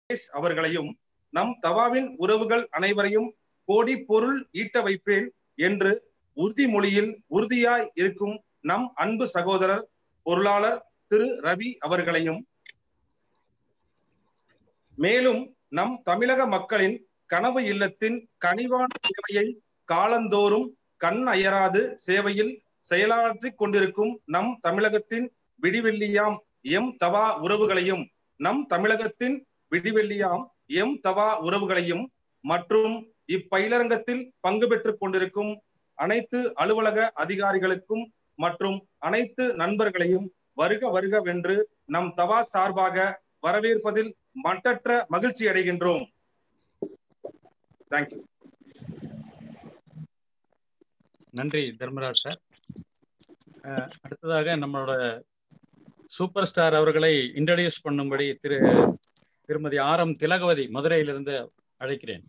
ரமேஷ் அவர்களையும் நம் தவாவின் உறவுகள் அனைவரையும் கோடி பொருள் ஈட்ட வைப்பேன் என்று உறுதிமொழியில் உறுதியாய் இருக்கும் நம் அன்பு சகோதரர் பொருளாளர் திரு ரவி அவர்களையும் மேலும் நம் தமிழக மக்களின் கனவு இல்லத்தின் கனிவான சேவையை காலந்தோறும் கண் அயராது சேவையில் செயலாற்றிக் கொண்டிருக்கும் நம் தமிழகத்தின் விடிவெள்ளியாம் எம் தவா உறவுகளையும் நம் தமிழகத்தின் விடிவெள்ளியாம் எம் தவா உறவுகளையும் மற்றும் இப்பயிலரங்கத்தில் பங்கு பெற்றுக் கொண்டிருக்கும் அனைத்து அலுவலக அதிகாரிகளுக்கும் மற்றும் அனைத்து நண்பர்களையும் வருக வருகவென்று நம் தவா சார்பாக வரவேற்பதில் மட்டற்ற மகிழ்ச்சி அடைகின்றோம் தேங்க்யூ நன்றி தர்மராஜ் சார் அஹ், அடுத்ததாக நம்மளோட சூப்பர் ஸ்டார் அவர்களை இன்ட்ரடியூஸ் பண்ணும்படி திரு திருமதி ஆர் எம் திலகவதி மதுரையிலிருந்து அழைக்கிறேன்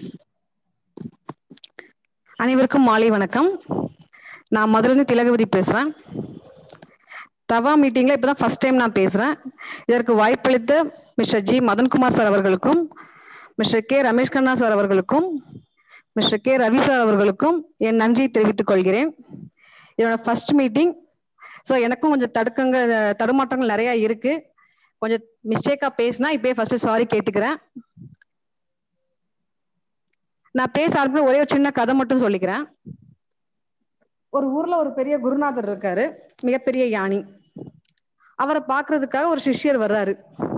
அனைவருக்கும் மாலை வணக்கம் நான் மதுரையிலிருந்து திலகவதி பேசுகிறேன் தவா மீட்டிங்கில் இப்போ தான் ஃபஸ்ட் டைம் நான் பேசுகிறேன் இதற்கு வாய்ப்பளித்த மிஸ்டர் ஜி மதன்குமார் சார் அவர்களுக்கும் mister K Ramesh Kanna sir அவர்களுக்கும் மிஸ்டர் கே ரவி சார் அவர்களுக்கும் என் நன்றியை தெரிவித்துக் கொள்கிறேன் இதோட ஃபர்ஸ்ட் மீட்டிங் ஸோ எனக்கும் கொஞ்சம் தடுக்கங்க தடுமாற்றங்கள் நிறையா இருக்குது கொஞ்சம் மிஸ்டேக்காக பேசினா இப்போயே ஃபஸ்ட்டு சாரி கேட்டுக்கிறேன் நான் பேச ஆரம்பிச்சு ஒரே ஒரு சின்ன கதை மட்டும் சொல்லிக்கிறேன் ஒரு ஊர்ல ஒரு பெரிய குருநாதர் இருக்காரு மிகப்பெரிய யானி அவரை பார்க்கிறதுக்காக ஒரு சிஷ்யர் வர்றாரு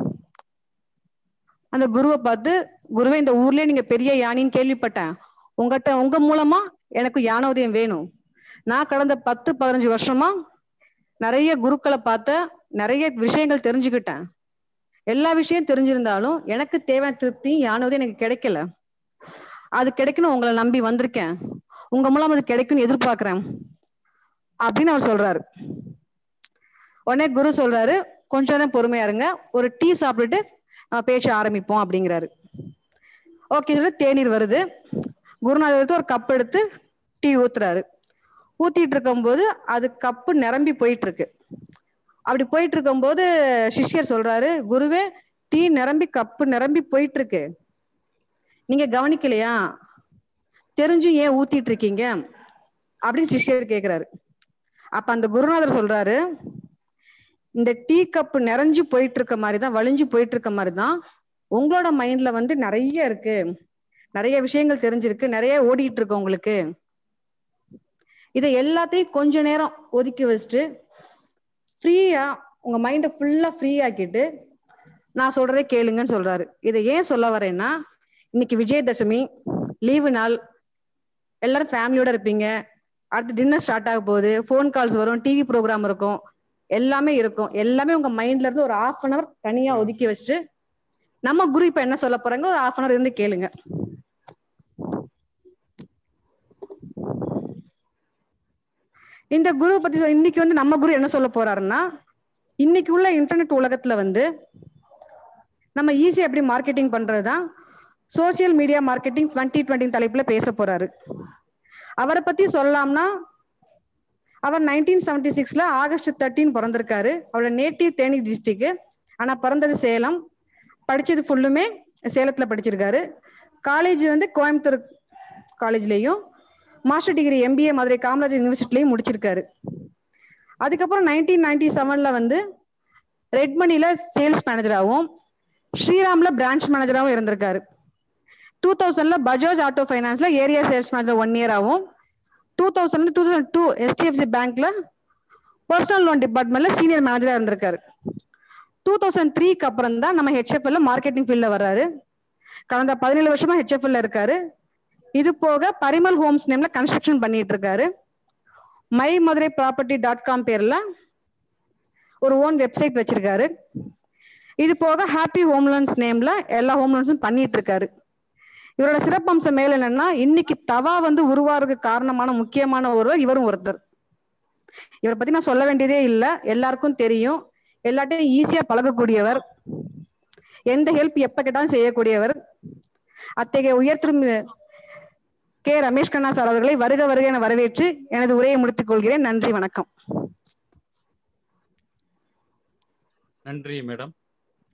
அந்த குருவை பார்த்து குருவே இந்த ஊர்லயே நீங்க பெரிய யானின்னு கேள்விப்பட்டேன் உங்ககிட்ட உங்க மூலமா எனக்கு யானோதயம் வேணும் நான் கடந்த பத்து பதினஞ்சு வருஷமா நிறைய குருக்களை பார்த்தேன் நிறைய விஷயங்கள் தெரிஞ்சுக்கிட்டேன் எல்லா விஷயம் தெரிஞ்சிருந்தாலும் எனக்கு தேவையான திருப்தி யானோதயம் எனக்கு கிடைக்கல அது கிடைக்கணும் உங்களை நம்பி வந்திருக்கேன் உங்க மூலம் அது கிடைக்கும்னு எதிர்பார்க்கிறேன் அப்படின்னு அவர் சொல்றாரு உடனே குரு சொல்றாரு கொஞ்ச நேரம் பொறுமையா இருங்க ஒரு டீ சாப்பிட்டுட்டு நம்ம பேச்ச ஆரம்பிப்போம் அப்படிங்கிறாரு ஓகே சொல்லி தேநீர் வருது குருநாதர் எடுத்து ஒரு கப் எடுத்து டீ ஊத்துறாரு ஊத்திட்டு இருக்கும்போது அது கப்பு நிரம்பி போயிட்டு இருக்கு அப்படி போயிட்டு இருக்கும்போது சிஷ்யர் சொல்றாரு குருவே டீ நிரம்பி கப்பு நிரம்பி போயிட்டு இருக்கு நீங்க கவனிக்கலையா தெரிஞ்சும் ஏன் ஊத்திட்டு இருக்கீங்க அப்படின்னு சிஷ்யர் கேக்குறாரு அப்ப அந்த குருநாதர் சொல்றாரு இந்த டீ கப்பு நிறைஞ்சு போயிட்டு இருக்க மாதிரி தான் வலிஞ்சு போயிட்டு இருக்க மாதிரி தான் உங்களோட மைண்ட்ல வந்து நிறைய இருக்கு நிறைய விஷயங்கள் தெரிஞ்சிருக்கு நிறைய ஓடிட்டு இருக்கு உங்களுக்கு இதை எல்லாத்தையும் கொஞ்ச நேரம் ஒதுக்கி வச்சுட்டு ஃப்ரீயா உங்க மைண்டை ஃபுல்லா ஃப்ரீ ஆக்கிட்டு நான் சொல்றதே கேளுங்கன்னு சொல்றாரு இதை ஏன் சொல்ல வரேன்னா இன்னைக்கு விஜயதசமி லீவு நாள் எல்லாரும் ஃபேமிலியோட இருப்பீங்க அடுத்து டின்னர் ஸ்டார்ட் ஆக போகுது ஃபோன் கால்ஸ் வரும் டிவி ப்ரோக்ராம் இருக்கும் எல்லாமே இருக்கும் எல்லாமே உங்க மைண்ட்ல இருந்து ஒரு ஆஃப் அன் அவர் தனியா ஒதுக்கி வச்சுட்டு நம்ம குரு இப்ப என்ன சொல்ல போறாங்க ஒரு ஆஃப் அன் அவர் இருந்து கேளுங்க இந்த குரு பத்தி சொ- இன்னைக்கு வந்து நம்ம குரு என்ன சொல்ல போறாருன்னா இன்னைக்கு உள்ள இன்டர்நெட் உலகத்துல வந்து நம்ம ஈஸியா எப்படி மார்க்கெட்டிங் பண்றதுதான் social media marketing twenty twenty தலைப்புல பேச போறாரு அவரை பத்தி சொல்லலாம்னா அவர் நைன்டீன் செவன்டி சிக்ஸ்ல ஆகஸ்ட் தேர்ட்டீன் பிறந்திருக்காரு அவரோட நேட்டிவ் தேனி டிஸ்ட்ரிக்ட் ஆனா பிறந்தது சேலம் படிச்சது ஃபுல்லுமே சேலத்துல படிச்சிருக்காரு காலேஜ் வந்து கோயம்புத்தூர் காலேஜ்லயும் master degree MBA Madurai Kamarajar யூனிவர்சிட்டிலையும் முடிச்சிருக்காரு அதுக்கப்புறம் நைன்டீன் நைன்டி செவன்ல வந்து ரெட்மனில சேல்ஸ் மேனேஜராகவும் ஸ்ரீராம்ல பிரான்ச் மேனேஜராகவும் இருந்திருக்காரு டூ தௌசண்ட்ல பஜாஜ் ஆட்டோ ஃபைனான்ஸ்ல area sales manager one year ஆகும் two thousand two thousand two SDFC பேங்க்ல பர்சனல் லோன் டிபார்ட்மெண்ட்ல சீனியர் மேனேஜரா இருந்திருக்காரு டூ தௌசண்ட் த்ரீக்கு அப்புறம் தான் நம்ம ஹெச்எஃப்எல்ல மார்க்கெட்டிங் ஃபீல்ட்ல வர்றாரு கடந்த பதினேழு வருஷமா ஹெச்எஃப்எல்ல இருக்காரு இது போக பரிமல் ஹோம்ஸ் நேம்ல கன்ஸ்ட்ரக்ஷன் பண்ணிட்டு இருக்காரு my Madurai property dot com பேர்ல ஒரு ஓன் வெப்சைட் வச்சிருக்காரு இது போக ஹாப்பி ஹோம் லோன்ஸ் நேம்ல எல்லா ஹோம் லோன்ஸும் பண்ணிட்டு இருக்காரு இவரோட சிறப்பம்சம் மேல என்னன்னா இன்னைக்கு தவா வந்து உருவாறதுக்கு காரணமான முக்கியமான ஒருவர் இவரும் ஒருத்தர் இவரை பத்தி நான் சொல்ல வேண்டியதே இல்ல எல்லாருக்கும் தெரியும் எல்லாட்டையும் ஈஸியா பழகக்கூடியவர் எந்த ஹெல்ப் எப்ப கேட்டாலும் செய்யக்கூடியவர் அத்தகைய உயர் திரு கே ரமேஷ் கண்ணா சார் அவர்களை வருக வருக என வரவேற்று எனது உரையை முடித்துக் கொள்கிறேன் நன்றி வணக்கம் நன்றி மேடம்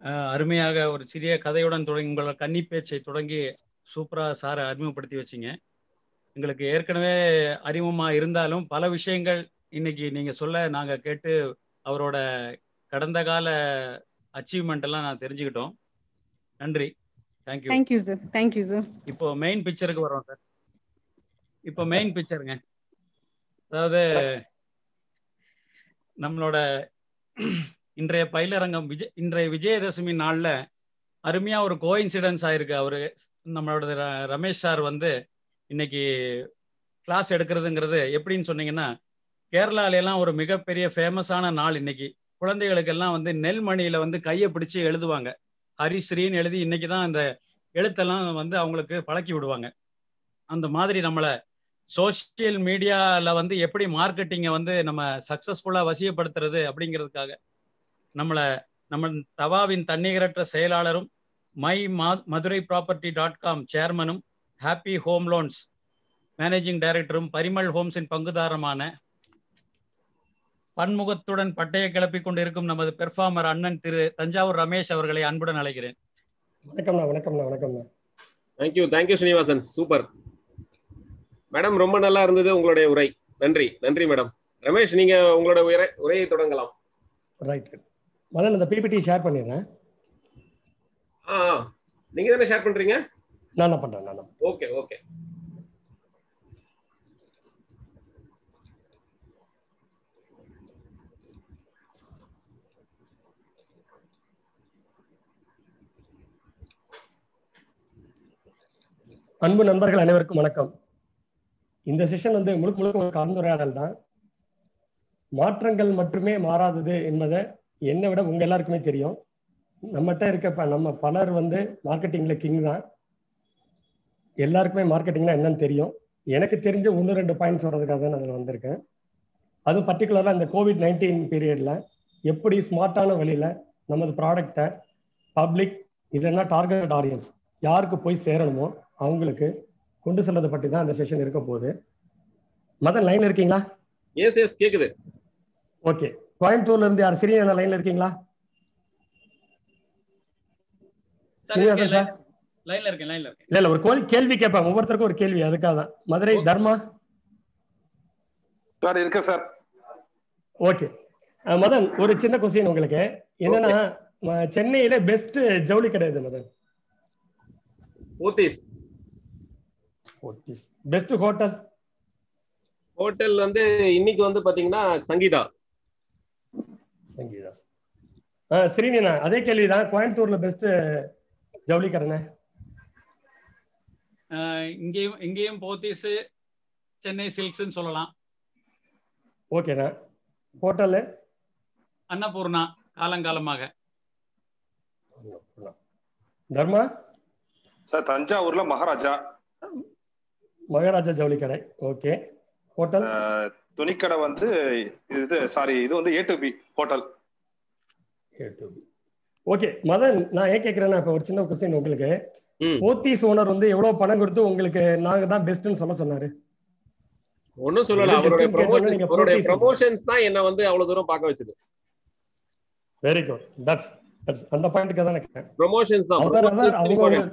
அஹ், அருமையாக ஒரு சிறிய கதையுடன் தொடங்கி உங்களோட கன்னி பேச்சை தொடங்கி சூப்பரா சாரை அறிமுகப்படுத்தி வச்சீங்க எங்களுக்கு ஏற்கனவே அறிமுகமா இருந்தாலும் பல விஷயங்கள் இன்னைக்கு நீங்க சொல்ல நாங்க கேட்டு அவரோட கடந்த கால அச்சீவ்மெண்ட் எல்லாம் நான் தெரிஞ்சுக்கிட்டோம் நன்றி thank you thank you sir thank you sir இப்போ மெயின் பிக்சருக்கு வரோம் சார் இப்போ மெயின் பிக்சருங்க அதாவது நம்மளோட இன்றைய பயிலரங்கம் விஜய் இன்றைய விஜயதசமி நாள்ல அருமையா ஒரு கோஇன்சிடென்ஸ் ஆயிருக்கு அவரு நம்மளோட ர- ரமேஷ் சார் வந்து இன்னைக்கு கிளாஸ் எடுக்கிறதுங்கிறது எப்படின்னு சொன்னீங்கன்னா கேரளால எல்லாம் ஒரு மிகப்பெரிய ஃபேமஸான நாள் இன்னைக்கு குழந்தைகளுக்கெல்லாம் வந்து நெல்மணியில வந்து கையை பிடிச்சு எழுதுவாங்க ஹரிஸ்ரீன்னு எழுதி இன்னைக்கு தான் அந்த எழுத்தெல்லாம் வந்து அவங்களுக்கு பழக்கி விடுவாங்க அந்த மாதிரி நம்மளை சோஷியல் மீடியால வந்து எப்படி மார்க்கெட்டிங்கை வந்து நம்ம சக்சஸ்ஃபுல்லா வசியப்படுத்துறது அப்படிங்கிறதுக்காக நம்மளை நம்ம தவாவின் தன்னிகரற்ற செயலாளரும் my Madurai property dot com சேர்மனும் ஹாப்பி ஹோம் லோன்ஸ் மேனேஜிங் டைரக்டரும் பரிமல் ஹோம்ஸின் பங்குதாரமான பன்முகத்துடன் பட்டையை கிளப்பிக் கொண்டிருக்கும் நமது பெர்ஃபார்மர் அண்ணன் திரு தஞ்சாவூர் ரமேஷ் அவர்களை அன்புடன் அழைக்கிறேன் வணக்கம்ண்ணா வணக்கம்ண்ணா வணக்கம்ண்ணா thank you thank you Srinivasan super madam ரொம்ப நல்லா இருந்தது உங்களுடைய உரை நன்றி நன்றி மேடம் ரமேஷ் நீங்க உங்களோட உரை உரையை தொடங்கலாம் ரைட் முதல்ல இந்த பிபிடி ஷேர் பண்ணிடுறேன் ஆ ஆ. நீங்க தானே ஷேர் பண்றீங்க நான் என்ன பண்றேன் நான் ஓகே ஓகே அன்பு நண்பர்கள் அனைவருக்கும் வணக்கம் இந்த செஷன் வந்து முழுக்க முழுக்க ஒரு கலந்துரையாடல் தான் மாற்றங்கள் மட்டுமே மாறாதது என்பதை என்னை விட உங்க எல்லாருக்குமே தெரியும் நம்மகிட்ட இருக்க ப- நம்ம பலர் வந்து மார்க்கெட்டிங்ல கிங் தான் எல்லாருக்குமே மார்க்கெட்டிங்னா என்னன்னு தெரியும் எனக்கு தெரிஞ்ச ஒன்று ரெண்டு பாயிண்ட்ஸ் வர்றதுக்காக தான் நான் அதில் வந்திருக்கேன் அதுவும் பர்டிகுலராக இந்த கோவிட் நைன்டீன் பீரியட்ல எப்படி ஸ்மார்ட்டான வழியில நமது ப்ராடக்டை பப்ளிக் இல்லைன்னா டார்கெட் ஆடியன்ஸ் யாருக்கு போய் சேரணுமோ அவங்களுக்கு கொண்டு செல்றதை பற்றி தான் இந்த செஷன் இருக்க போகுது மதன் லைன்ல இருக்கீங்களா எஸ் எஸ் கேக்குது ஓகே கோயம்புத்தூர்ல இருந்து யார் சிறிய லைன்ல இருக்கீங்களா ஸ்ரீனிவாசன் சார் லைன்ல இருக்கேன் லைன்ல இருக்கேன் இல்ல இல்ல ஒரு கோல் கேள்வி கேட்பேன் ஒவ்வொருத்தருக்கும் ஒரு கேள்வி அதுக்காக தான் மதுரை தர்மா சார் இருக்கு சார் ஓகே மதன் ஒரு சின்ன கொஸ்டின் உங்களுக்கு என்னன்னா ம- சென்னையில பெஸ்ட் ஜவுளி கடை இது Madan Pothys best hotel hotel வந்து இன்னைக்கு வந்து பாத்தீங்கன்னா சங்கீதா சங்கீதா ஆ ஸ்ரீனினா அதே கேள்விதான் கோயம்புத்தூர்ல பெஸ்ட் ஜவுளி கடைண்ணே ஆஹ் இங்கேயும் இங்கேயும் போத்தீஸ் சென்னை சில்க்ஸ்ன்னு சொல்லலாம் ஓகேண்ணா ஹோட்டலு அன்னபூர்ணா காலங்காலமாக தர்மா சார் தஞ்சாவூர்ல மகாராஜா மகாராஜா ஜவுளி கடை ஓகே ஹோட்டல் அஹ், துணிக்கடை வந்து இது சாரி இது வந்து A to B hotel okay Madan நான் ஏன் கேட்கிறேன்னா இப்ப ஒரு சின்ன கொஸ்டின் உங்களுக்கு ம். போத்தீஸ் ஓனர் வந்து எவ்வளவு பணம் கொடுத்து உங்களுக்கு நாங்க தான் பெஸ்ட்னு சொல்ல சொன்னாரு ஒன்னும் சொல்லல இது அவருடைய distinct கேட்டோம்னா ப்ரமோஷன் நீங்க அவருடைய போத்தீஸ் ப்ரமோஷன்ஸ் தான் என்ன வந்து அவ்வளவு தூரம் பார்க்க வச்சது வெரி குட் தட்ஸ் தட்ஸ் அந்த பாயிண்ட்க்கு தான் கேட்டேன் ப்ரமோஷன்ஸ் தான் அவர் அவர் promotions அவங்க important.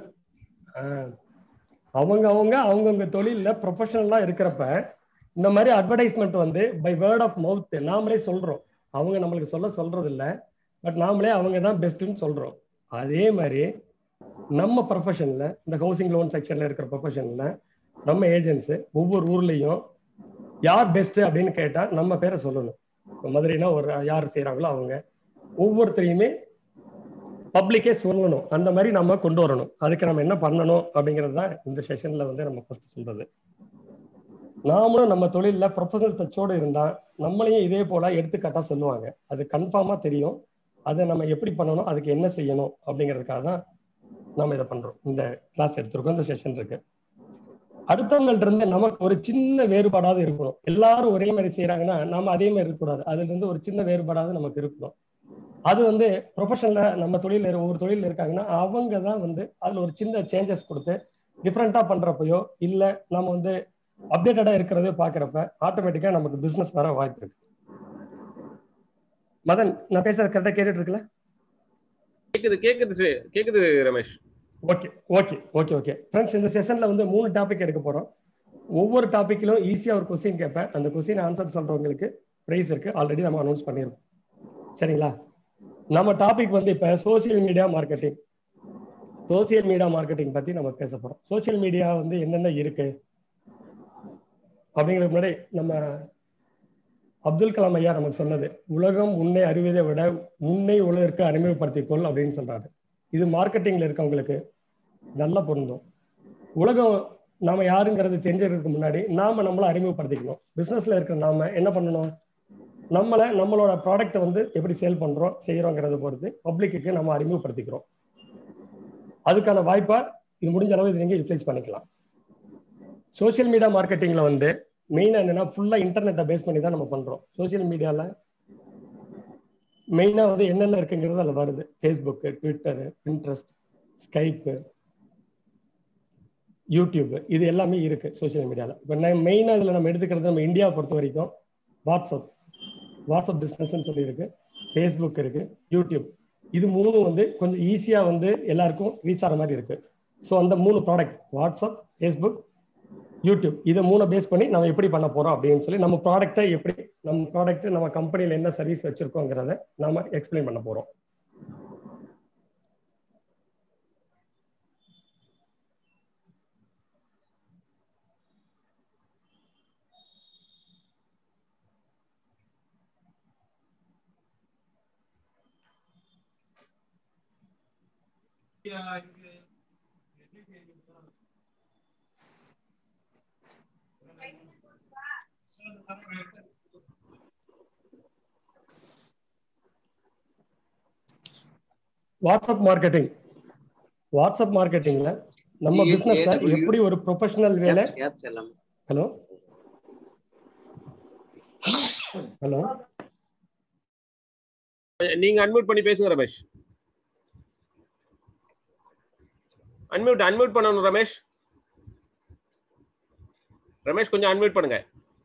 அவங்க அவங்க அவங்கவுங்க தொழில்ல ப்ரொஃபஷனலா இருக்கிறப்ப இந்த மாதிரி அட்வர்டைஸ்மெண்ட் வந்து பை வேர்ட் ஆஃப் மவுத் நாமளே சொல்றோம் அவங்க நம்மளுக்கு சொல்ல சொல்றது இல்ல பட் நாமளே அவங்க தான் பெஸ்ட்னு சொல்றோம் அதே மாதிரி நம்ம ப்ரொஃபஷன்ல இந்த ஹவுசிங் லோன் செக்ஷன்ல இருக்கிற ப்ரொஃபஷன்ல நம்ம ஏஜென்ட்ஸ் ஒவ்வொரு ஊர்லயும் யார் பெஸ்ட் அப்படின்னு கேட்டா நம்ம பேரை சொல்லணும் இப்ப மதுரைனா ஒரு யார் செய்யறாங்களோ அவங்க ஒவ்வொருத்தரையுமே பப்ளிக்கே சொல்லணும் அந்த மாதிரி நம்ம கொண்டு வரணும் அதுக்கு நம்ம என்ன பண்ணணும் அப்படிங்கிறது தான் இந்த செஷன்ல வந்து நம்ம ஃபர்ஸ்ட் சொல்றது நாமளும் நம்ம தொழில்ல ப்ரொஃபஷனல் டச்சோடு இருந்தா நம்மளையும் இதே போல எடுத்துக்காட்டா சொல்லுவாங்க அது கன்ஃபார்மா தெரியும் அதை நம்ம எப்படி பண்ணணும் அதுக்கு என்ன செய்யணும் அப்படிங்கிறதுக்காக தான் நாம இதை பண்றோம் இந்த கிளாஸ் எடுத்திருக்கோம் இந்த செஷன் இருக்கு அடுத்தவங்கள்ட்ட இருந்து நமக்கு ஒரு சின்ன வேறுபாடாவது இருக்கணும் எல்லாரும் ஒரே மாதிரி செய்யறாங்கன்னா நாம அதே மாதிரி இருக்கக்கூடாது அதுல இருந்து ஒரு சின்ன வேறுபாடாவது நமக்கு இருக்கணும் அது வந்து ப்ரொஃபஷன்ல நம்ம தொழில் ஒவ்வொரு தொழில் இருக்காங்கன்னா அவங்க தான் வந்து அதுல ஒரு சின்ன சேஞ்சஸ் கொடுத்து டிஃப்ரெண்டா பண்றப்பயோ இல்ல நம்ம வந்து அப்டேட்டடா இருக்கிறதே பாக்குறப்ப ஆட்டோமேட்டிக்கா நமக்கு பிசினஸ் வர வாய்ப்பு இருக்கு மதன் நான் பேசுறது கரெக்டா கேட்டுட்டு இருக்கல கேக்குது கேக்குது ஸ்ரீ- கேக்குது Ramesh okay okay okay okay friends இந்த செஷன்ல வந்து மூணு டாபிக் எடுக்க போறோம் ஒவ்வொரு டாபிக்லும் ஈஸியா ஒரு கொஸ்டின் கேட்பேன் அந்த கொஸ்டின் ஆன்சர் சொல்றவங்களுக்கு பிரைஸ் இருக்கு ஆல்ரெடி நம்ம அனௌன்ஸ் பண்ணிருக்கோம் சரிங்களா நம்ம டாபிக் வந்து இப்ப social media marketing social media marketing பத்தி நம்ம பேச போறோம் சோசியல் மீடியா வந்து என்னென்ன இருக்கு அப்படிங்கிறதுக்கு முன்னாடி நம்ம அப்துல் கலாம் ஐயா நமக்கு சொன்னது உலகம் உன்னை அறிவதை விட முன்னை உலகிற்கு அறிமுகப்படுத்திக் கொள் அப்படின்னு சொல்றாரு இது மார்க்கெட்டிங்ல இருக்கவங்களுக்கு நல்லா பொருந்தும் உலகம் நாம யாருங்கிறது தெரிஞ்சதுக்கு முன்னாடி நாம நம்மளை அறிமுகப்படுத்திக்கணும் பிசினஸ்ல இருக்கிற நாம என்ன பண்ணணும் நம்மளை நம்மளோட ப்ராடக்ட்டை வந்து எப்படி சேல் பண்றோம் செய்யறோங்கிறத பொறுத்து பப்ளிக்கு நம்ம அறிமுகப்படுத்திக்கிறோம் அதுக்கான வாய்ப்பா இது முடிஞ்ச அளவு இது நீங்க யூட்டிலைஸ் பண்ணிக்கலாம் சோஷியல் மீடியா மார்க்கெட்டிங்ல வந்து மெயினா என்னன்னா ஃபுல்லா இன்டர்நெட்டை பேஸ் பண்ணி தான் நம்ம பண்றோம் சோஷியல் மீடியால மெயினா வந்து என்னென்ன இருக்குங்கிறது அதுல வருது Facebook Twitter Pinterest Skype YouTube இது எல்லாமே இருக்கு சோஷியல் மீடியால இப்போ நான் மெயினா இதுல நம்ம எடுத்துக்கிறது நம்ம இந்தியாவை பொறுத்த வரைக்கும் வாட்ஸ்அப் வாட்ஸ்அப் பிஸ்னஸ்ன்னு சொல்லி இருக்கு ஃபேஸ்புக் இருக்கு யூடியூப் இது மூணு வந்து கொஞ்சம் ஈஸியா வந்து எல்லாருக்கும் ரீச் ஆகிற மாதிரி இருக்கு ஸோ அந்த மூணு ப்ராடக்ட் வாட்ஸ்அப் ஃபேஸ்புக் யூடியூப் இதை மூணு பேஸ் பண்ணி நம்ம எப்படி பண்ண போறோம் அப்படின்னு சொல்லி நம்ம ப்ராடக்ட்டை எப்படி நம்ம ப்ராடக்ட் நம்ம கம்பெனியில் என்ன சர்வீஸ் வச்சிருக்கோங்கிறத நாம எக்ஸ்பிளைன் பண்ண போறோம் வாட்ஸ்அப் மார்க்கெட்டிங் வாட்ஸ்அப் மார்க்கெட்டிங்ல நம்ம பிசினஸ்ல எப்படி ஒரு ப்ரொஃபஷனல் வேலை ஹலோ ஹலோ நீங்க அன்மியூட் பண்ணி பேசுங்க ரமேஷ் அன்மியூட் அன்மியூட் பண்ணணும் ரமேஷ் ரமேஷ் கொஞ்சம் அன்மியூட் பண்ணுங்க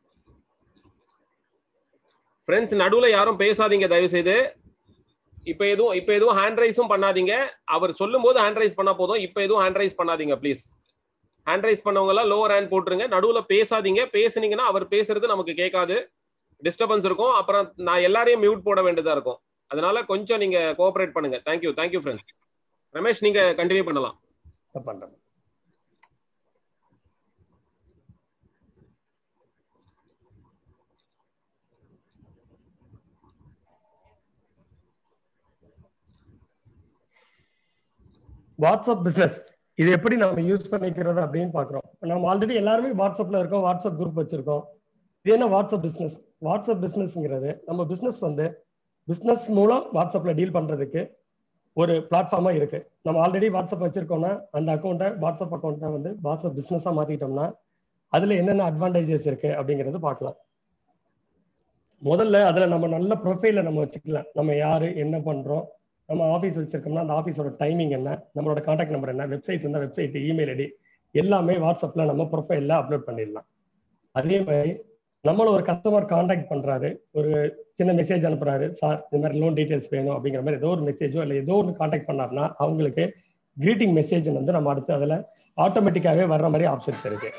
ஃப்ரெண்ட்ஸ் நடுவுல யாரும் பேசாதீங்க தயவு செய்து இப்ப எதுவும் இப்ப எதுவும் ஹேண்ட் ரைஸும் பண்ணாதீங்க அவர் சொல்லும் போது ஹேண்ட் ரைஸ் பண்ணா போதும் இப்ப எதுவும் ஹேண்ட் ரைஸ் பண்ணாதீங்க ப்ளீஸ் ஹேண்ட் ரைஸ் பண்ணவங்க எல்லாம் லோவர் ஹேண்ட் போட்டுருங்க நடுவுல பேசாதீங்க பேசுனீங்கன்னா அவர் பேசுறது நமக்கு கேட்காது டிஸ்டர்பன்ஸ் இருக்கும் அப்புறம் நான் எல்லாரையும் மியூட் போட வேண்டியதா இருக்கும் அதனால கொஞ்சம் நீங்க கோஆபரேட் பண்ணுங்க தேங்க்யூ தேங்க்யூ ஃப்ரெண்ட்ஸ் ரமேஷ் நீங்க கண்டினியூ பண்ணலாம் பண்றேன் வாட்ஸ்அப் பிசினஸ் இது எப்படி நம்ம யூஸ் பண்ணிக்கிறது அப்படின்னு பாக்குறோம் நம்ம ஆல்ரெடி எல்லாருமே வாட்ஸ்அப்ல இருக்கோம் வாட்ஸ்அப் குரூப் வச்சிருக்கோம் இது என்ன வாட்ஸ்அப் பிசினஸ் வாட்ஸ்அப் பிசினஸ்ங்கிறது நம்ம பிசினஸ் வந்து பிசினஸ் மூலம் வாட்ஸ்அப்ல டீல் பண்றதுக்கு ஒரு பிளாட்ஃபார்மா இருக்கு நம்ம ஆல்ரெடி வாட்ஸ்அப் வச்சிருக்கோம்னா அந்த அக்கௌண்ட்டை வாட்ஸ்அப் அக்கௌண்ட்டை வந்து வாட்ஸ்அப் பிசினஸா மாத்திட்டோம்னா அதுல என்னென்ன அட்வான்டேஜஸ் இருக்கு அப்படிங்கறது பார்க்கலாம் முதல்ல அதுல நம்ம நல்ல ப்ரொஃபைல நம்ம வச்சுக்கலாம் நம்ம யாரு என்ன பண்றோம் நம்ம ஆஃபீஸ் வச்சிருக்கோம்னா அந்த ஆஃபீஸோட டைமிங் என்ன நம்மளோட கான்டாக்ட் நம்பர் என்ன வெப்சைட் இருந்தால் வெப்சைட் இமெயில் ஐடி எல்லாமே வாட்ஸ்அப்ல நம்ம ப்ரொஃபைல்ல அப்லோட் பண்ணிடலாம் அதே மாதிரி நம்மள ஒரு கஸ்டமர் கான்டாக்ட் பண்றாரு ஒரு சின்ன மெசேஜ் அனுப்புறாரு சார் இந்த மாதிரி லோன் டீடைல்ஸ் வேணும் அப்படிங்கிற மாதிரி ஏதோ ஒரு மெசேஜோ இல்லை ஏதோ ஒன்று கான்டாக்ட் பண்ணாருன்னா அவங்களுக்கு கிரீட்டிங் மெசேஜ் வந்து நம்ம அடுத்து அதில் ஆட்டோமேட்டிக்காகவே வர்ற மாதிரி ஆப்ஷன்ஸ் இருக்கு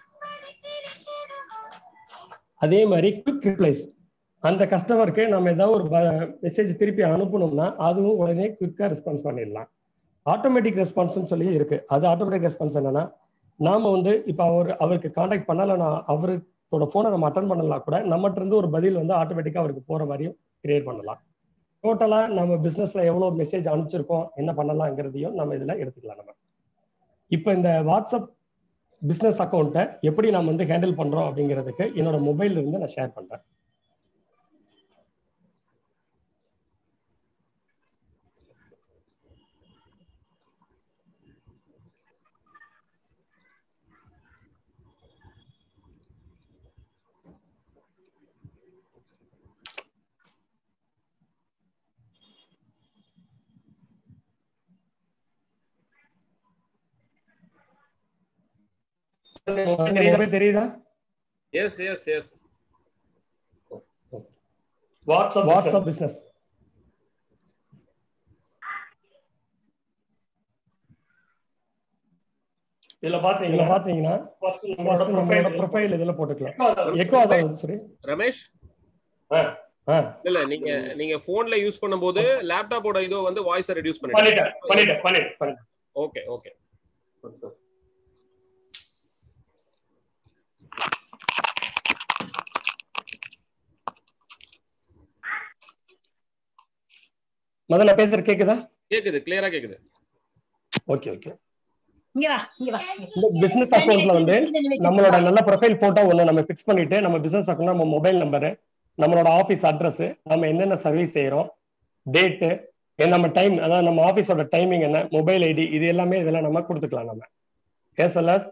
அதே மாதிரி குவிக் ரிப்ளைஸ் அந்த கஸ்டமருக்கு நம்ம ஏதாவது ஒரு மெசேஜ் திருப்பி அனுப்பணும்னா அதுவும் உடனே குவிக்கா ரெஸ்பான்ஸ் பண்ணிடலாம் ஆட்டோமேட்டிக் ரெஸ்பான்ஸ்னு சொல்லி இருக்கு அது ஆட்டோமேட்டிக் ரெஸ்பான்ஸ் என்னன்னா நாம வந்து இப்போ அவர் அவருக்கு கான்டாக்ட் பண்ணலன்னா அவருக்கோட ஃபோனை நம்ம அட்டன் பண்ணலாம் கூட நம்மகிட்ட இருந்து ஒரு பதில் வந்து ஆட்டோமேட்டிக்கா அவருக்கு போற மாதிரியும் கிரியேட் பண்ணலாம் டோட்டலா நம்ம பிசினஸ்ல எவ்வளவு மெசேஜ் அனுப்பிச்சிருக்கோம் என்ன பண்ணலாங்கிறதையும் நம்ம இதுல எடுத்துக்கலாம் நம்ம இப்போ இந்த வாட்ஸ்அப் பிசினஸ் அக்கௌண்ட்டை எப்படி நம்ம வந்து ஹேண்டில் பண்றோம் அப்படிங்கிறதுக்கு என்னோட மொபைல்ல இருந்து நான் ஷேர் பண்றேன் தெரியுதா தெரியுதா yes yes yes WhatsApp WhatsApp business இதுல பாத்தீங்கன்னா பாத்தீங்கன்னா ஃபர்ஸ்ட் நம்மளோட ப்ரொஃபைல் இதுல போட்டுக்கலாம் எக்கோ அதான் சரி ரமேஷ் ஆ இல்ல நீங்க நீங்க போன்ல யூஸ் பண்ணும்போது லேப்டாப்போட இதோ வந்து வாய்ஸ் ரெடியூஸ் பண்ணிட்டு பண்ணிட்டேன் பண்ணிட்டேன் பண்ணிட்டேன் பண்ணிட்டேன் ஓகே ஓகே முதல்ல பேசுற கேக்குதா கேக்குது கிளியரா கேக்குது ஓகே ஓகே இங்க வா இங்க வா இந்த பிசினஸ் அக்கௌண்ட்ல வந்து நம்மளோட நல்ல ப்ரொஃபைல் போட்டோ ஒண்ணு நம்ம ஃபிக்ஸ் பண்ணிட்டு நம்ம பிசினஸ் அக்கௌண்ட் நம்ம மொபைல் நம்பர் நம்மளோட ஆபீஸ் அட்ரஸ் நம்ம என்னென்ன சர்வீஸ் செய்யறோம் டேட்டு நம்ம டைம் அதாவது நம்ம ஆபீஸோட டைமிங் என்ன மொபைல் ஐடி இது எல்லாமே இதெல்லாம் நம்ம கொடுத்துக்கலாம் நம்ம as well as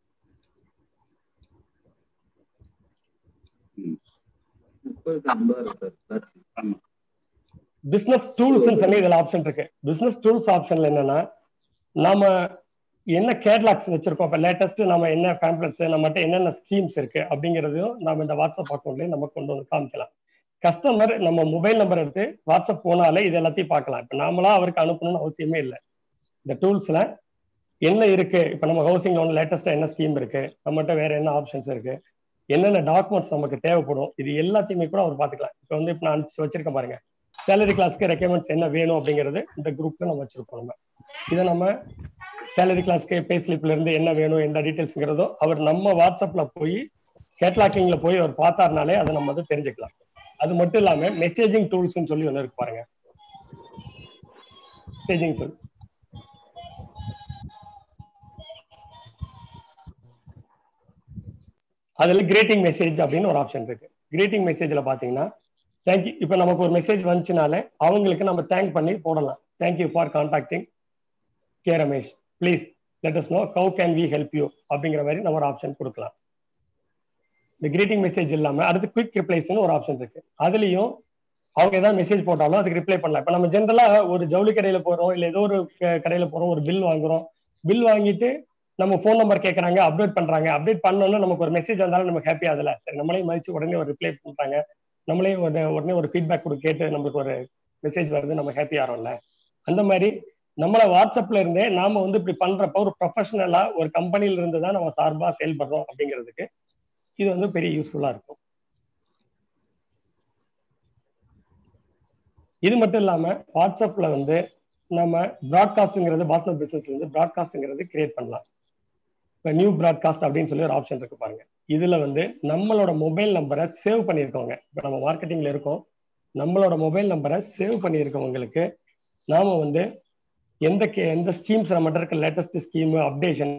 முப்பதுக்கு ஐம்பது வரும் சார் That's it. ஆமா பிசினஸ் டூல்ஸ் சொல்லி இதுல ஆப்ஷன் இருக்கு பிசினஸ் டூல்ஸ் ஆப்ஷன்ல என்னன்னா நாம என்ன கேட்லாக்ஸ் வச்சிருக்கோம் இப்ப லேட்டஸ்ட் நம்ம என்ன பேம்ப்ளெட்ஸ் நம்மகிட்ட என்னென்ன ஸ்கீம்ஸ் இருக்கு அப்படிங்கறதையும் நம்ம இந்த வாட்ஸ்அப் அக்கௌண்ட்லயே நம்ம கொண்டு வந்து காமிக்கலாம் கஸ்டமர் நம்ம மொபைல் நம்பர் எடுத்து வாட்ஸ்அப் போனாலே இது எல்லாத்தையும் பார்க்கலாம் இப்ப நாமளா அவருக்கு அனுப்பணும்னு அவசியமே இல்லை இந்த டூல்ஸ்ல என்ன இருக்கு இப்ப நம்ம ஹவுசிங் லோன் லேட்டஸ்டா என்ன ஸ்கீம் இருக்கு நம்மகிட்ட வேற என்ன ஆப்ஷன்ஸ் இருக்கு என்னென்ன டாக்குமெண்ட்ஸ் நமக்கு தேவைப்படும் இது எல்லாத்தையுமே கூட அவர் பாத்துக்கலாம் இப்ப வந்து இப்ப நான் அனுப்பிச்சு வச்சிருக்கேன் பாருங்க சேலரி கிளாஸ்க்கு ரெக்கமெண்ட்ஸ் என்ன வேணும் அப்படிங்கிறது இந்த குரூப்ல நம்ம வச்சிருக்கோம் நம்ம இதை நம்ம சேலரி கிளாஸ்க்கு பே ஸ்லிப்ல இருந்து என்ன வேணும் எந்த டீடைல்ஸ்ங்கிறதோ அவர் நம்ம வாட்ஸ்அப்ல போய் கேட்லாக்கிங்ல போய் அவர் பார்த்தாருனாலே அதை நம்ம வந்து தெரிஞ்சுக்கலாம் அது மட்டும் இல்லாம மெசேஜிங் டூல்ஸ்னு சொல்லி ஒன்று இருக்கு பாருங்க மெசேஜிங் டூல் அதுல கிரேட்டிங் மெசேஜ் அப்படின்னு ஒரு ஆப்ஷன் இருக்கு கிரீட்டிங் மெசேஜ்ல பாத்தீங்கன்னா தேங்க்யூ இப்போ நமக்கு ஒரு மெசேஜ் வந்துச்சுனாலே அவங்களுக்கு நம்ம தேங்க் பண்ணி போடலாம் thank you for contacting K Ramesh please let us know how can we help you அப்படிங்கிற மாதிரி நம்ம ஒரு ஆப்ஷன் கொடுக்கலாம் இந்த கிரீட்டிங் மெசேஜ் இல்லாம அடுத்து குவிக் ரிப்ளைஸ்னு ஒரு ஆப்ஷன் இருக்கு அதுலயும் அவங்க ஏதாவது மெசேஜ் போட்டாலும் அதுக்கு ரிப்ளை பண்ணலாம் இப்போ நம்ம ஜென்ரலா ஒரு ஜவுளி கடையில போறோம் இல்ல ஏதோ ஒரு க- கடையில போறோம் ஒரு பில் வாங்குறோம் பில் வாங்கிட்டு நம்ம ஃபோன் நம்பர் கேட்கறாங்க அப்டேட் பண்றாங்க அப்டேட் பண்ணோம்னா நமக்கு ஒரு மெசேஜ் வந்தாலும் நமக்கு ஹாப்பி ஆகல சரி நம்மளையும் மதிச்சு உடனே ஒரு ரிப்ளை பண்றாங்க நம்மளே ஒரு உடனே ஒரு ஃபீட்பேக் கொடு கேட்டு நம்மளுக்கு ஒரு மெசேஜ் வருது நம்ம ஹாப்பி ஆகிறோம்ல அந்த மாதிரி நம்மள வாட்ஸ்அப்ல இருந்தே நாம வந்து இப்படி பண்றப்ப ஒரு ப்ரொஃபஷனலா ஒரு கம்பெனில இருந்து தான் நம்ம சார்பா செயல்படுறோம் அப்படிங்கிறதுக்கு இது வந்து பெரிய யூஸ்ஃபுல்லா இருக்கும் இது மட்டும் இல்லாம வாட்ஸ்அப்ல வந்து நம்ம ப்ராட்காஸ்ட்ங்கிறது பாஸ்னர் பிசினஸ்ல இருந்து ப்ராட்காஸ்ட்ங்கிறது கிரியேட் பண்ணலாம் இப்போ நியூ ப்ராட்காஸ்ட் அப்படின்னு சொல்லி ஒரு ஆப்ஷன் இருக்கு பாருங்க இதுல வந்து நம்மளோட மொபைல் நம்பரை சேவ் பண்ணியிருக்கோங்க இப்போ நம்ம மார்க்கெட்டிங்ல இருக்கோம் நம்மளோட மொபைல் நம்பரை சேவ் பண்ணியிருக்கவங்களுக்கு நாம வந்து எந்த கே- எந்த ஸ்கீம்ஸ் நம்மகிட்ட இருக்க லேட்டஸ்ட் ஸ்கீம் அப்டேஷன்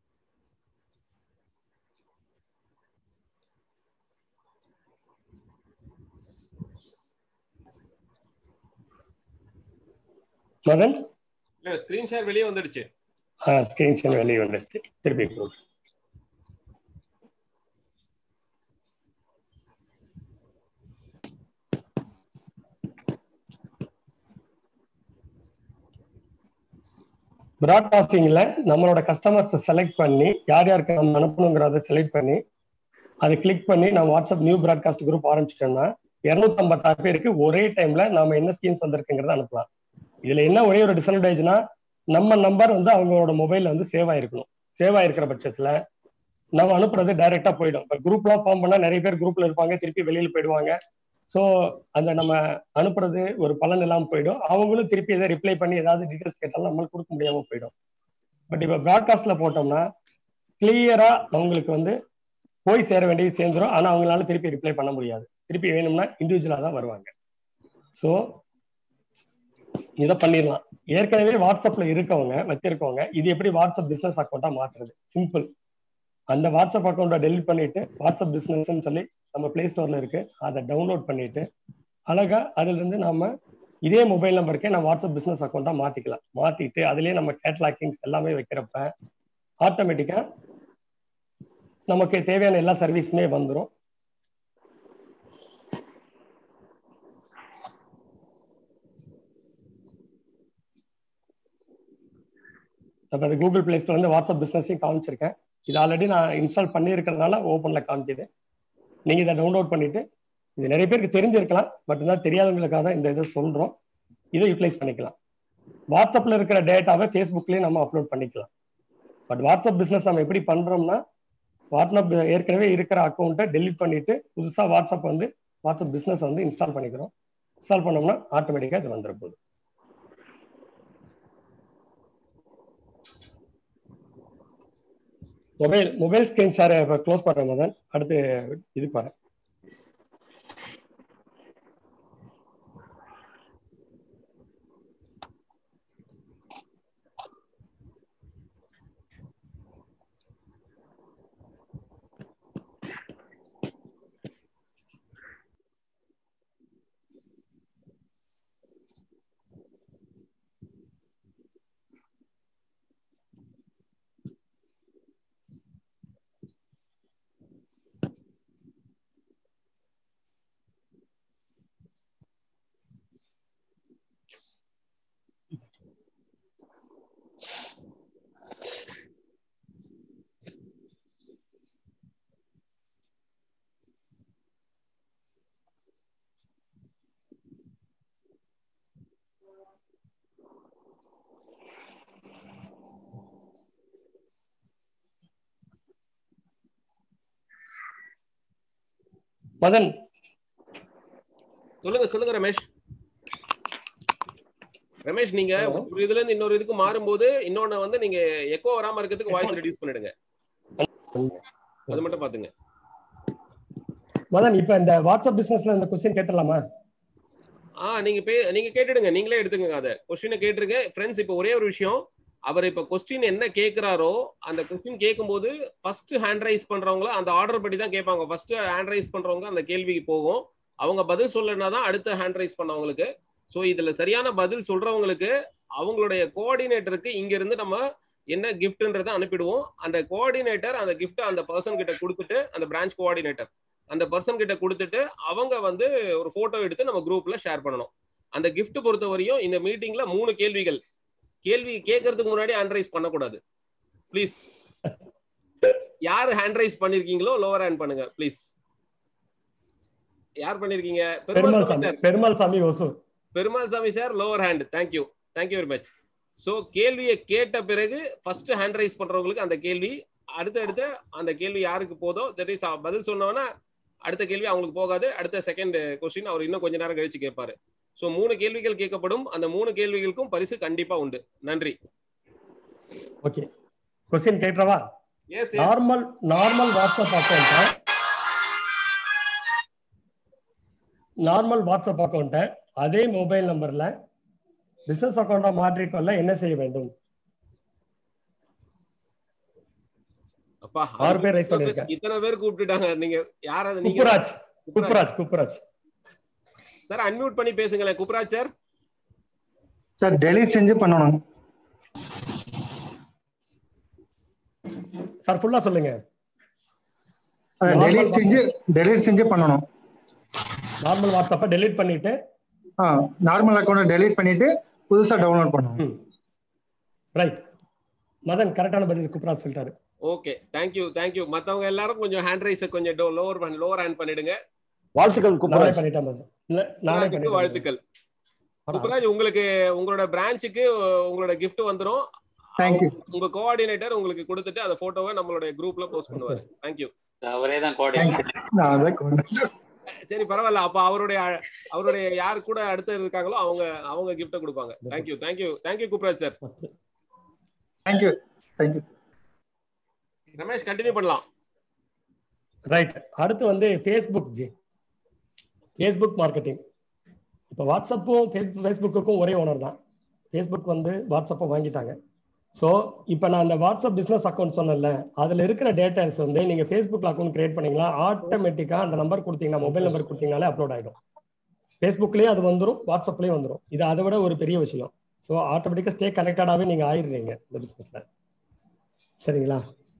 மதன் இல்ல ஸ்கிரீன் ஷேர் வெளியே வந்துடுச்சு ஸ்கிரீன் ஷேர் வெளியே வந்துருச்சு திருப்பி கொடு. ப்ராட்காஸ்டிங்ல நம்மளோட கஸ்டமர்ஸ் செலக்ட் பண்ணி யார் யாருக்கு நம்ம அனுப்பணுங்கிறத செலக்ட் பண்ணி அதை கிளிக் பண்ணி நம்ம வாட்ஸ்அப் நியூ ப்ராட்காஸ்ட் குரூப் ஆரம்பிச்சிட்டோம்னா இருநூத்தம்பத்தாறு பேருக்கு ஒரே டைம்ல நாம என்ன ஸ்கீம்ஸ் வந்திருக்குங்கிறத அனுப்பலாம் இதுல என்ன ஒரே ஒரு டிஸ்அட்வான்டேஜ்னா நம்ம நம்பர் வந்து அவங்களோட மொபைல்ல வந்து சேவ் ஆயிருக்கணும் சேவ் ஆயிருக்கிற பட்சத்துல நம்ம அனுப்புறது டைரக்டா போயிடும் இப்போ குரூப்லாம் ஃபார்ம் பண்ணா நிறைய பேர் குரூப்ல இருப்பாங்க திருப்பி வெளியில போயிடுவாங்க ஸோ அந்த நம்ம அனுப்புறது ஒரு பலன் இல்லாம போயிடும் அவங்களும் திருப்பி எதாவது ரிப்ளை பண்ணி ஏதாவது டீடைல்ஸ் கேட்டாலும் நம்மளுக்கு கொடுக்க முடியாம போயிடும் பட் இப்போ ப்ராட்காஸ்ட்ல போட்டோம்னா கிளியரா அவங்களுக்கு வந்து போய் சேர வேண்டியது சேர்ந்துரும் ஆனா அவங்களால திருப்பி ரிப்ளை பண்ண முடியாது திருப்பி வேணும்னா இண்டிவிஜுவலா தான் வருவாங்க ஸோ இதை பண்ணிடலாம் ஏற்கனவே வாட்ஸ்அப்ல இருக்கவங்க வச்சிருக்கவங்க இது எப்படி வாட்ஸ்அப் பிசினஸ் அக்கௌண்டா மாத்துறது சிம்பிள் அந்த வாட்ஸ்அப் அக்கௌண்ட்டை டெலிட் பண்ணிட்டு வாட்ஸ்அப் பிசினஸ்னு சொல்லி நம்ம பிளே ஸ்டோர்ல இருக்கு அதை டவுன்லோட் பண்ணிட்டு அழகா அதுல இருந்து நாம இதே மொபைல் நம்பருக்கே நம்ம வாட்ஸ்அப் பிசினஸ் அக்கௌண்டா மாத்திக்கலாம் மாத்திட்டு அதுலயே நம்ம கேட்லாக்கிங்ஸ் எல்லாமே வைக்கிறப்ப ஆட்டோமேட்டிக்கா நமக்கு தேவையான எல்லா சர்வீஸுமே வந்துடும் அப்ப அது கூகுள் பிளே ஸ்டோர் வந்து வாட்ஸ்அப் பிசினஸையும் காமிச்சிருக்கேன் இது ஆல்ரெடி நான் இன்ஸ்டால் பண்ணியிருக்கிறதுனால ஓப்பன்ல காமிக்குது நீங்க இதை டவுன்லோட் பண்ணிட்டு இது நிறைய பேருக்கு தெரிஞ்சிருக்கலாம் பட் இருந்தால் தெரியாதவங்களுக்காக தான் இந்த இதை சொல்றோம் இதை யூட்டிலைஸ் பண்ணிக்கலாம் வாட்ஸ்அப்ல இருக்கிற டேட்டாவை ஃபேஸ்புக்லயும் நம்ம அப்லோட் பண்ணிக்கலாம் பட் வாட்ஸ்அப் பிசினஸ் நம்ம எப்படி பண்றோம்னா வாட்ஸ்அப் ஏற்கனவே இருக்கிற அக்கௌண்ட்டை டெலிட் பண்ணிட்டு புதுசா வாட்ஸ்அப் வந்து வாட்ஸ்அப் பிசினஸ் வந்து இன்ஸ்டால் பண்ணிக்கிறோம் இன்ஸ்டால் பண்ணோம்னா ஆட்டோமேட்டிக்கா இது வந்துட போகுது mobile mobile screen share close பண்றேன் மதன் அடுத்து இது பாரு மதன் சொல்லுங்க சொல்லுங்க ரமேஷ் ரமேஷ் நீங்க Hello. ஒரு இதுல இருந்து இன்னொரு இதுக்கு மாறும்போது இன்னொன்னு வந்து நீங்க எக்கோ வராம இருக்கிறதுக்கு வாய்ஸ் ரெடியூஸ் பண்ணிடுங்க அது மட்டும் பாத்துங்க மதன் இப்ப இந்த வாட்ஸ்அப் பிசினஸ்ல இந்த கொஸ்டின் கேட்டலாமா ஆ நீங்க பே நீங்க கேட்டுடுங்க நீங்களே எடுத்துக்கங்க அதை கொஸ்டினை கேட்டுருங்க ஃப்ரெண்ட்ஸ் இப்போ ஒரே ஒரு விஷயம் அவர் இப்ப கொஸ்டின் என்ன கேக்குறாரோ அந்த கொஸ்டின் கேட்கும்போது ஃபர்ஸ்ட் ஹேண்ட் ரைஸ் பண்றவங்கள அந்த ஆர்டர் படி தான் கேட்பாங்க ஃபர்ஸ்ட் ஹேண்ட் ரைஸ் பண்றவங்க அந்த கேள்விக்கு போகும் அவங்க பதில் சொல்லனா தான் அடுத்த ஹேண்ட் ரைஸ் பண்ணவங்களுக்கு ஸோ இதுல சரியான பதில் சொல்றவங்களுக்கு அவங்களுடைய கோஆர்டினேட்டருக்கு இங்க இருந்து நம்ம என்ன கிஃப்ட்ன்றதை அனுப்பிடுவோம் அந்த கோஆர்டினேட்டர் அந்த கிஃப்ட் அந்த பர்சன் கிட்ட கொடுத்துட்டு அந்த பிரான்ச் கோஆர்டினேட்டர் அந்த பர்சன் கிட்ட கொடுத்துட்டு அவங்க வந்து ஒரு போட்டோ எடுத்து நம்ம குரூப்ல ஷேர் பண்ணணும் அந்த gift பொறுத்த வரையும் இந்த மீட்டிங்ல மூணு கேள்விகள் கேள்வி கேட்கறதுக்கு முன்னாடி ஹேண்ட் ரைஸ் பண்ணக்கூடாது ப்ளீஸ் யார் ஹேண்ட் ரைஸ் பண்ணிருக்கீங்களோ லோவர் ஹேண்ட் பண்ணுங்க ப்ளீஸ் யார் பண்ணிருக்கீங்க பெருமாள் பெருமாள் சாமி சார் பெருமாள் சாமி Hosur Perumal Sami sir lower hand thank you thank you very much so கேள்வியை கேட்ட பிறகு ஃபர்ஸ்ட் ஹேண்ட் ரைஸ் பண்றவங்களுக்கு அந்த கேள்வி அடுத்து அடுத்து அந்த கேள்வி யாருக்கு போதோ தட் இஸ் பதில் சொன்னோன்னா அடுத்த கேள்வி அவங்களுக்கு போகாது அடுத்த செகண்ட் கொஸ்டின் அவர் இன்னும் கொஞ்ச நேரம் கழிச்சு கேட்பாரு ஸோ மூணு கேள்விகள் கேட்கப்படும் அந்த மூணு கேள்விகளுக்கும் பரிசு கண்டிப்பா உண்டு நன்றி ஓகே கொஸ்டின் கேட்கவா எஸ் நார்மல் நார்மல் வாட்ஸ்அப் அக்கௌண்ட்டை நார்மல் வாட்ஸ்அப் அக்கௌண்ட்டை அதே மொபைல் நம்பர்ல பிசினஸ் அக்கௌண்டா மாற்றிக்கொள்ள என்ன செய்ய வேண்டும் அப்பா ஆறு பேர் ரைஸ் பண்ணிருக்கேன் இத்தனை பேர் கூப்பிட்டுட்டாங்க நீங்க யார் அது நீங்க குப்புராஜ் குப்புராஜ் குப்புராஜ் சார் அன்மியூட் பண்ணி பேசுங்களேன் குப்ராஜ் சார் சார் டெலிட் செஞ்சு பண்ணணும் சார் ஃபுல்லா சொல்லுங்க அதை டெலிட் செஞ்சு டெலிட் செஞ்சு பண்ணணும் நார்மல் வாட்ஸ்அப்பை டெலீட் பண்ணிட்டு ஆ நார்மல் அக்கௌண்ட்டை டெலிட் பண்ணிட்டு புதுசா டவுன்லோட் பண்ணணும் ரைட் மதன் கரெக்டான பதில் குப்புராஜ் சொல்லிட்டாரு ஓகே தேங்க்யூ தேங்க்யூ மத்தவங்க எல்லாரும் கொஞ்சம் ஹேண்ட் ரைஸ் கொஞ்சம் லோவர் லோவர் ஹேண்ட் பண்ணிடுங்க வாழ்த்துக்கள் நானே குப்பராஜ் பண்ணிட்டேன் மதன் இல்ல, நானே குப்ராஜுக்கு பண்ணிட்டேன் வாழ்த்துக்கள் குப்ராஜ் உங்களுக்கு உங்களோட பிரான்ச்சுக்கு உங்களோட gift வந்துரும் Thank you. உங்க கோஆர்டினேட்டர் உங்களுக்கு கொடுத்துட்டு அந்த போட்டோவை நம்மளுடைய குரூப்ல போஸ்ட் பண்ணுவாரு தேங்க்யூ அவரே தான் Thank you. நான் அதான் கொண்டு- சரி பரவாயில்ல அப்ப அவருடைய அவருடைய யார் கூட அடுத்து இருக்காங்களோ அவங்க அவங்க கிஃப்ட கொடுப்பாங்க thank you thank you thank you Kupraj sir Thank you. Thank you. Ramesh continue பண்ணலாம் ரைட் அடுத்து வந்து ஃபேஸ்புக் ஜி ஃபேஸ்புக் மார்க்கெட்டிங் இப்போ வாட்ஸ்அப்பும் ஃபேஸ்புக்குக்கும் ஒரே ஓனர் தான் ஃபேஸ்புக் வந்து வாட்ஸ்அப்பை வாங்கிட்டாங்க ஸோ இப்போ நான் அந்த வாட்ஸ்அப் பிஸ்னஸ் அக்கௌண்ட் சொன்னேன்ல அதில் இருக்கிற டேட்டாஸ் வந்து நீங்கள் ஃபேஸ்புக்கில் அக்கௌண்ட் கிரியேட் பண்ணீங்களா ஆட்டோமேட்டிக்காக அந்த நம்பர் கொடுத்தீங்கன்னா மொபைல் நம்பர் கொடுத்தீங்கனாலே அப்லோட் ஆகிடும் ஃபேஸ்புக்லேயே அது வந்துடும் வாட்ஸ்அப்லேயும் வந்துடும் இது அதை விட ஒரு பெரிய விஷயம் ஸோ ஆட்டோமேட்டிக்காக ஸ்டே கனெக்டடாகவே நீங்கள் ஆயிடுறீங்க இந்த பிஸ்னஸில் சரிங்களா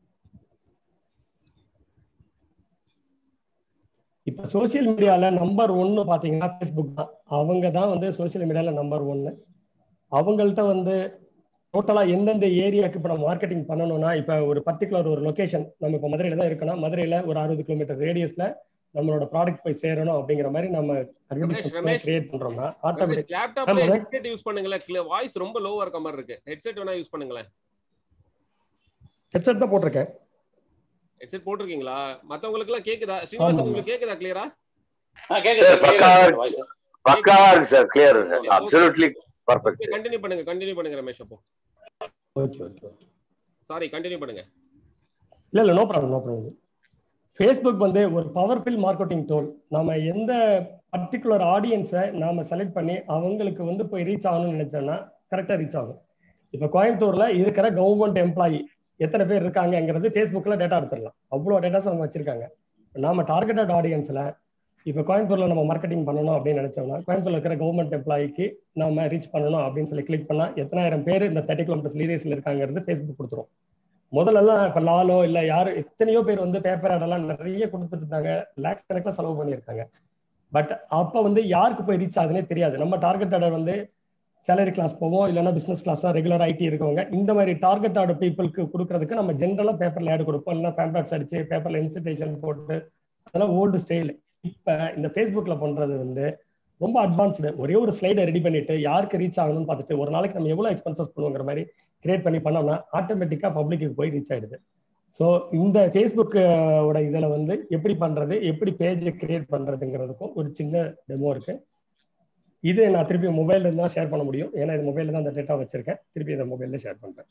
இப்ப சோசியல் மீடியால நம்பர் ஒன்னு பாத்தீங்கன்னா ஃபேஸ்புக் தான் அவங்க தான் வந்து சோசியல் மீடியால நம்பர் ஒன்னு அவங்கள்ட்ட வந்து டோட்டலா எந்தெந்த ஏரியாக்கு இப்ப நம்ம மார்க்கெட்டிங் பண்ணணும்னா இப்ப ஒரு பர்டிகுலர் ஒரு லொகேஷன் நம்ம இப்ப மதுரையில தான் இருக்கோம்னா மதுரையில ஒரு அறுபது கிலோமீட்டர் ரேடியஸ்ல நம்மளோட ப்ராடக்ட் போய் சேரணும் அப்படிங்கிற மாதிரி நம்ம ரமேஷ். அட்வர்டைஸ்மெண்ட் கிரியேட் பண்றோம்னா ரமேஷ் ஆட்டோமேட்டிக் லேப்டாப்ல ஆமா. ஹெட்செட் யூஸ் பண்ணுங்களேன் வாய்ஸ் ரொம்ப லோவா இருக்க மாதிரி இருக்கு ஹெட்செட் வேணா யூஸ் பண்ணுங்களேன் ஹெட்செட் தான் போட்டிருக்கேன் ஹெட்செட் போட்டிருக்கீங்களா மத்தவங்களுக்கு எல்லாம் கேக்குதா ஸ்ரீனிவாசன் ஆமா. உங்களுக்கு கேக்குதா கிளியரா பக்காவா இருக்கு பக்காவா இருக்கு sir clear absolutely perfect continue பண்ணுங்க கண்டினியூ பண்ணுங்க ரமேஷ் அப்போ ஓகே ஓகே சாரி கண்டினியூ பண்ணுங்க இல்ல இல்ல no problem no problem Facebook வந்து ஒரு பவர்ஃபுல் மார்க்கெட்டிங் டூல் நம்ம எந்த பர்டிகுலர் ஆடியன்ஸை நாம செலக்ட் பண்ணி அவங்களுக்கு வந்து போய் ரீச் ஆகணும்னு நினைச்சோம்னா கரெக்டா ரீச் ஆகும் இப்போ கோயம்புத்தூர்ல இருக்கிற கவர்மெண்ட் எம்ப்ளாயி எத்தனை பேர் இருக்காங்கங்கிறது ஃபேஸ்புக்கில் டேட்டா எடுத்துடலாம் அவ்வளோ டேட்டாஸ் அவங்க வச்சிருக்காங்க நாம டார்கெட்டட் ஆடியன்ஸ்ல இப்போ கோயம்புத்தூர்ல நம்ம மார்க்கெட்டிங் பண்ணணும் அப்படின்னு நினைச்சோம்னா கோயம்புத்தூர்ல இருக்கிற கவர்மெண்ட் எம்ப்ளாய்க்கு நாம ரீச் பண்ணணும் அப்படின்னு சொல்லி கிளிக் பண்ணா எத்தனாயிரம் பேர் இந்த தேர்ட்டி கிலோமீட்டர்ஸ் லீடர்ஸ்ல இருக்காங்கிறது ஃபேஸ்புக் கொடுத்துரும் முதல்லலாம் இப்ப லாலோ இல்ல யாரு எத்தனையோ பேர் வந்து பேப்பர் ஆடெல்லாம் நிறைய கொடுத்துட்டு இருந்தாங்க லேக்ஸ் கணக்கில் செலவு பண்ணியிருக்காங்க பட் அப்ப வந்து யாருக்கு போய் ரீச் ஆகுதுன்னே தெரியாது நம்ம டார்கெட் ஆர்டர் வந்து சேலரி கிளாஸ் போவோம் இல்லைன்னா பிசினஸ் கிளாஸ் ரெகுலர் ஐடி இருக்கவங்க இந்த மாதிரி டார்கெட் ஆர்டர் பீப்புளுக்கு கொடுக்கறதுக்கு நம்ம ஜென்ரலா பேப்பர்ல ஆட் கொடுப்போம் இல்லைன்னா பேம்பர்ஸ் அடிச்சு பேப்பர்ல இன்ஸ்டிடேஷன் போட்டு அதெல்லாம் ஓல்டு ஸ்டைல் இப்ப இந்த ஃபேஸ்புக்ல பண்றது வந்து ரொம்ப அட்வான்ஸ்டு ஒரே ஒரு ஸ்லைடை ரெடி பண்ணிட்டு யாருக்கு ரீச் ஆகணும்னு பார்த்துட்டு ஒரு நாளைக்கு நம்ம எவ்வளவு எக்ஸ்பென்சஸ் பண்ணுவோங்கிற மாதிரி கிரியேட் பண்ணி பண்ணோம்னா ஆட்டோமேட்டிக்கா பப்ளிக்கு போய் ரீச் ஆயிடுது ஸோ இந்த ஃபேஸ்புக்கோட இதில் வந்து எப்படி பண்றது எப்படி பேஜ் கிரியேட் பண்றதுங்கிறதுக்கும் ஒரு சின்ன டெமோ இருக்கு இது நான் திருப்பி மொபைல்ல இருந்து தான் ஷேர் பண்ண முடியும் ஏன்னா இது மொபைல்ல தான் அந்த டேட்டா வச்சிருக்கேன் திருப்பி இந்த மொபைல்ல ஷேர் பண்றேன்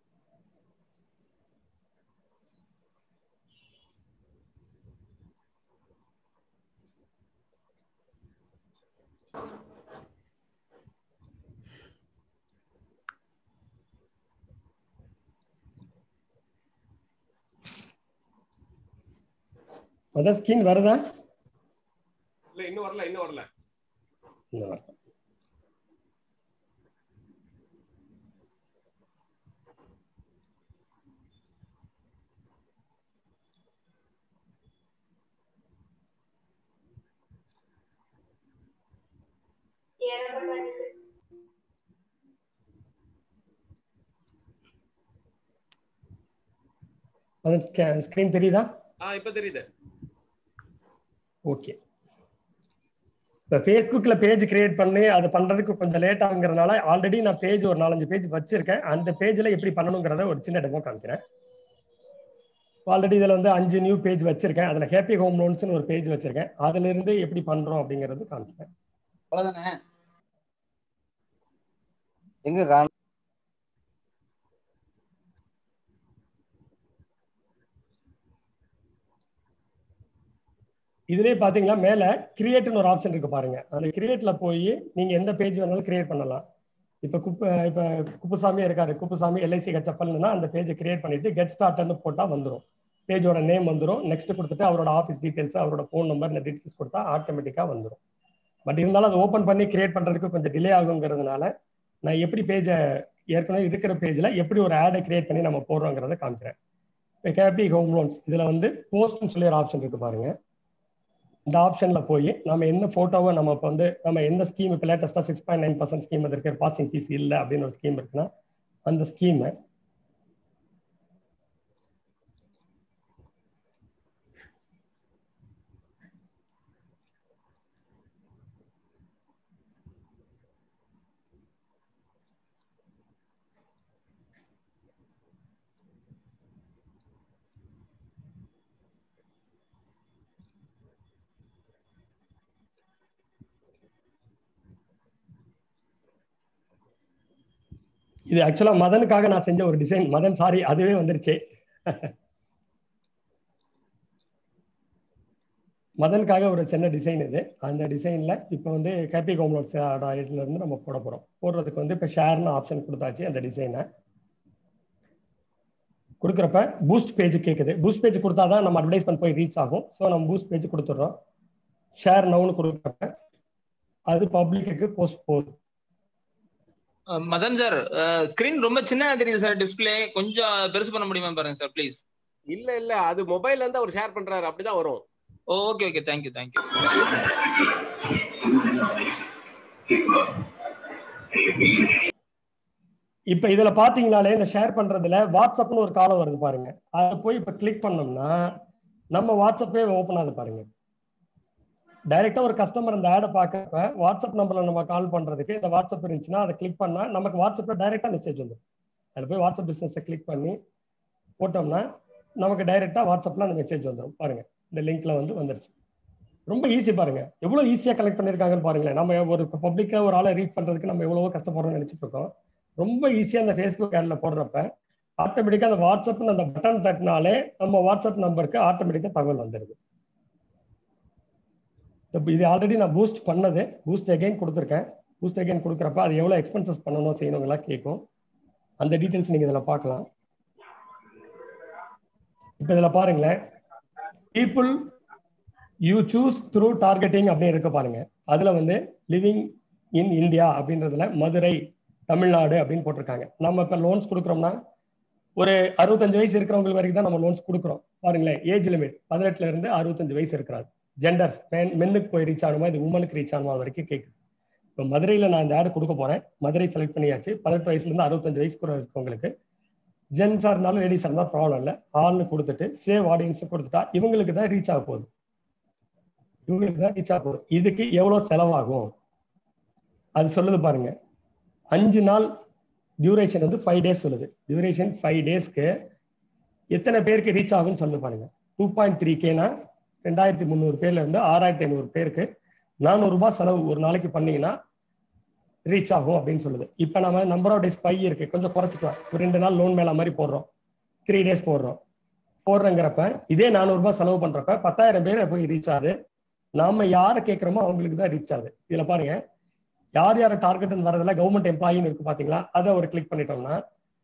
அதான் ஸ்கின் வருதா இல்ல இன்னும் வரல இன்னும் வரல இன்னும் வரல அதான் ஸ்கிரீன் தெரியுதா ஆ இப்ப தெரியுது ஓகே இப்போ ஃபேஸ்புக்கில் பேஜ் கிரியேட் பண்ணி அது பண்ணுறதுக்கு கொஞ்சம் லேட் ஆகுங்கிறதுனால ஆல்ரெடி நான் பேஜ் ஒரு நாலஞ்சு பேஜ் வச்சிருக்கேன் அந்த பேஜில் எப்படி பண்ணணுங்கிறத ஒரு சின்ன டெமோ காமிக்கிறேன் ஆல்ரெடி இதில் வந்து அஞ்சு நியூ பேஜ் வச்சிருக்கேன் அதில் ஹேப்பி ஹோம் லோன்ஸ்னு ஒரு பேஜ் வச்சிருக்கேன் அதுல இருந்து எப்படி பண்ணுறோம் அப்படிங்கிறது காமிக்கிறேன் அவ்வளவுதானே எங்க காண இதுலயே பாத்தீங்கன்னா மேல கிரியேட்னு ஒரு ஆப்ஷன் இருக்கு பாருங்க அந்த கிரியேட்ல போய் நீங்க எந்த பேஜ் வேணாலும் கிரியேட் பண்ணலாம் இப்ப குப்பு இப்ப குப்புசாமி இருக்காரு குப்புசாமி எல்ஐசி கச்சப்பல்னா அந்த பேஜை கிரியேட் பண்ணிட்டு கெட் ஸ்டார்ட்னு போட்டா வந்துரும் பேஜோட நேம் வந்துரும் நெக்ஸ்ட் கொடுத்துட்டு அவரோட ஆஃபீஸ் டீடைல்ஸ் அவரோட ஃபோன் நம்பர் இந்த டீடைல்ஸ் கொடுத்தா ஆட்டோமேட்டிக்கா வந்துரும் பட் இருந்தாலும் அதை ஓப்பன் பண்ணி கிரியேட் பண்றதுக்கு கொஞ்சம் டிலே ஆகுங்கிறதுனால நான் எப்படி பேஜை ஏற்கனவே இருக்கிற பேஜ்ல எப்படி ஒரு ஆடை கிரியேட் பண்ணி நம்ம போடுறோங்கிறத காமிக்கிறேன் இப்போ கேபி ஹோம் லோன்ஸ் இதுல வந்து போஸ்ட்னு சொல்லி ஒரு ஆப்ஷன் இருக்கு பாருங்க இந்த ஆப்ஷன்ல போய் நம்ம என்ன போட்டோவை நம்ம இப்போ வந்து நம்ம எந்த ஸ்கீம் இப்போ லேட்டஸ்டா six point nine percent scheme இருக்கு பாசிங் ஃபீஸ் இல்லை அப்படின்னு ஒரு ஸ்கீம் இருக்குன்னா அந்த ஸ்கீமை இது ஆக்சுவலா மதனுக்காக நான் செஞ்ச ஒரு டிசைன் மதன் சாரி அதுவே வந்துருச்சு மதனுக்காக ஒரு சின்ன டிசைன் இது அந்த டிசைன்ல இப்போ வந்து கேபி கோம்லோட்ஸ் இடத்துல இருந்து நம்ம போட போறோம் போடுறதுக்கு வந்து இப்போ ஷேர்னு ஆப்ஷன் கொடுத்தாச்சு அந்த டிசைனை கொடுக்குறப்ப பூஸ்ட் பேஜ் கேட்குது பூஸ்ட் பேஜ் கொடுத்தாதான் நம்ம அட்வர்டைஸ்மெண்ட் போய் ரீச் ஆகும் ஸோ நம்ம பூஸ்ட் பேஜ் கொடுத்துட்றோம் ஷேர் நவுன்னு கொடுக்குறப்ப அது பப்ளிக்கு போஸ்ட் போகுது மதன் சார் ஸ்கிரீன் ரொம்ப சின்னதா தெரியுது சார் டிஸ்பிளே கொஞ்சம் பெருசு பண்ண முடியுமா பாருங்க சார் ப்ளீஸ் இல்ல இல்ல அது மொபைல்ல இருந்து அவர் ஷேர் பண்றாரு அப்படிதான் வரும் ஓகே ஓகே தேங்க்யூ தேங்க்யூ இப்ப இதுல பாத்தீங்கனாலே இந்த ஷேர் பண்றதுல வாட்ஸ்அப்னு ஒரு காலம் வருது பாருங்க அதை போய் இப்ப கிளிக் பண்ணோம்னா நம்ம வாட்ஸ்அப்பே ஓபன் ஆகுது பாருங்க டைரக்டா ஒரு கஸ்டமர் அந்த ஆடை பாக்குறப்ப வாட்ஸ்அப் நம்பர்ல நம்ம கால் பண்றதுக்கு இந்த வாட்ஸ்அப் இருந்துச்சுன்னா அதை கிளிக் பண்ணா நமக்கு வாட்ஸ்அப்ல டைரக்டா மெசேஜ் வந்துடும் அதுல போய் வாட்ஸ்அப் பிசினஸ் கிளிக் பண்ணி போட்டோம்னா நமக்கு டைரெக்டாக வாட்ஸ்அப்பில் அந்த மெசேஜ் வந்துடும் பாருங்க இந்த லிங்க்ல வந்து வந்துருச்சு ரொம்ப ஈஸி பாருங்க எவ்வளோ ஈஸியாக கலெக்ட் பண்ணியிருக்காங்கன்னு பாருங்களேன் நம்ம ஒரு பப்ளிக்காக ஒரு ஆளை ரீச் பண்ணுறதுக்கு நம்ம எவ்வளவோ கஷ்டப்படுறோம்னு நினச்சிட்டு இருக்கோம் ரொம்ப ஈஸியாக அந்த ஃபேஸ்புக் ஆடில் போடுறப்ப ஆட்டோமேட்டிக்காக அந்த வாட்ஸ்அப்னு அந்த பட்டன் தட்டினாலே நம்ம வாட்ஸ்அப் நம்பருக்கு ஆட்டோமேட்டிக்காக தகவல் வந்துடுது இப்ப இது ஆல்ரெடி நான் பூஸ்ட் பண்ணது பூஸ்ட் அகைன் கொடுத்துருக்கேன் பூஸ்ட் அகைன் கொடுக்குறப்ப அது எவ்வளோ எக்ஸ்பென்சஸ் பண்ணணும் செய்யணுங்கலாம் கேட்கும் அந்த டீட்டெயில்ஸ் நீங்கள் இதில் பார்க்கலாம் இப்போ இதில் பாருங்களேன் people you choose through targeting அப்படின்னு இருக்க பாருங்க அதில் வந்து லிவிங் இன் இந்தியா அப்படின்றதுல மதுரை தமிழ்நாடு அப்படின்னு போட்டிருக்காங்க நம்ம இப்போ லோன்ஸ் கொடுக்குறோம்னா ஒரு அறுபத்தஞ்சு வயசு இருக்கிறவங்களுக்கு வரைக்கும் தான் நம்ம லோன்ஸ் கொடுக்குறோம் பாருங்களேன் ஏஜ் லிமிட் பதினெட்டுல இருந்து அறுபத்தஞ்சு வயசு இருக்கிறாரு ஜெண்டர்ஸ் மென்னுக்கு போய் ரீச் ஆகணுமா இது உமனுக்கு ரீச் ஆகணுமா வரைக்கும் கேட்குது இப்போ மதுரையில் நான் இந்த ஆடு கொடுக்க போறேன் மதுரை செலக்ட் பண்ணியாச்சு பதினெட்டு வயசுலேருந்து அறுபத்தஞ்சு வயசுக்கு இருக்கவங்களுக்கு ஜென்ஸாக இருந்தாலும் லேடிஸாக இருந்தாலும் ப்ராப்ளம் இல்லை ஆள்னு கொடுத்துட்டு சேவ் ஆடியன்ஸ் கொடுத்துட்டா இவங்களுக்கு தான் ரீச் ஆக போகுது இவங்களுக்கு தான் ரீச் ஆக போகுது இதுக்கு எவ்வளோ செலவாகும் அது சொல்லுது பாருங்க அஞ்சு நாள் டியூரேஷன் வந்து ஃபைவ் டேஸ் சொல்லுது டியூரேஷன் ஃபைவ் டேஸ்க்கு எத்தனை பேருக்கு ரீச் ஆகும்னு சொல்லுது பாருங்க டூ பாயிண்ட் த்ரீ கேனா ரெண்டாயிரத்தி முந்நூறு பேர்ல இருந்து ஆறாயிரத்தி ஐநூறு பேருக்கு நானூறு ரூபாய் செலவு ஒரு நாளைக்கு பண்ணீங்கன்னா ரீச் ஆகும் அப்படின்னு சொல்லுது இப்போ நம்ம நம்பர் ஆஃப் டேஸ் ஃபைவ் இருக்கு கொஞ்சம் குறைச்சிக்கலாம் ஒரு ரெண்டு நாள் லோன் மேல மாதிரி போடுறோம் த்ரீ டேஸ் போடுறோம் போடுறங்கிறப்ப இதே நானூறு ரூபாய் செலவு பண்றப்ப பத்தாயிரம் பேர் போய் ரீச் ஆகுது நாம யாரை கேட்குறோமோ அவங்களுக்கு தான் ரீச் ஆகுது இதுல பாருங்க யார் யார் டார்கெட் வரதுல கவர்மெண்ட் எம்ப்ளாயின்னு இருக்கு பாத்தீங்களா அதை ஒரு கிளிக் பண்ணிட்டோம்னா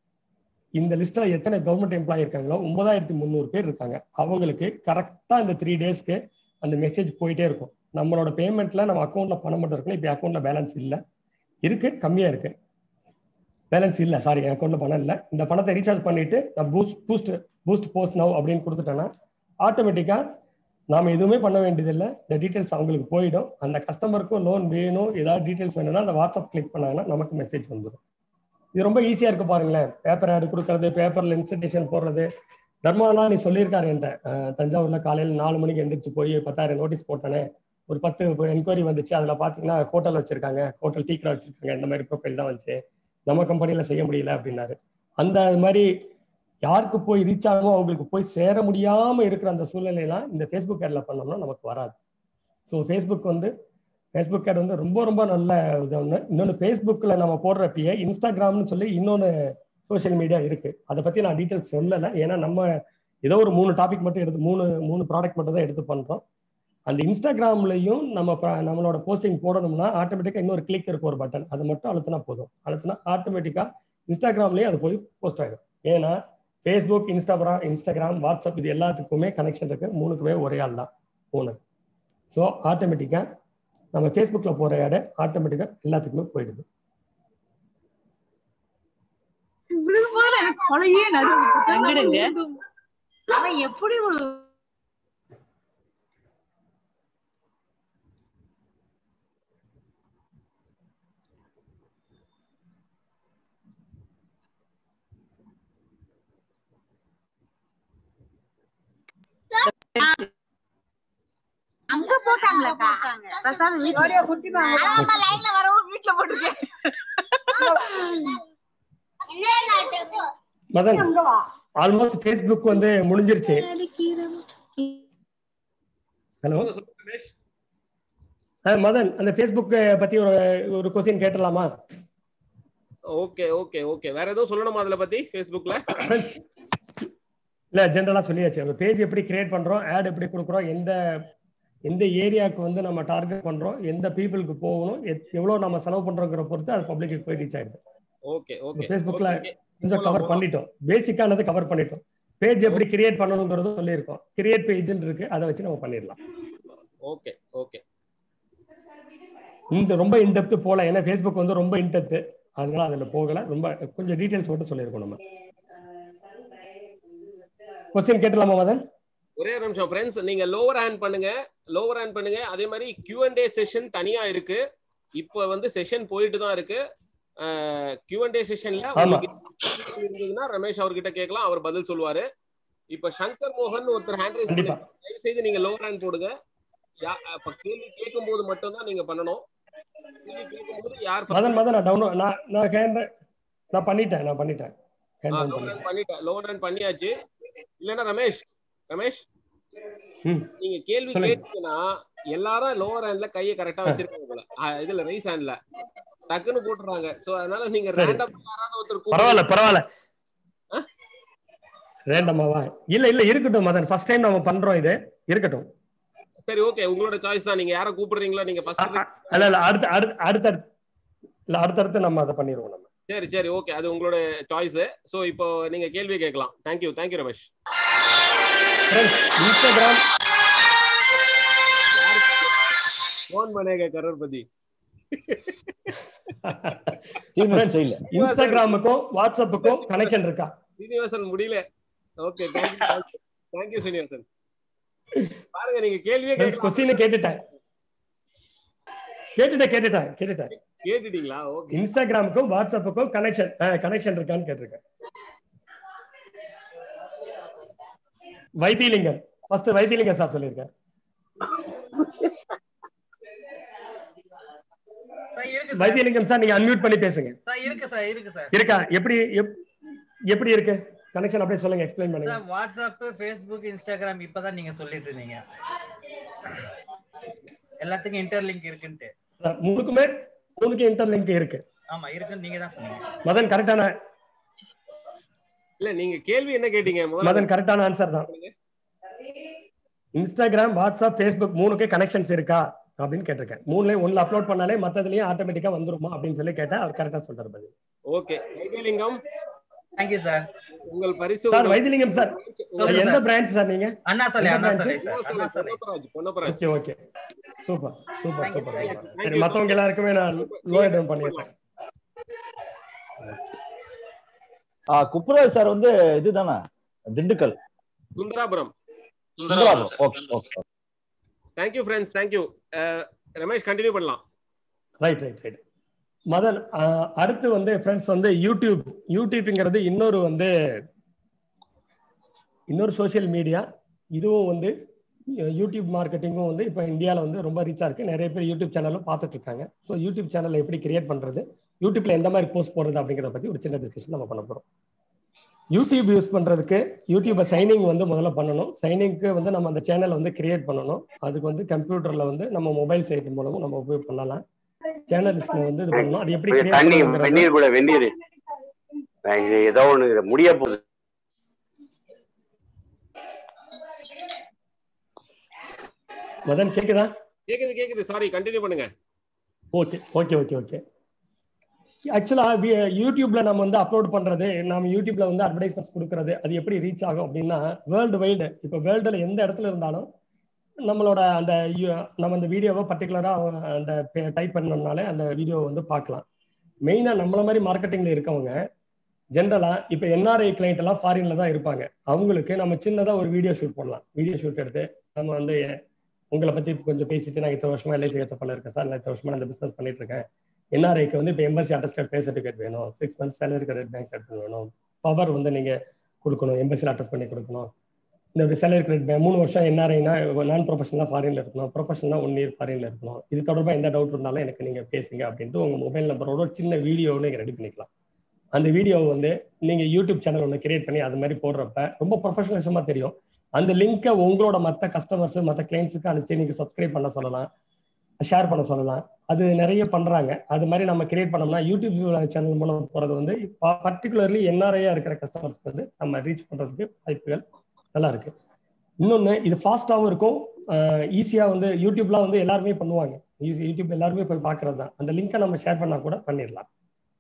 இந்த லிஸ்ட்ல எத்தனை கவர்மெண்ட் எம்ப்ளாயி இருக்காங்களோ ஒன்பதாயிரத்தி முந்நூறு பேர் இருக்காங்க அவங்களுக்கு கரெக்டா இந்த த்ரீ டேஸ்க்கு அந்த மெசேஜ் போயிட்டே இருக்கும் நம்மளோட பேமெண்ட்ல நம்ம அக்கௌண்ட்ல பணம் மட்டும் இருக்குன்னு இப்போ அக்கௌண்ட்ல பேலன்ஸ் இல்லை இருக்கு கம்மியா இருக்கு பேலன்ஸ் இல்லை சாரி என் அக்கௌண்ட்ல பணம் இல்லை இந்த பணத்தை ரீசார்ஜ் பண்ணிட்டு நான் boost boost boost post now அப்படின்னு கொடுத்துட்டேன்னா ஆட்டோமேட்டிக்கா நாம எதுவுமே பண்ண வேண்டியதில்லை இந்த டீட்டெயில்ஸ் அவங்களுக்கு போயிடும் அந்த கஸ்டமருக்கும் லோன் வேணும் ஏதாவது டீட்டெயில்ஸ் வேணும்னா அந்த வாட்ஸ்அப் கிளிக் பண்ணாங்கன்னா நமக்கு மெசேஜ் வந்துடும் இது ரொம்ப ஈஸியா இருக்கு பாருங்களேன் பேப்பர் ஆடு கொடுக்கறது பேப்பர்ல இன்ஸ்டிடேஷன் போடுறது தர்மானா நீ சொல்லியிருக்காரு என்கிட்ட அஹ், தஞ்சாவூர்ல காலையில் நாலு மணிக்கு எந்திரிச்சு போய் பத்தாயிரம் நோட்டீஸ் போட்டேனே ஒரு பத்து என்கொயரி வந்துச்சு அதுல பாத்தீங்கன்னா ஹோட்டல் வச்சிருக்காங்க ஹோட்டல் டீ கடை வச்சிருக்காங்க இந்த மாதிரி ப்ரொஃபைல் தான் வந்துச்சு நம்ம கம்பெனில செய்ய முடியல அப்படின்னாரு அந்த மாதிரி யாருக்கு போய் ரீச் ஆகுமோ அவங்களுக்கு போய் சேர முடியாம இருக்கிற அந்த சூழ்நிலையெல்லாம் இந்த ஃபேஸ்புக் ஆட்ல பண்ணோம்னா நமக்கு வராது ஸோ ஃபேஸ்புக் வந்து ஃபேஸ்புக் ஆட் வந்து ரொம்ப ரொம்ப நல்ல இது ஒன்று இன்னொன்று ஃபேஸ்புக்கில் நம்ம போடுறப்பயே இன்ஸ்டாகிராம்னு சொல்லி இன்னொன்று சோஷியல் மீடியா இருக்கு அதை பற்றி நான் டீட்டெயில்ஸ் சொல்லலை ஏன்னா நம்ம ஏதோ ஒரு மூணு டாபிக் மட்டும் எடுத்து மூணு மூணு ப்ராடக்ட் மட்டும் தான் எடுத்து பண்ணுறோம் அந்த இன்ஸ்டாகிராம்லையும் நம்ம ப- நம்மளோட போஸ்டிங் போடணும்னா ஆட்டோமேட்டிக்காக இன்னொரு கிளிக் இருக்கும் ஒரு பட்டன் அதை மட்டும் அழுத்தினா போதும் அழுத்தினா ஆட்டோமேட்டிக்காக இன்ஸ்டாகிராம்லேயே அது போய் போஸ்ட் ஆகிடும் ஏன்னா ஃபேஸ்புக் இன்ஸ்டாகிராம் இன்ஸ்டாகிராம் வாட்ஸ்அப் இது எல்லாத்துக்குமே கனெக்ஷன் இருக்கு மூணுக்குமே ஒரே ஆள் தான் ஓனர் ஸோ ஆட்டோமேட்டிக்காக நம்ம ஃபேஸ்புக்கில் போகிற ஆடு ஆட்டோமேட்டிக்காக எல்லாத்துக்குமே போயிடுது கொலையே நடுங்க அவன் எப்படி ஒரு அங்க போட்டாங்களா பிரசாத் வீட்டுல குட்டி லைன்ல வரவும் வீட்டுல போட்டுருக்கேன் மதன் ஆல்மோஸ்ட் ஃபேஸ்புக் வந்து முடிஞ்சிருச்சு ஹலோ மதன் அந்த ஃபேஸ்புக் பத்தி ஒரு ஒரு கொஸ்டின் கேட்டலாமா ஓகே ஓகே ஓகே வேற எதுவும் சொல்லணுமா அதுல பத்தி ஃபேஸ்புக்ல இல்ல ஜென்ரலா சொல்லியாச்சு அந்த பேஜ் எப்படி கிரியேட் பண்றோம் ஆட் எப்படி கொடுக்குறோம் எந்த எந்த ஏரியாவுக்கு வந்து நம்ம டார்கெட் பண்றோம் எந்த பீப்புளுக்கு போகணும் எத்- எவ்வளவு நம்ம செலவு பண்றோங்கிற பொறுத்து அது பப்ளிக்கு போய் ரீச் ஆயிடுது ஓகே ஓகே ஃபேஸ்புக்ல கொஞ்சம் கவர் பண்ணிட்டோம் பேசிக்கானது கவர் பண்ணிட்டோம் பேஜ் எப்படி கிரியேட் பண்ணணுங்கிறது சொல்லியிருக்கோம் கிரியேட் பேஜ்னு இருக்கு அதை வச்சு நம்ம பண்ணிடலாம் ஓகே ஓகே இந்த ரொம்ப இன்டெப்த் போல ஏன்னா ஃபேஸ்புக் வந்து ரொம்ப இன்டெப்த் அதனால அதுல போகல ரொம்ப கொஞ்சம் டீடைல்ஸ் மட்டும் சொல்லியிருக்கோம் நம்ம கொஸ்டின் கேட்டலாமா மதன் ஒரே ஒரு நிமிஷம் ஃப்ரெண்ட்ஸ் நீங்க லோவர் ஹேண்ட் பண்ணுங்க லோவர் ஹேண்ட் பண்ணுங்க அதே மாதிரி கியூ அண்ட் ஏ செஷன் தனியா இருக்கு இப்போ வந்து செஷன் போயிட்டு தான் இருக்கு கியூ அண்ட் ஏ செஷன்ல ஆமா. உங்களுக்கு இருந்ததுன்னா ரமேஷ் அவர்கிட்ட கேட்கலாம் அவர் பதில் சொல்லுவாரு இப்ப சங்கர் மோகன் ஒருத்தர் ஹேண்ட் ரைஸ் கண்டிப்பா. தயவு செய்து நீங்க லோவர் ஹேண்ட் போடுங்க யா- அப்ப கேள்வி கேட்கும் போது மட்டும் தான் நீங்க பண்ணணும் கேள்வி கேட்கும்போது யார் மதன் மதன் நான் டவுன் நான் நான் கேட்ட நான் பண்ணிட்டேன் நான் பண்ணிட்டேன் hand down லோ பண்ணிட்டேன் ரன் பண்ணிட்டேன் லோ ரன் பண்ணியாச்சு இல்லைன்னா ரமேஷ் ரமேஷ் ம் நீங்க கேள்வி சொல்லுங்க. கேட்டீங்கன்னா எல்லாரும் லோவர் ஹேண்ட்ல கையை கரெக்டா வச்சிருக்காங்க போல ஆ, இதுல ரைஸ் ஹேண்ட்ல டக்குன்னு போட்டுறாங்க சோ அதனால நீங்க சரி. ரேண்டம் யாராவது ஒருத்தர் பரவாயில்ல கூப்பிடுங்க. பரவாயில்ல ரேண்டமாவா இல்ல இல்ல இருக்கட்டும் மதன் ஃபர்ஸ்ட் டைம் நம்ம பண்றோம் இது இருக்கட்டும் சரி ஓகே உங்களோட சாய்ஸ் தான் நீங்க யாரை கூப்பிடுறீங்களோ நீங்க ஃபர்ஸ்ட் இல்ல இல்ல அடுத்து அடுத்து அடுத்தடுத்து இல்ல அடுத்தடுத்து நம்ம அதை பண்ணிடுவோம் நம்ம சரி சரி ஓகே அது உங்களோட சாய்ஸ் சோ இப்போ நீங்க கேள்வி கேட்கலாம் thank you thank you Ramesh Instagram phone பண்ணேங்க கரோர்பதி இன்ஸ்டாகிராமுக்கும் வாட்ஸ்அப்புக்கும் கனெக்ஷன் இருக்கா ஸ்ரீனிவாசன் முடியல ஓகே தேங்க்யூ தேங்க்யூ ஸ்ரீனிவாசன் பாருங்க நீங்க கேள்வியே கேட்கலாம் கொஸ்டின் கேட்டுட்டேன் கேட்டுட்டேன் கேட்டுட்டேன் கேட்டுட்டேன் கேட்டுட்டீங்களா ஓகே இன்ஸ்டாகிராமுக்கும் வாட்ஸ்அப்புக்கும் கனெக்ஷன் கனெக்ஷன் இருக்கான்னு கேட்டிருக்கேன் வைத்தியலிங்கம் ஃபர்ஸ்ட் வைத்தியலிங்கம் சார் சொல்லியிருக்கேன் சார் இருக்கு சார் வைத்தியலிங்கம் சார் நீங்க அன்மியூட் பண்ணி பேசுங்க சார் இருக்கு சார் இருக்கு சார் இருக்கா எப்படி எப்- எப்படி இருக்கு கனெக்ஷன் அப்படியே சொல்லுங்க எக்ஸ்பிளைன் பண்ணுங்க சார் வாட்ஸ்அப் ஃபேஸ்புக் இன்ஸ்டாகிராம் இப்பதான் நீங்க சொல்லிட்டு இருந்தீங்க எல்லாத்துக்கும் இன்டர்லிங்க் இருக்குன்ட்டு மூணுக்குமே மூணுக்கு இன்டர்லிங்க் இருக்கு ஆமா இருக்குன்னு நீங்க தான் சொன்னீங்க மதன் கரெக்டான இல்ல நீங்க கேள்வி என்ன கேட்டீங்க முதல்ல மதன் கரெக்டான ஆன்சர் தான் இன்ஸ்டாகிராம் வாட்ஸ்அப் ஃபேஸ்புக் மூணுக்கு கனெக்ஷன்ஸ் இருக்கா அப்படின்னு கேட்டிருக்கேன் மூணுலயும் ஒண்ணுல அப்லோட் பண்ணாலே மத்ததுலயும் ஆட்டோமேட்டிக்கா வந்துருமா அப்படின்னு சொல்லி கேட்டா அவர் கரெக்டா சொல்றாரு பதில் ஓகே வைத்தியலிங்கம் தேங்க்யூ சார் உங்கள் பரிசு சார் உங்கள் வைத்தியலிங்கம் சார் சொல்லுங்க எந்த சார். பிரான்ச் சார் நீங்க அண்ணா சாலை எந்த அண்ணா branch? சாலை sir Anna Salai Ponnapparaj Ponnapparaj okay okay super super Thank you, super thank you, super. thank சரி you. மத்தவங்க எல்லாருக்குமே நான் லோ ஐட்டம் பண்ணிடுறேன் ஆ குப்புராஜ் சார் வந்து இதுதானே Dindigul Sundarapuram Sundarapuram okay okay thank you friends thank you Ramesh continue பண்ணலாம் ரைட் ரைட் ரைட் மதன் ஆஹ், அடுத்து வந்து ஃப்ரெண்ட்ஸ் வந்து யூடியூப் யூடியூப்ங்கிறது இன்னொரு வந்து இன்னொரு சோஷியல் மீடியா இதுவும் வந்து அஹ், யூடியூப் மார்க்கெட்டிங்கும் வந்து இப்போ இந்தியாவில் வந்து ரொம்ப ரீச்சாக இருக்கு நிறைய பேர் யூடியூப் சேனலும் பார்த்துட்டு இருக்காங்க ஸோ யூடியூப் சேனலை எப்படி கிரியேட் பண்ணுறது யூடியூப்ல எந்த மாதிரி போஸ்ட் போடுறது அப்படிங்கிறத பற்றி ஒரு சின்ன டிஸ்கஷன் நம்ம பண்ண போகிறோம் யூடியூப் யூஸ் பண்றதுக்கு யூடியூபை சைனிங் வந்து முதல்ல பண்ணணும் சைனிங்க்கு வந்து நம்ம அந்த சேனலை வந்து கிரியேட் பண்ணணும் அதுக்கு வந்து கம்ப்யூட்டர்ல வந்து நம்ம மொபைல் செய்யறது மூலமும் நம்ம உபயோக பண்ணலாம் சேனல்ஸ்ல வந்து இது பண்ணணும் அது எப்படி கொஞ்சம் create தண்ணி பண்ணணுங்கிறது- வெந்நீர் கூட வெந்நீர் நான் இது ஏதோ ஒண்ணு இது முடிய போகுது மதன் கேக்குதா கேக்குது கேக்குது சாரி கண்டினியூ பண்ணுங்க ஓகே ஓகே ஓகே ஓகே ஆக்சுவலா யூடியூப்ல நம்ம வந்து அப்லோட் பண்றது நம்ம யூடியூப்ல வந்து அட்வர்டைஸ்மெண்ட்ஸ் கொடுக்கறது அது எப்படி ரீச் ஆகும் அப்படின்னா வேர்ல்டு வைடு இப்போ வேர்ல்டுல எந்த இடத்துல இருந்தாலும் நம்மளோட அந்த யு- நம்ம அந்த வீடியோவை பர்டிகுலரா அந்த டைப் பண்ணோம்னாலே அந்த வீடியோ வந்து பார்க்கலாம் மெயினா நம்மள மாதிரி மார்க்கெட்டிங்ல இருக்கவங்க ஜென்ரலா இப்போ என்ஆர்ஐ கிளைண்ட் எல்லாம் ஃபாரின்ல தான் இருப்பாங்க அவங்களுக்கு நம்ம சின்னதா ஒரு வீடியோ ஷூட் பண்ணலாம் வீடியோ ஷூட் எடுத்து நம்ம வந்து உங்களை பத்தி கொஞ்சம் பேசிட்டு நான் இத்தனை வருஷமா எல்ஐசி ஹெச்எஃப்ல இருக்கேன் சார் நான் இத்தனை வருஷமா நான் இந்த பிசினஸ் பண்ணிட்டு இருக்கேன் என்ஆர்ஐக்கு வந்து இப்போ எம்பசி அட்டஸ்டட் பே சர்டிஃபிகேட் வேணும் six months salary credit bank certificate வேணும் பவர் வந்து நீங்க கொடுக்கணும் எம்பசியில் அட்டஸ்ட் பண்ணி கொடுக்கணும் இந்த சேலரி கிரெடிட் பேங்க் மூணு வருஷம் என்ஆர்ஐனா நான் ப்ரொஃபஷனலாக ஃபாரின்ல இருக்கணும் ப்ரொஃபஷனலாக ஒன் இயர் ஃபாரின்ல இருக்கணும் இது தொடர்பாக எந்த டவுட் இருந்தாலும் எனக்கு நீங்க பேசுங்க அப்படின்ட்டு உங்க மொபைல் நம்பரோட ஒரு சின்ன வீடியோ நீங்க ரெடி பண்ணிக்கலாம் அந்த வீடியோவை வந்து நீங்க யூடியூப் சேனல் ஒன்று கிரியேட் பண்ணி அது மாதிரி போடுறப்ப ரொம்ப ப்ரொஃபஷனலிசமா தெரியும் அந்த லிங்கை உங்களோட மற்ற கஸ்டமர்ஸ் மற்ற கிளைண்ட்ஸுக்கு அனுப்பிச்சு நீங்க சப்ஸ்கிரைப் பண்ண சொல்லலாம் ஷேர் பண்ண சொல்லலாம் அது நிறைய பண்றாங்க அது மாதிரி நம்ம கிரியேட் பண்ணோம்னா யூடியூப் சேனல் மூலம் போறது வந்து பர்டிகுலர்லி என்ஆர்ஐயா இருக்கிற கஸ்டமர்ஸ்க்கு வந்து நம்ம ரீச் பண்றதுக்கு வாய்ப்புகள் நல்லா இருக்கு இன்னொன்னு இது ஃபாஸ்டாகவும் இருக்கும் ஈஸியா வந்து யூடியூப்லாம் வந்து எல்லாருமே பண்ணுவாங்க யூ- யூடியூப் எல்லாருமே போய் பார்க்கறது தான் அந்த லிங்கை நம்ம ஷேர் பண்ணா கூட பண்ணிடலாம்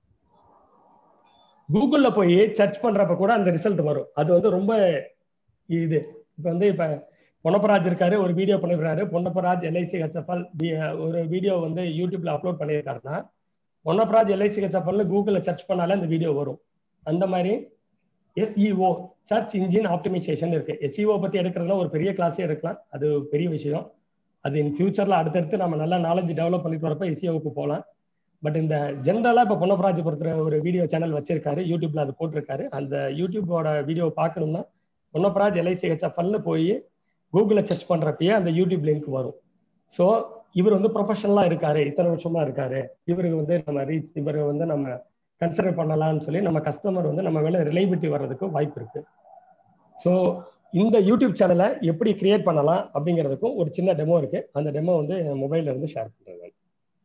கூகுள்ல போய் சர்ச் பண்றப்ப கூட அந்த ரிசல்ட் வரும் அது வந்து ரொம்ப இது இப்ப வந்து இப்ப பொன்னப்பராஜ் இருக்காரு ஒரு வீடியோ பண்ணிருக்காரு பொன்னப்பராஜ் எல்ஐசி ஹெச்எஃப்எல் ஒரு வீடியோ வந்து யூடியூப்ல அப்லோட் பண்ணியிருக்காருன்னா பொன்னப்பராஜ் எல்ஐசி ஹெச்எஃப்எல்னு கூகுள்ல சர்ச் பண்ணாலே அந்த வீடியோ வரும் அந்த மாதிரி எஸ்இஓ சர்ச் இன்ஜின் ஆப்டிமைசேஷன் இருக்கு எஸ்இஓ பத்தி எடுக்கிறதுல ஒரு பெரிய கிளாஸே எடுக்கலாம் அது பெரிய விஷயம் அது இன் ஃபியூச்சர்ல அடுத்தடுத்து நம்ம நல்லா நாலேஜ் டெவலப் பண்ணிட்டு வரப்ப எஸ்இஓக்கு போகலாம் பட் இந்த ஜென்ரலா இப்ப பொன்னப்பராஜ் பொறுத்த ஒரு வீடியோ சேனல் வச்சிருக்காரு யூடியூப்ல அது போட்டிருக்காரு அந்த யூடியூபோட வீடியோ பார்க்கணும்னா பொன்னப்பராஜ் எல்ஐசி ஹெச்எஃப்எல்னு போய் கூகுள சர்ச் பண்றப்பயே அந்த யூடியூப் லிங்க் வரும் ஸோ இவர் வந்து ப்ரொஃபஷனலா இருக்காரு இத்தனை வருஷமா இருக்காரு இவருக்கு வந்து நம்ம ரீச் இவர் வந்து நம்ம கன்சிடர் பண்ணலாம்னு சொல்லி நம்ம கஸ்டமர் வந்து நம்ம மேல ரிலைபிலிட்டி வர்றதுக்கு வாய்ப்பு இருக்கு ஸோ இந்த யூடியூப் சேனலை எப்படி கிரியேட் பண்ணலாம் அப்படிங்கிறதுக்கும் ஒரு சின்ன டெமோ இருக்கு அந்த டெமோ வந்து என் மொபைல்ல இருந்து ஷேர் பண்றேன் நான்.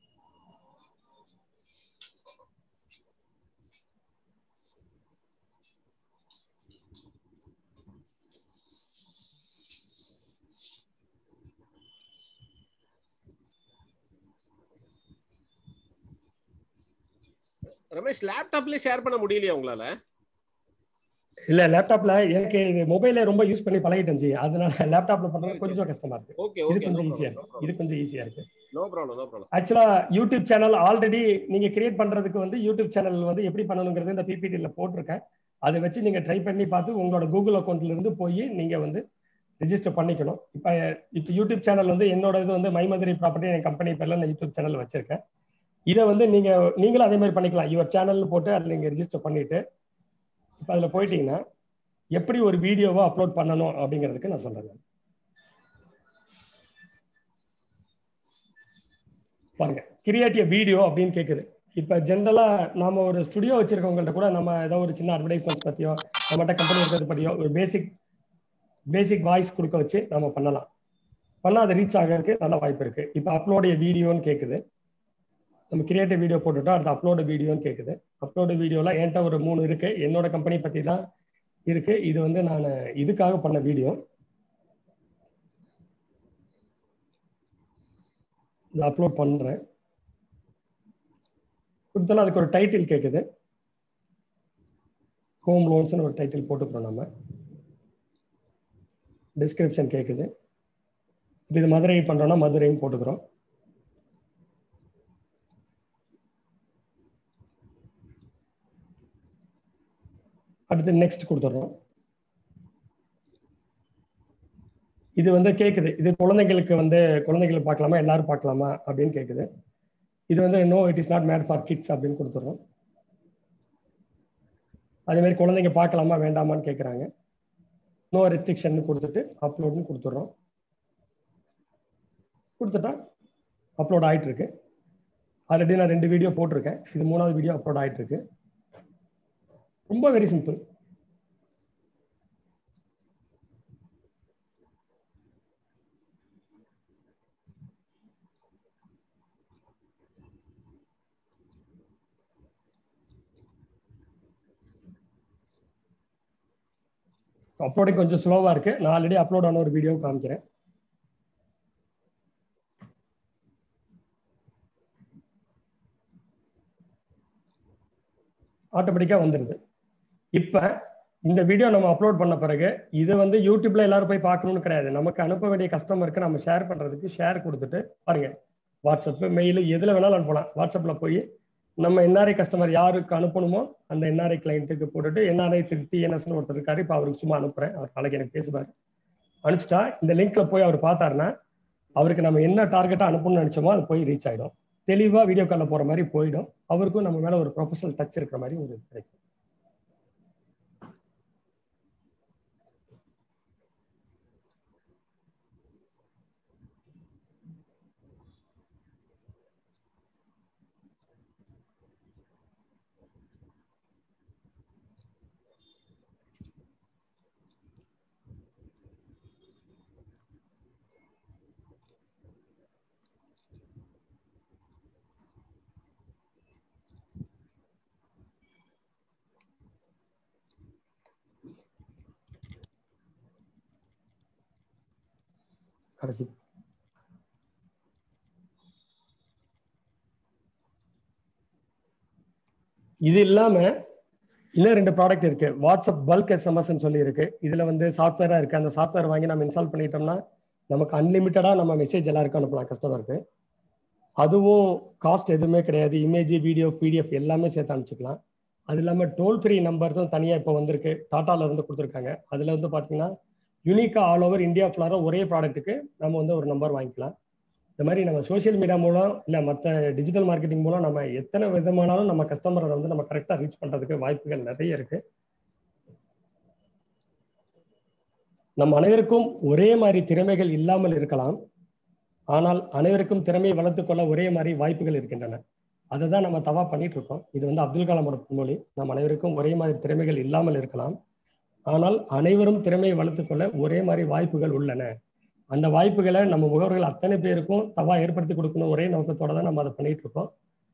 ரமேஷ் லேப்டாப்ல ஷேர் பண்ண முடியலையா உங்களால இல்ல லேப்டாப்ல எனக்கு மொபைல ரொம்ப யூஸ் பண்ணி பழகிட்டேன் ஜி அதனால லேப்டாப்ல பண்றது கொஞ்சம் கஷ்டமா இருக்கு ஓகே இது ஓகே கொஞ்சம் ஈஸியா இருக்கு இது கொஞ்சம் ஈஸியா இருக்கு நோ ப்ராப்ளம் நோ ப்ராப்ளம் ஆக்சுவலா யூடியூப் சேனல் ஆல்ரெடி நீங்க கிரியேட் பண்றதுக்கு வந்து யூடியூப் சேனல் வந்து எப்படி பண்ணணுங்கிறது இந்த பிபிடில போட்டிருக்கேன் அதை வச்சு நீங்க ட்ரை பண்ணி பார்த்து உங்களோட கூகுள் அக்கௌண்ட்ல இருந்து போய் நீங்க வந்து ரிஜிஸ்டர் பண்ணிக்கணும் இப்ப இப்ப யூடியூப் சேனல் வந்து என்னோட இது வந்து மைமதுரை ப்ராப்பர்ட்டி என் கம்பெனி பேர்ல நான் யூடியூப் சேனல் வச்சிருக்கேன் இதை வந்து நீங்க நீங்களும் அதே மாதிரி பண்ணிக்கலாம் யுவர் சேனல் போட்டு அதில் நீங்க ரிஜிஸ்டர் பண்ணிட்டு இப்போ அதுல போயிட்டீங்கன்னா எப்படி ஒரு வீடியோவை அப்லோட் பண்ணணும் அப்படிங்கிறதுக்கு நான் சொல்றேன் பாருங்க கிரியேட்டிவ் வீடியோ அப்படின்னு கேக்குது இப்ப ஜென்ரலா நாம ஒரு ஸ்டுடியோ வச்சிருக்கவங்கள்ட்ட கூட நம்ம ஏதோ ஒரு சின்ன அட்வர்டைஸ்மெண்ட் பத்தியோ நம்மகிட்ட கம்பெனி இருக்கிறது பத்தியோ ஒரு பேசிக் பேசிக் வாய்ஸ் கொடுக்க வச்சு நம்ம பண்ணலாம் பண்ணா அது ரீச் ஆகிறதுக்கு நல்ல வாய்ப்பு இருக்கு இப்ப அப்லோடைய வீடியோன்னு கேக்குது நம்ம கிரியேட்டிவ் வீடியோ போட்டுட்டோம் அடுத்து அப்லோடு வீடியோன்னு கேக்குது அப்லோடு வீடியோல என்கிட்ட ஒரு மூணு இருக்கு என்னோட கம்பெனி பத்தி தான் இருக்கு இது வந்து நான் இதுக்காக பண்ண வீடியோ இதை அப்லோட் பண்றேன் கொடுத்தாலும் அதுக்கு ஒரு டைட்டில் கேட்குது ஹோம் லோன்ஸ்னு ஒரு டைட்டில் போட்டுக்கிறோம் நம்ம டிஸ்கிரிப்ஷன் கேட்குது இப்போ இது மதுரை பண்றோம்னா மதுரையும் போட்டுக்கிறோம் அடுத்து நெக்ஸ்ட் கொடுத்துட்றோம் இது வந்து கேக்குது இது குழந்தைங்களுக்கு வந்து குழந்தைகள் பார்க்கலாமா எல்லாரும் பார்க்கலாமா அப்படின்னு கேக்குது இது வந்து no it is not made for kids அப்படின்னு கொடுத்துட்றோம் அதே மாதிரி குழந்தைங்க பார்க்கலாமா வேண்டாமான்னு கேட்குறாங்க நோ ரெஸ்ட்ரிக்ஷன் கொடுத்துட்டு அப்லோட்னு கொடுத்துட்றோம் கொடுத்துட்டா அப்லோட் ஆயிட்டு இருக்கு ஆல்ரெடி நான் ரெண்டு வீடியோ போட்டிருக்கேன் இது மூணாவது வீடியோ அப்லோட் ஆயிட்டு இருக்கு ரொம்ப வெரி சிம்பிள் அப்லோடிங் கொஞ்சம் ஸ்லோவா இருக்கு நான் ஆல்ரெடி அப்லோட் ஆன ஒரு வீடியோ காமிக்கிறேன் ஆட்டோமேட்டிக்கா வந்துருது இப்ப இந்த வீடியோ நம்ம அப்லோட் பண்ண பிறகு இது வந்து யூடியூப்ல எல்லாரும் போய் பார்க்கணும்னு கிடையாது நமக்கு அனுப்ப வேண்டிய கஸ்டமருக்கு நம்ம ஷேர் பண்றதுக்கு ஷேர் கொடுத்துட்டு பாருங்க வாட்ஸ்அப் மெயில் எதுல வேணாலும் அனுப்பலாம் வாட்ஸ்அப்ல போய் நம்ம என்ஆர்ஐ கஸ்டமர் யாருக்கு அனுப்பணுமோ அந்த என்ஆர்ஐ கிளைண்ட்டுக்கு போட்டுட்டு என்ஆர்ஐ டிஎன்எஸ்னு ஒருத்தர் இருக்காரு இப்போ அவருக்கு சும்மா அனுப்புறேன் அவர் நாளைக்கு எனக்கு பேசுவார் அனுப்பிச்சிட்டா இந்த லிங்க்ல போய் அவர் பார்த்தாருன்னா அவருக்கு நம்ம என்ன டார்கெட்டா அனுப்பணும்னு நினைச்சோமோ அது போய் ரீச் ஆயிடும் தெளிவா வீடியோ காலில் போற மாதிரி போயிடும் அவருக்கும் நம்ம மேல ஒரு ப்ரொஃபஷனல் டச் இருக்கிற மாதிரி ஒரு கிடைக்கும் கடைசி இது இல்லாம இன்னும் ரெண்டு ப்ராடக்ட் இருக்கு வாட்ஸ்அப் பல்க் எஸ்எம்எஸ் சொல்லி இருக்கு இதுல வந்து சாஃப்ட்வேரா இருக்கு அந்த சாஃப்ட்வேர் வாங்கி நம்ம இன்ஸ்டால் பண்ணிட்டோம்னா நமக்கு அன்லிமிட்டடா நம்ம மெசேஜ் எல்லாருக்கும் அனுப்பலாம் கஸ்டமருக்கு அதுவும் காஸ்ட் எதுவுமே கிடையாது இமேஜ் வீடியோ பிடிஎஃப் எல்லாமே சேர்த்து அனுப்பிச்சிக்கலாம் அது இல்லாம டோல் ஃப்ரீ நம்பர்ஸும் தனியா இப்போ வந்திருக்கு டாட்டால இருந்து கொடுத்துருக்காங்க அதுல வந்து பாத்தீங்கன்னா யூனிக்கா ஆல் ஓவர் இந்தியா ஃபுல்லார ஒரே ப்ராடக்ட்டுக்கு நம்ம வந்து ஒரு நம்பர் வாங்கிக்கலாம் இந்த மாதிரி நம்ம சோஷியல் மீடியா மூலம் இல்லை மற்ற டிஜிட்டல் மார்க்கெட்டிங் மூலம் நம்ம எத்தனை விதமானாலும் நம்ம கஸ்டமரை வந்து நம்ம கரெக்டாக ரீச் பண்ணுறதுக்கு வாய்ப்புகள் நிறைய இருக்கு நம் அனைவருக்கும் ஒரே மாதிரி திறமைகள் இல்லாமல் இருக்கலாம் ஆனால் அனைவருக்கும் திறமையை வளர்த்துக் கொள்ள ஒரே மாதிரி வாய்ப்புகள் இருக்கின்றன அதை தான் நம்ம தவா பண்ணிட்டு இருக்கோம் இது வந்து அப்துல் கலாமோட பொன்மொழி நம் அனைவருக்கும் ஒரே மாதிரி திறமைகள் இல்லாமல் இருக்கலாம் ஆனால் அனைவரும் திறமையை வளர்த்துக்கொள்ள ஒரே மாதிரி வாய்ப்புகள் உள்ளன அந்த வாய்ப்புகளை நம்ம முகவர்கள் அத்தனை பேருக்கும் தவா ஏற்படுத்தி கொடுக்கணும் ஒரே நோக்கத்தோட தான் நம்ம அதை பண்ணிட்டு இருக்கோம்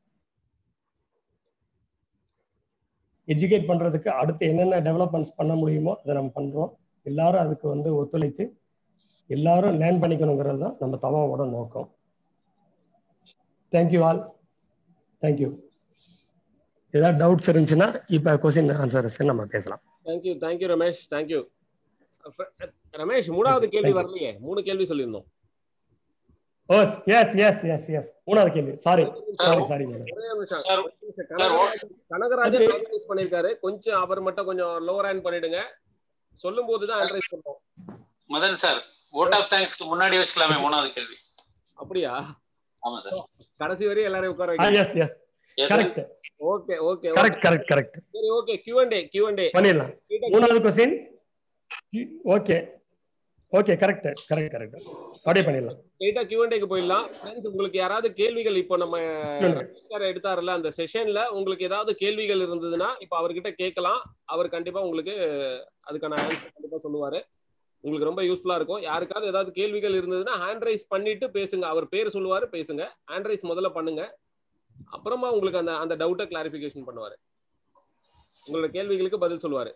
எஜுகேட் பண்றதுக்கு அடுத்து என்னென்ன டெவலப்மெண்ட்ஸ் பண்ண முடியுமோ அதை நம்ம பண்றோம் எல்லாரும் அதுக்கு வந்து ஒத்துழைத்து எல்லாரும் லேர்ன் பண்ணிக்கணுங்கிறது தான் நம்ம தவாவோட நோக்கம் தேங்க்யூ ஆல் தேங்க்யூ ஏதாவது டவுட்ஸ் இருந்துச்சுன்னா இப்போ கொஸ்டின் ஆன்சர்ஸ் நம்ம பேசலாம் thank you thank you Ramesh thank you Ramesh மூணாவது கேள்வி Thank you. வரலையே மூணு கேள்வி சொல்லியிருந்தோம் ஓ எஸ் எஸ் எஸ் எஸ் மூணாவது கேள்வி சாரி சாரி சாரி ஒரே நிமிஷம், ஒரே நிமிஷம். கனகராஜன் கனகராஜன் அனலைஸ் பண்ணிருக்காரு கொஞ்சம் அவர் மட்டும் கொஞ்சம் லோவர் ஹேண்ட் பண்ணிடுங்க சொல்லும் போது தான் அனலைஸ் பண்ணுவோம் மதன் சார் ஓட் ஆஃப் தேங்க்ஸ்க்கு முன்னாடி வச்சுக்கலாமே மூணாவது கேள்வி அப்படியா ஆமா சார் கடைசி வரையும் எல்லாரையும் உட்கார ஆ வைக்க yes yes correct okay okay correct correct correct சரி okay Q and A Q and A பண்ணிடலாம் மூணாவது question okay okay correct correct correct அப்படியே பண்ணிடலாம் ஸ்ட்ரைட்டா கியூ அண்ட் டேக்கு போயிடலாம் ஃப்ரெண்ட்ஸ் உங்களுக்கு யாராவது கேள்விகள் இப்போ நம்ம ரமேஷ் சார் எடுத்தாருல அந்த செஷன்ல உங்களுக்கு ஏதாவது கேள்விகள் இருந்ததுன்னா இப்போ அவர்கிட்ட கேட்கலாம் அவர் கண்டிப்பா உங்களுக்கு அதுக்கான ஆன்சர் கண்டிப்பா சொல்லுவாரு உங்களுக்கு ரொம்ப யூஸ்ஃபுல்லா இருக்கும் யாருக்காவது ஏதாவது கேள்விகள் இருந்ததுன்னா ஹேண்ட் ரைஸ் பண்ணிட்டு பேசுங்க அவர் பேர் சொல்லுவாரு பேசுங்க ஹேண்ட் ரைஸ் முதல்ல பண்ணுங்க அப்புறமா உங்களுக்கு அந்த அந்த டவுட்டை கிளாரிஃபிகேஷன் பண்ணுவாரு உங்களோட கேள்விகளுக்கு பதில் சொல்லுவாரு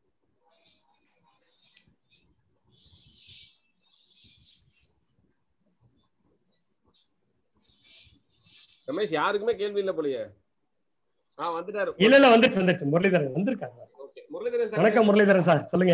ரமேஷ் யாருக்குமே கேள்வி இல்ல போலயே ஆ வந்துட்டாரு இல்ல இல்ல வந்துட்டு வந்துருச்சு முரளிதரன் வந்திருக்காங்க ஓகே முரளிதரன் சார் வணக்கம் முரளிதரன் சார் சொல்லுங்க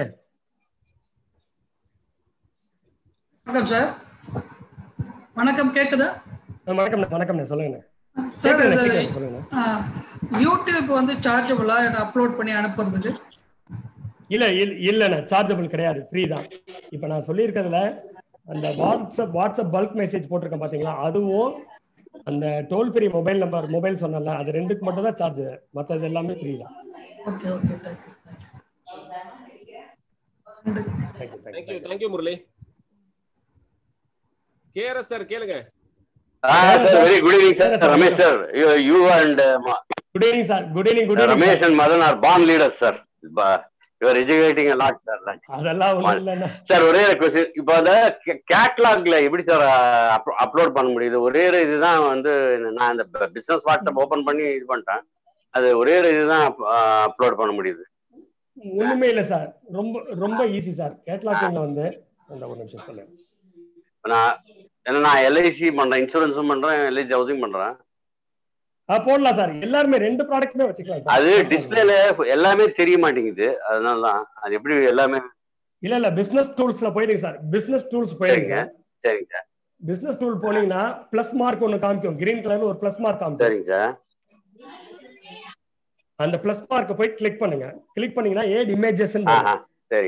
வணக்கம் சார் வணக்கம் கேக்குதா ஆ, வணக்கம் வணக்கம் சொல்லுங்க சார் கேக்குதுண்ணே, இது கேக்குதுண்ணே, சொல்லுங்க ஆ, யூடியூப் வந்து சார்ஜபிளா இதை அப்லோட் பண்ணி அனுப்புறதுக்கு இல்ல இல்ல இல்லண்ணே சார்ஜபிள் கிடையாது ஃப்ரீ தான் இப்ப நான் சொல்லியிருக்கிறதுல அந்த வாட்ஸ்அப் வாட்ஸ்அப் பல்க் மெசேஜ் போட்டிருக்கேன் பாத்தீங்களா அதுவும் அந்த toll free mobile number mobile சொன்னல அது ரெண்டுக்கு மட்டும் தான் சார்ஜ் மற்றது எல்லாமே ஃப்ரீ தான் okay okay thank you thank you thank you Murali KRS sir கேளுங்க Ah, sir, very good evening, sir. Ramesh, sir. You, you and uh, Ma- good evening sir good evening good Ramesh evening and Madan are born leaders, sir. But you are educating a lot, sir. அதெல்லாம் ஒண்ணும் இல்லைண்ணா sir ஒரே ஒரு question இப்போ அந்த கேட்லாக்ல எப்படி sir upload பண்ண முடியுது ஒரே ஒரு இதுதான் வந்து நான் இந்த பிசினஸ் வாட்ஸ்அப் ஓபன் பண்ணி இது பண்ணிட்டேன் அது ஒரே ஒரு இதுதான் அப்லோட் பண்ண முடியுது ஒண்ணுமே இல்ல சார் ரொம்ப ரொம்ப ஈஸி சார் கேட்லாக்கிங்ல வந்து அந்த ஒரு நிமிஷம் சொல்லுங்க நான் ஏன்னா நான் எல்ஐசி பண்றேன் இன்சூரன்ஸும் பண்றேன் எல்ஐசி ஹவுசிங் பண்றேன் ஆ, போடலாம் சார் எல்லாருமே ரெண்டு ப்ராடக்ட்டுமே வச்சுக்கலாம் சார் அது டிஸ்பிளேல எல்லாமே தெரிய மாட்டேங்குது அதனால தான் அது எப்படி எல்லாமே இல்ல இல்ல பிசினஸ் டூல்ஸ்ல போயிடுங்க சார் பிசினஸ் டூல்ஸ் போயிடுங்க சரிங்க சார் சரிங்க சார் பிசினஸ் டூல் போனீங்கன்னா பிளஸ் மார்க் ஒன்னு காமிக்கும் கிரீன் கலர்ல ஒரு பிளஸ் மார்க் காமிக்கும் சரிங்க சார் அந்த பிளஸ் மார்க்க போய் கிளிக் பண்ணுங்க கிளிக் பண்ணீங்கன்னா ஏட் இமேஜஸ் ஆஹா சரி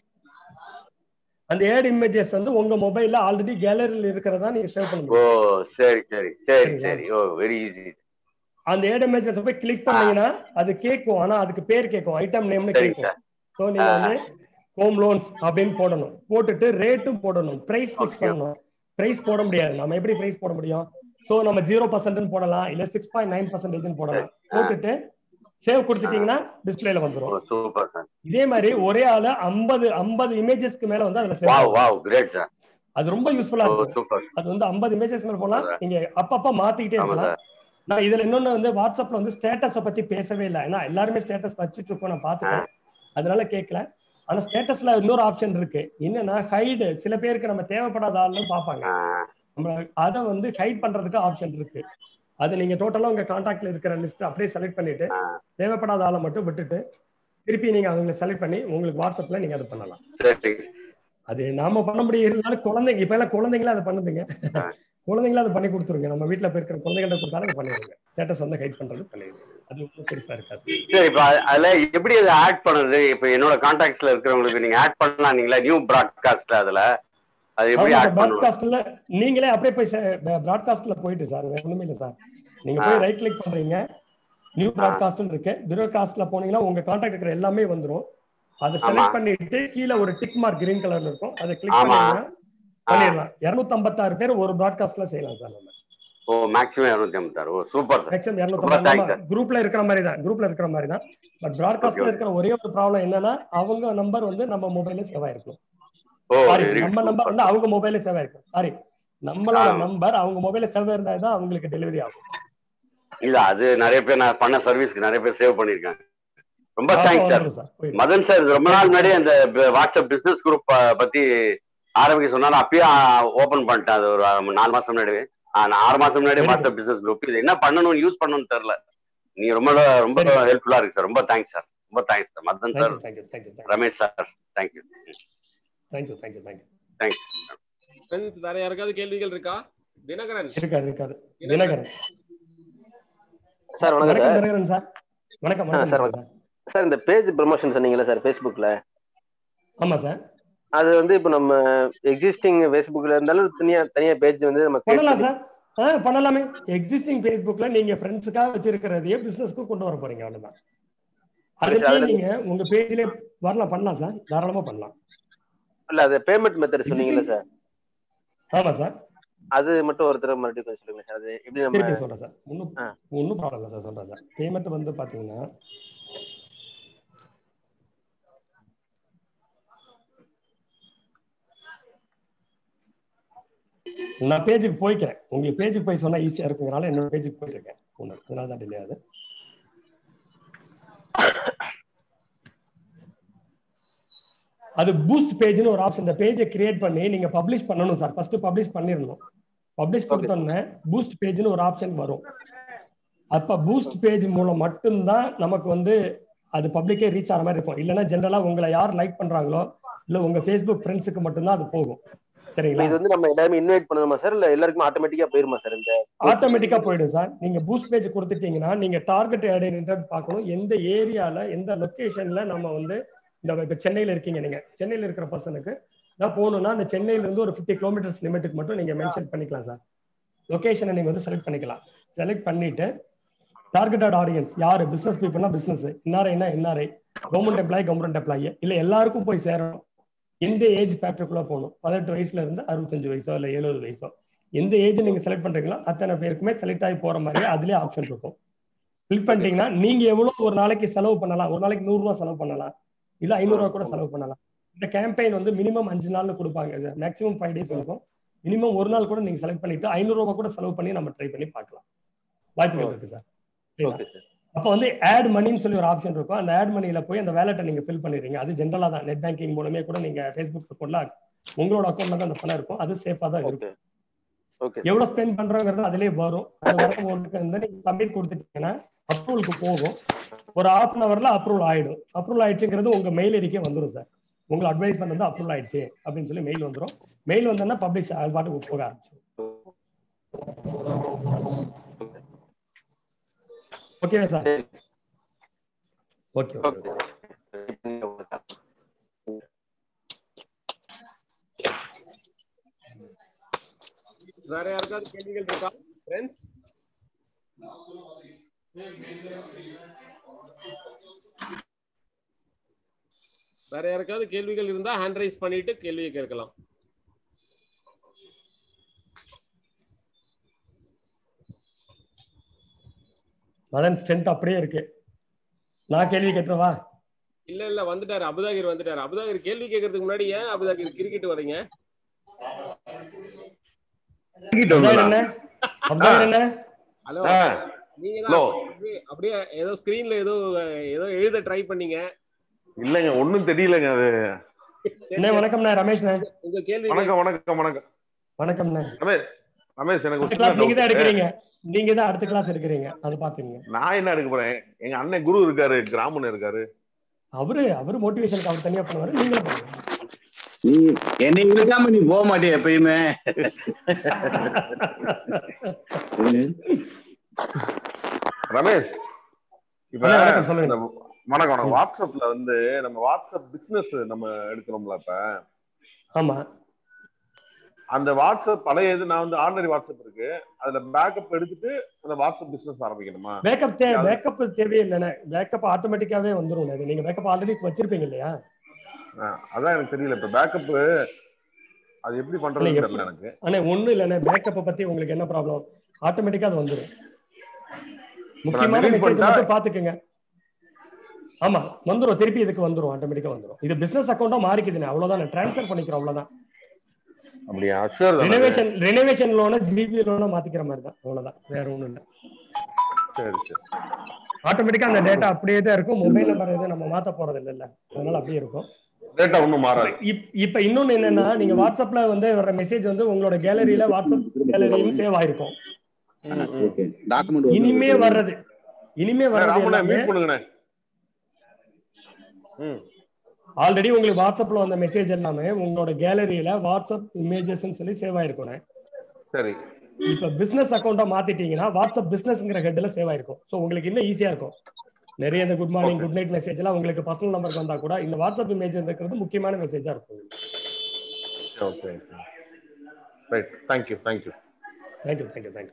அந்த ஏட் இமேஜஸ் வந்து உங்க மொபைல்ல ஆல்ரெடி கேலரியில் இருக்கிறதா நீங்க சேவ் பண்ண ஓ முடியும் சரி சரி சரி சரிங்களா? சரி ஓ வெரி ஈஸி அந்த ஏட் இமேஜஸ் போய் கிளிக் பண்ணீங்கன்னா அது கேட்கும் ஆனா அதுக்கு பேர் கேட்கும் ஐட்டம் நேம்னு சரிங்க கேட்கும் சார் ஸோ நீங்க வந்து ஹோம் லோன்ஸ் அப்படின்னு போடணும் போட்டுட்டு ரேட்டும் போடணும் பிரைஸ் ஃபிக்ஸ் பண்ணணும் பிரைஸ் போட முடியாது நம்ம எப்படி பிரைஸ் போட முடியும் ஸோ நம்ம ஜீரோ பர்சன்ட்னு போடலாம் இல்ல சிக்ஸ் பாயிண்ட் நைன் பர்சன்டேஜ் போடலாம் போட்டுட்டு சேவ் கொடுத்துட்டீங்கன்னா டிஸ்பிளேல வந்துரும் சூப்பர் சார் இதே மாதிரி ஒரே ஆளு ஐம்பது ஐம்பது இமேஜஸ்க்கு மேல வந்து அதுல save wow wow great sir அது ரொம்ப யூஸ்ஃபுல்லா ஓ இருக்கும் சூப்பர் அது வந்து ஐம்பது இமேஜஸ் மேல போலாம் நீங்க அப்பப்ப மாத்திக்கிட்டே ஆமா இருக்கலாம் சார் நான் இதுல இன்னொன்னு வந்து வாட்ஸ்அப்ல வந்து ஸ்டேட்டஸ பத்தி பேசவே இல்லை ஏன்னா எல்லாருமே ஸ்டேட்டஸ் வச்சுட்டு இருக்கோம் நான் பாத்துட்டேன் அதனால கேட்கல ஆனா ஸ்டேட்டஸ்ல இன்னொரு ஆப்ஷன் இருக்கு என்னன்னா ஹைடு சில பேருக்கு நம்ம தேவைப்படாத ஆள்னு பாப்பாங்க நம்ம அதை வந்து ஹைட் பண்றதுக்கு ஆப்ஷன் இருக்கு அது நீங்க டோட்டலா உங்க கான்டாக்ட்ல இருக்கிற லிஸ்ட் அப்படியே செலக்ட் பண்ணிட்டு தேவைப்படாத ஆளை மட்டும் விட்டுட்டு திருப்பி நீங்க அவங்களை செலக்ட் பண்ணி உங்களுக்கு வாட்ஸ்அப்ல நீங்க அதை பண்ணலாம் சரி அது நாம பண்ண முடியறதுனால குழந்தைங்க இப்ப எல்லாம் குழந்தைங்களே அதை பண்ணுதுங்க குழந்தைங்களே அதை பண்ணி கொடுத்துருங்க நம்ம வீட்டுல போய் இருக்கிற குழந்தைங்கள்ட்ட கொடுத்தாலும் அதை பண்ணிடுங்க ஸ்டேட்டஸ் வந்து ஹைட் பண்றது பண்ணிடுங்க அது ஒன்றும் பெருசா இருக்காது சரி இப்ப அ- அதுல எப்படி அதை ஆட் பண்ணுறது இப்ப என்னோட கான்டாக்ட்ஸ்ல இருக்கிறவங்களுக்கு நீங்க ஆட் பண்ணலாங்களா நியூ ப்ராட்காஸ்ட்ல அதுல அது எப்படி ஆமா ஆட் சார் பண்ணணும் ப்ராட்காஸ்ட்ல நீங்களே அப்படியே போய் ப்ராட்காஸ்ட்ல போயிட்டு சார் வேற ஒண்ணுமே இல்ல சார் நீங்க போய் ரைட் கிளிக் பண்றீங்க நியூ ப்ராட்காஸ்ட் இருக்கு பிரோகாஸ்ட்ல போனீங்கன்னா உங்க கான்டாக்ட் இருக்கிற எல்லாமே வந்துரும் அதை செலக்ட் பண்ணிட்டு கீழே ஒரு டிக் மார்க் கிரீன் கலர்ல இருக்கும் அதை கிளிக் ஆமா. பண்ணீங்கன்னா பண்ணிடலாம் இருநூத்தி ஐம்பத்தாறு பேர் ஒரு ப்ராட்காஸ்ட்ல செய்யலாம் சார் நம்ம ஓ மேக்ஸிமம் இரநூத்தி ஐம்பத்தாறு ஓ சூப்பர் சார் மேக்ஸிமம் ரொம்ப இரநூத்தி தேங்க்ஸ் சார் குரூப்ல இருக்கிற மாதிரி தான் குரூப்ல இருக்கிற மாதிரி தான் பட் ஓகே ப்ராட்காஸ்ட்ல ஓகே இருக்கிற ஒரே ஒரு ப்ராப்ளம் என்னன்னா அவங்க நம்பர் வந்து நம்ம மொபைல்ல சேவ் ஆயிருக்கும் ஓ சாரி வெரி நம்ம குட் நம்பர் சூப்பர் வந்து அவங்க மொபைல்ல சேவ் ஆயிருக்கும் சாரி நம்மளோட ஆ நம்பர் அவங்க மொபைல்ல சேவ் இருந்தா தான் அவங்களுக்கு டெலிவரி ஆகும் இல்ல அது நிறைய பேர் நான் பண்ண சர்வீஸ்க்கு நிறைய பேர் சேவ் பண்ணிருக்காங்க ரொம்ப அப்ப தேங்க்ஸ் சார் வந்துடும் சார் போயிடும் மதன் சார் இது ரொம்ப நாள் முன்னாடி அந்த ப- வாட்ஸ்அப் பிசினஸ் குரூப் பத்தி ஆரம்பிக்க சொன்னா நான் அப்பயே ஓபன் பண்ணிட்டேன் அது ஒரு ஆ, நாலு மாசம் முன்னாடி ஆ, நான் ஆறு மாசம் முன்னாடி very good WhatsApp business group இது என்ன பண்ணணும் யூஸ் பண்ணணும்னு தெரியல நீ ரொம்ப ரொம்ப சரி ஹெல்ப்ஃபுல்லா இருக்கு சார் ரொம்ப தேங்க்ஸ் சார் ரொம்ப thanks sir Madan sir thank you thank you thank you Ramesh sir thank you thank you thank you thank you thanks friends வேற யாருக்காவது கேள்விகள் இருக்கா தினகரன் இருக்காது இருக்காது தினகரன் தினகரன் சார் வணக்கம் வணக்கம் சார் தினகரன் சார் வணக்கம் ஆ வணக்கம் சார் தினகரன் வணக்கம் சார் சார் இந்த பேஜ் ப்ரமோஷன் சொன்னீங்கல்ல சார் ஃபேஸ்புக்கில் ஆமா சார் அது வந்து இப்போ நம்ம எக்ஸிஸ்டிங் ஃபேஸ்புக்கில் இருந்தாலும் தனியா தனியா பேஜ் வந்து நம்ம கிரியேட் பண்ணலாம் பண்ணி சார் ஆ பண்ணலாமே எக்ஸிஸ்டிங் ஃபேஸ்புக்ல நீங்க ஃப்ரெண்ட்ஸுக்காக வச்சிருக்கிறதையே பிசினஸ்க்கு கொண்டு வர போறீங்க அவ்வளவுதான் சரி சார் அதுலயே அதுல நீங்க உங்க பேஜ்ல வரலாம் பண்ணலாம் சார் தாராளமா பண்ணலாம் இல்ல அது பேமெண்ட் மெத்தட் சொன்னீங்கல்ல எக்ஸிஸ்டிங் சார் ஆமா சார் அது மட்டும் ஒருத்தர் மறுபடியும் கொஞ்சம் சொல்லுங்க சார் அது எப்படி நம்ம திருப்பி சொல்றேன் சார் ஒன்றும் ஆ ஒன்றும் ப்ராப்ளம் இல்லை சார் சொல்றேன் சார் பேமெண்ட் வந்து பாத்தீங்கன்னா நான் பேஜுக்கு போய்க்கிறேன் உங்களுக்கு பேஜுக்கு போய் சொன்னா ஈஸியா இருக்குங்கிறனால என்னோட பேஜுக்கு போயிட்டு இருக்கேன் ஒன்று அதனால தான் டிலே ஆகுது அது பூஸ்ட் பேஜ்னு ஒரு ஆப்ஷன் இந்த பேஜை கிரியேட் பண்ணி நீங்க பப்ளிஷ் பண்ணணும் சார் ஃபர்ஸ்ட் பப்ளிஷ் பண்ணிடணும் பப்ளிஷ் ஓகே சார் கொடுத்தோன்னே பூஸ்ட் பேஜ்னு ஒரு ஆப்ஷன் வரும் அப்ப பூஸ்ட் பேஜ் மூலம் மட்டும்தான் நமக்கு வந்து அது பப்ளிக்கே ரீச் ஆகிற மாதிரி இருக்கும் இல்லைன்னா ஜென்ரலா உங்களை யார் லைக் பண்றாங்களோ இல்ல உங்க ஃபேஸ்புக் ஃப்ரெண்ட்ஸுக்கு மட்டும்தான் அது போகும் இல்ல சரிங்களா இது வந்து நம்ம எல்லாருமே இன்வைட் பண்ணணுமா சார் இல்ல எல்லாருக்குமே ஆட்டோமேட்டிக்கா போயிருமா சார் இந்த போஸ்ட் ஆட்டோமேட்டிக்கா போயிடும் சார் நீங்க பூஸ்ட் பேஜ் கொடுத்துட்டீங்கன்னா நீங்க டார்கெட் ஐடென்டி பார்க்கணும் எந்த ஏரியால எந்த லொகேஷன்ல நம்ம வந்து இந்த இப்ப சென்னையில இருக்கீங்க நீங்க சென்னையில இருக்கிற பர்சனுக்கு தான் போகணும்னா அந்த சென்னையில இருந்து ஒரு 50 கிலோமீட்டர்ஸ் லிமிட்டுக்கு மட்டும் நீங்க மென்ஷன் பண்ணிக்கலாம் சார் லொகேஷனை நீங்க வந்து செலக்ட் பண்ணிக்கலாம் செலக்ட் பண்ணிட்டு டார்கெட்டட் ஆடியன்ஸ் யாரு பிசினஸ் பீப்புள்னா business NRI NRI government employee government employee இல்ல எல்லாருக்கும் போய் சேரணும் எந்த ஏஜ் ஃபேக்டருக்குள்ள போகணும் பதினெட்டு வயசுல இருந்து அறுபத்தஞ்சு வயசோ இல்ல எழுபது வயசோ எந்த ஏஜ் நீங்க செலக்ட் பண்றீங்களோ அத்தனை பேருக்குமே செலக்ட் ஆகி போற மாதிரி அதுலயே ஆப்ஷன் இருக்கும் கிளிக் பண்ணிட்டீங்கன்னா நீங்க எவ்வளவு ஒரு நாளைக்கு செலவு பண்ணலாம் ஒரு நாளைக்கு நூறு ரூபாய் செலவு பண்ணலாம் இல்ல ஐநூறு ரூபாய் கூட செலவு பண்ணலாம் இந்த கேம்பெயின் வந்து மினிமம் அஞ்சு நாள்ல கொடுப்பாங்க மேக்ஸிமம் ஃபைவ் டேஸ் இருக்கும் மினிமம் ஒரு நாள் கூட நீங்க செலக்ட் பண்ணிட்டு ஐநூறு ரூபாய் கூட செலவு பண்ணி நம்ம ட்ரை பண்ணி பார்க்கலாம் வாய்ப்புகள் இருக்கு சார் சரிங்களா ஓகே சார் அப்ப வந்து ஆட் மணின்னு சொல்லி ஒரு ஆப்ஷன் இருக்கும் அந்த ஆட் மணியில போய் அந்த வேலெட்டை நீங்க ஃபில் பண்ணிடுறீங்க அது ஜென்ரலா தான் நெட் பேங்கிங் மூலமே கூட நீங்க ஃபேஸ்புக் அக்கௌண்ட்ல உங்களோட அக்கௌண்ட்ல தான் அந்த பணம் இருக்கும் அது சேஃபா தான் இருக்கும் ஓகே ஓகே எவ்வளவு ஸ்பெண்ட் பண்றோங்கிறது அதுலயே வரும் அது வரும்போது வந்து நீங்க சப்மிட் கொடுத்துட்டீங்கன்னா அப்ரூவலுக்கு போகும் ஒரு ஹாஃப் அன் அவர்ல அப்ரூவல் ஆயிடும் அப்ரூவல் ஆயிடுச்சுங்கிறது உங்க மெயில் ஐடிக்கே வந்துடும் சார் உங்களை அட்வைஸ் பண்ணது அப்ரூவல் ஆயிடுச்சு அப்படின்னு சொல்லி மெயில் வந்துடும் மெயில் வந்தோன்னா பப்ளிஷ் அது பாட்டுக்கு போக ஆரம்பிச்சிடும் ஓகேவா சார் சரி ஓகே ஓகே ஓகே வேற யாருக்காவது கேள்விகள் இருக்கா ஃப்ரெண்ட்ஸ் வேற யாருக்காவது கேள்விகள் இருந்தா ஹேண்ட் ரைஸ் பண்ணிட்டு கேள்வியை கேட்கலாம் மதன் ஸ்ட்ரென்த் அப்படியே இருக்கு நான் கேள்வி கேட்டுறவா இல்ல இல்ல வந்துட்டாரு அபுதாகிர் வந்துட்டாரு அபுதாகிர் கேள்வி கேட்கறதுக்கு முன்னாடி ஏன் அபுதாகிர் கிரிக்கெட் வரீங்க அப்தார் என்ன அப்தார் என்ன ஹலோ ஆ, நீங்க hello. தான் அப்படியே- அப்படியே ஏதோ ஸ்கிரீன்ல ஏதோ ஏதோ எழுத ட்ரை பண்ணீங்க இல்லைங்க ஒண்ணும் தெரியலங்க அது அண்ணே வணக்கம்ண்ணே ரமேஷ்ண்ணே உங்க கேள்வி வணக்கம் வணக்கம் வணக்கம் வணக்கம்ண்ணே ரமேஷ் ரமேஷ் எனக்கு ஒரு அடுத்த சின்ன கிளாஸ் நீங்க தான் doubt. எடுக்கிறீங்க நீங்க தான் அடுத்த கிளாஸ் எடுக்கிறீங்க அது பாத்துங்க நான் என்ன எடுக்க போறேன் எங்க அண்ணன் குரு இருக்காரு கிராமன் இருக்காரு அவரு அவரு மோட்டிவேஷனுக்கு அவர் தனியா பண்ணுவாரு நீங்களும் பண்ணுங்க நீ என்னை இழுக்காம நீ போக மாட்டிய எப்பயுமே ரமேஷ் இப்ப அண்ணா, வணக்கம், சொல்லுங்க. இந்த வணக்கம் வணக்கம் வாட்ஸ்அப்ல வந்து நம்ம வாட்ஸ்அப் பிசினஸ் நம்ம எடுக்கிறோம்ல இப்ப ஆமா அந்த வாட்ஸ்அப் பழைய இது நான் வந்து ஆர்டினரி வாட்ஸ்அப் இருக்கு அதுல பேக்கப் எடுத்துட்டு அந்த வாட்ஸ்அப் பிசினஸ் ஆரம்பிக்கணுமா பேக்கப் தே அது- பேக்கப் தேவையில்லைண்ணே பேக்கப் ஆட்டோமேட்டிக்காவே வந்துரும் அது நீங்க பேக்கப் ஆல்ரெடி வச்சிருப்பீங்க இல்லையா ஆ, அதான் எனக்கு தெரியல இப்ப பேக்கப் அது எப்படி இல்ல பண்றதுன்னு எப்படி தெரியல எனக்கு அண்ணே ஒண்ணும் இல்லைண்ணே பேக்கப்பை பத்தி உங்களுக்கு என்ன ப்ராப்ளம் ஆட்டோமேட்டிக்கா அது வந்துடும் நான் முக்கியமான delete மெசேஜ் பண்ணிட்டா- மட்டும் பாத்துக்கோங்க ஆமா வந்துரும் திருப்பி இதுக்கு வந்துரும் ஆட்டோமேட்டிக்கா வந்துரும் இது பிசினஸ் அக்கௌண்டா மாறிக்குதுண்ணே அவ்வளவுதான் ட்ரான்ஸ்ஃபர் பண்ணிக்கிறோம் அவ்வளவுதான் அப்படியா ஷூர் தானே ரினோவேஷன் ரினோவேஷன் லோனை ஜிபி லோனை மாத்திக்கிற மாதிரி தான் அவ்வளவுதான் வேற ஒண்ணும் இல்ல சரி சரி ஆட்டோமேட்டிக்கா அந்த டேட்டா அப்படியே தான் இருக்கும் மொபைல் நம்பர் எதுவும் நம்ம மாத்த போறது இல்ல அதனால அப்படியே இருக்கும் டேட்டா ஒன்றும் மாறாது இப்- இப்ப இன்னொன்னு என்னன்னா நீங்க வாட்ஸ்அப்ல வந்து வர மெசேஜ் வந்து உங்களோட கேலரியில வாட்ஸ்அப் கேலரியும் சேவ் ஆயிருக்கும் டாக்குமெண்ட் இனிமே வர்றது இனிமே வர்றது ராமண்ணா எல்லாமே மியூட் பண்ணுங்கண்ணே ம் ஆல்ரெடி உங்களுக்கு வாட்ஸ்அப்ல வந்த மெசேஜ் எல்லாமே உங்களோட கேலரியில வாட்ஸ்அப் இமேஜஸ் சொல்லி சேவ் ஆயிருக்கும் சரி இப்ப பிசினஸ் அக்கௌண்டா மாத்திட்டீங்கன்னா வாட்ஸ்அப் பிசினஸ்ங்கிற ஹெட்ல சேவ் ஆயிருக்கும் சோ உங்களுக்கு இன்னும் ஈஸியா இருக்கும் நிறைய இந்த good morning good night message எல்லாம் உங்களுக்கு பர்சனல் நம்பருக்கு வந்தா கூட இந்த வாட்ஸ்அப் இமேஜ் இருக்கிறது முக்கியமான மெசேஜா இருக்கும் okay right thank you thank you thank you thank you thank you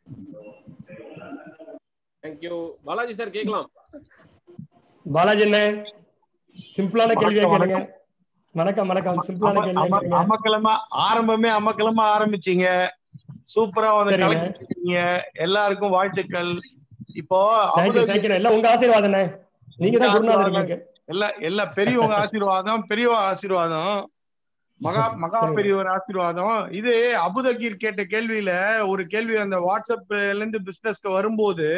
thank you Balaji sir கேட்கலாம் பாலாஜி என்ன சிம்பிளான கேள்வியா வணக்கம், கேளுங்க வணக்கம் வணக்கம் சிம்பிளான கேள்வியா அம- கேளுங்க அமக்கலமா ஆரம்பமே அமக்கலமா ஆரம்பிச்சீங்க சூப்பரா வந்து சரிங்க. கலெக்ட் பண்ணீங்க எல்லாருக்கும் வாழ்த்துக்கள் இப்போ தேங்க்யூ அமுத- தேங்க்யூ எல்லாம் உங்க ஆசீர்வாதம் நீங்க தான் குருநாதர் எங்களுக்கு எல்லா எல்லா பெரியவங்க ஆசீர்வாதம் பெரியவங்க ஆசீர்வாதம் மகா மகா சரிங்க. பெரியவர் ஆசீர்வாதம் இது அபுதகீர் கேட்ட கேள்வியில ஒரு கேள்வி அந்த வாட்ஸ்அப்ல இருந்து பிசினஸ்க்கு வரும்போது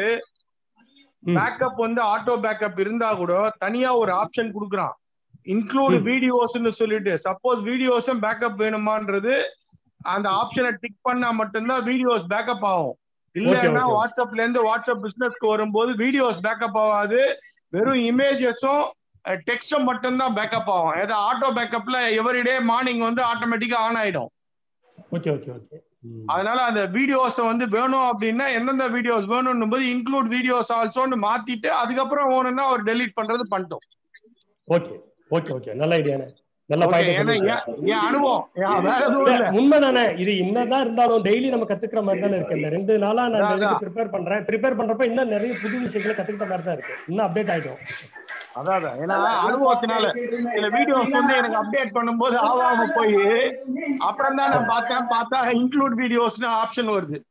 பேக்கப் வந்து ஆட்டோ பேக்கப் இருந்தா கூட தனியா ஒரு ஆப்ஷன் கொடுக்குறான் இன்க்ளூட் வீடியோஸ்னு சொல்லிட்டு சப்போஸ் வீடியோஸும் பேக்கப் வேணுமான்றது அந்த ஆப்ஷனை டிக் பண்ணா மட்டும்தான் வீடியோஸ் பேக்கப் ஆகும் இல்லைன்னா okay. வாட்ஸ்அப்ல இருந்து வாட்ஸ்அப் பிசினஸ்க்கு வரும்போது வீடியோஸ் பேக்கப் ஆகாது வெறும் இமேஜஸும் டெக்ஸ்டும் மட்டும்தான் பேக்கப் ஆகும் ஏதோ ஆட்டோ பேக்கப்ல எவரிடே மார்னிங் வந்து ஆட்டோமேட்டிக்கா ஆன் ஆயிடும் ஓகே ஓகே ஓகே அதனால அந்த வீடியோஸ் வந்து வேணும் அப்படின்னா எந்தெந்த வீடியோஸ் வேணும்னு போது இன்க்ளூட் வீடியோஸ் ஆல்சோன்னு மாத்திட்டு அதுக்கப்புறம் வேணும்னா அவர் டெலீட் பண்றது பண்ணிட்டோம் ஓகே ஓகே ஓகே நல்ல ஐடியாண்ணே நல்ல Okay, பாயிண்ட் ஏன்னா சொன்னீங்க என் என் அனுபவம் என் வேற எதுவும் இல்ல, இல்ல உண்மைதானே இது என்னதான் இருந்தாலும் டெய்லி நம்ம கத்துக்கிற மாதிரி தானே இருக்கு இந்த ரெண்டு நாளா நான் அதான், இதுக்கு அதான். ப்ரிப்பேர் பண்றேன் ப்ரிப்பேர் பண்றப்ப இன்னும் நிறைய புது விஷயங்களை கத்துக்கிட்ட மாதிரி தான் இருக்கு இன்னும் அப்டேட் ஆயிடும் அதான் அதான். ஏன்னா அனுபவத்தினால சில வீடியோஸ் வந்து எனக்கு அப்டேட் பண்ணும்போது ஆவாம போய் அப்புறம் தான் நான் பார்த்தேன் பார்த்தா இன்க்ளூட் வீடியோஸ்னு ஆப்ஷன் வருது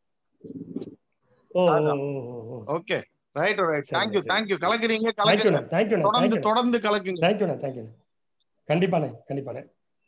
oh okay right right thank you thank you கலக்குறீங்க தேங்க்யூண்ணே கலக்குங்க தேங்க்யூண்ணே தொடர்ந்து தேங்க்யூ தொடர்ந்து கலக்குங்க தேங்க்யூண்ணே தேங்க்யூண்ணே கண்டிப்பாண்ணே கண்டிப்பாண்ணே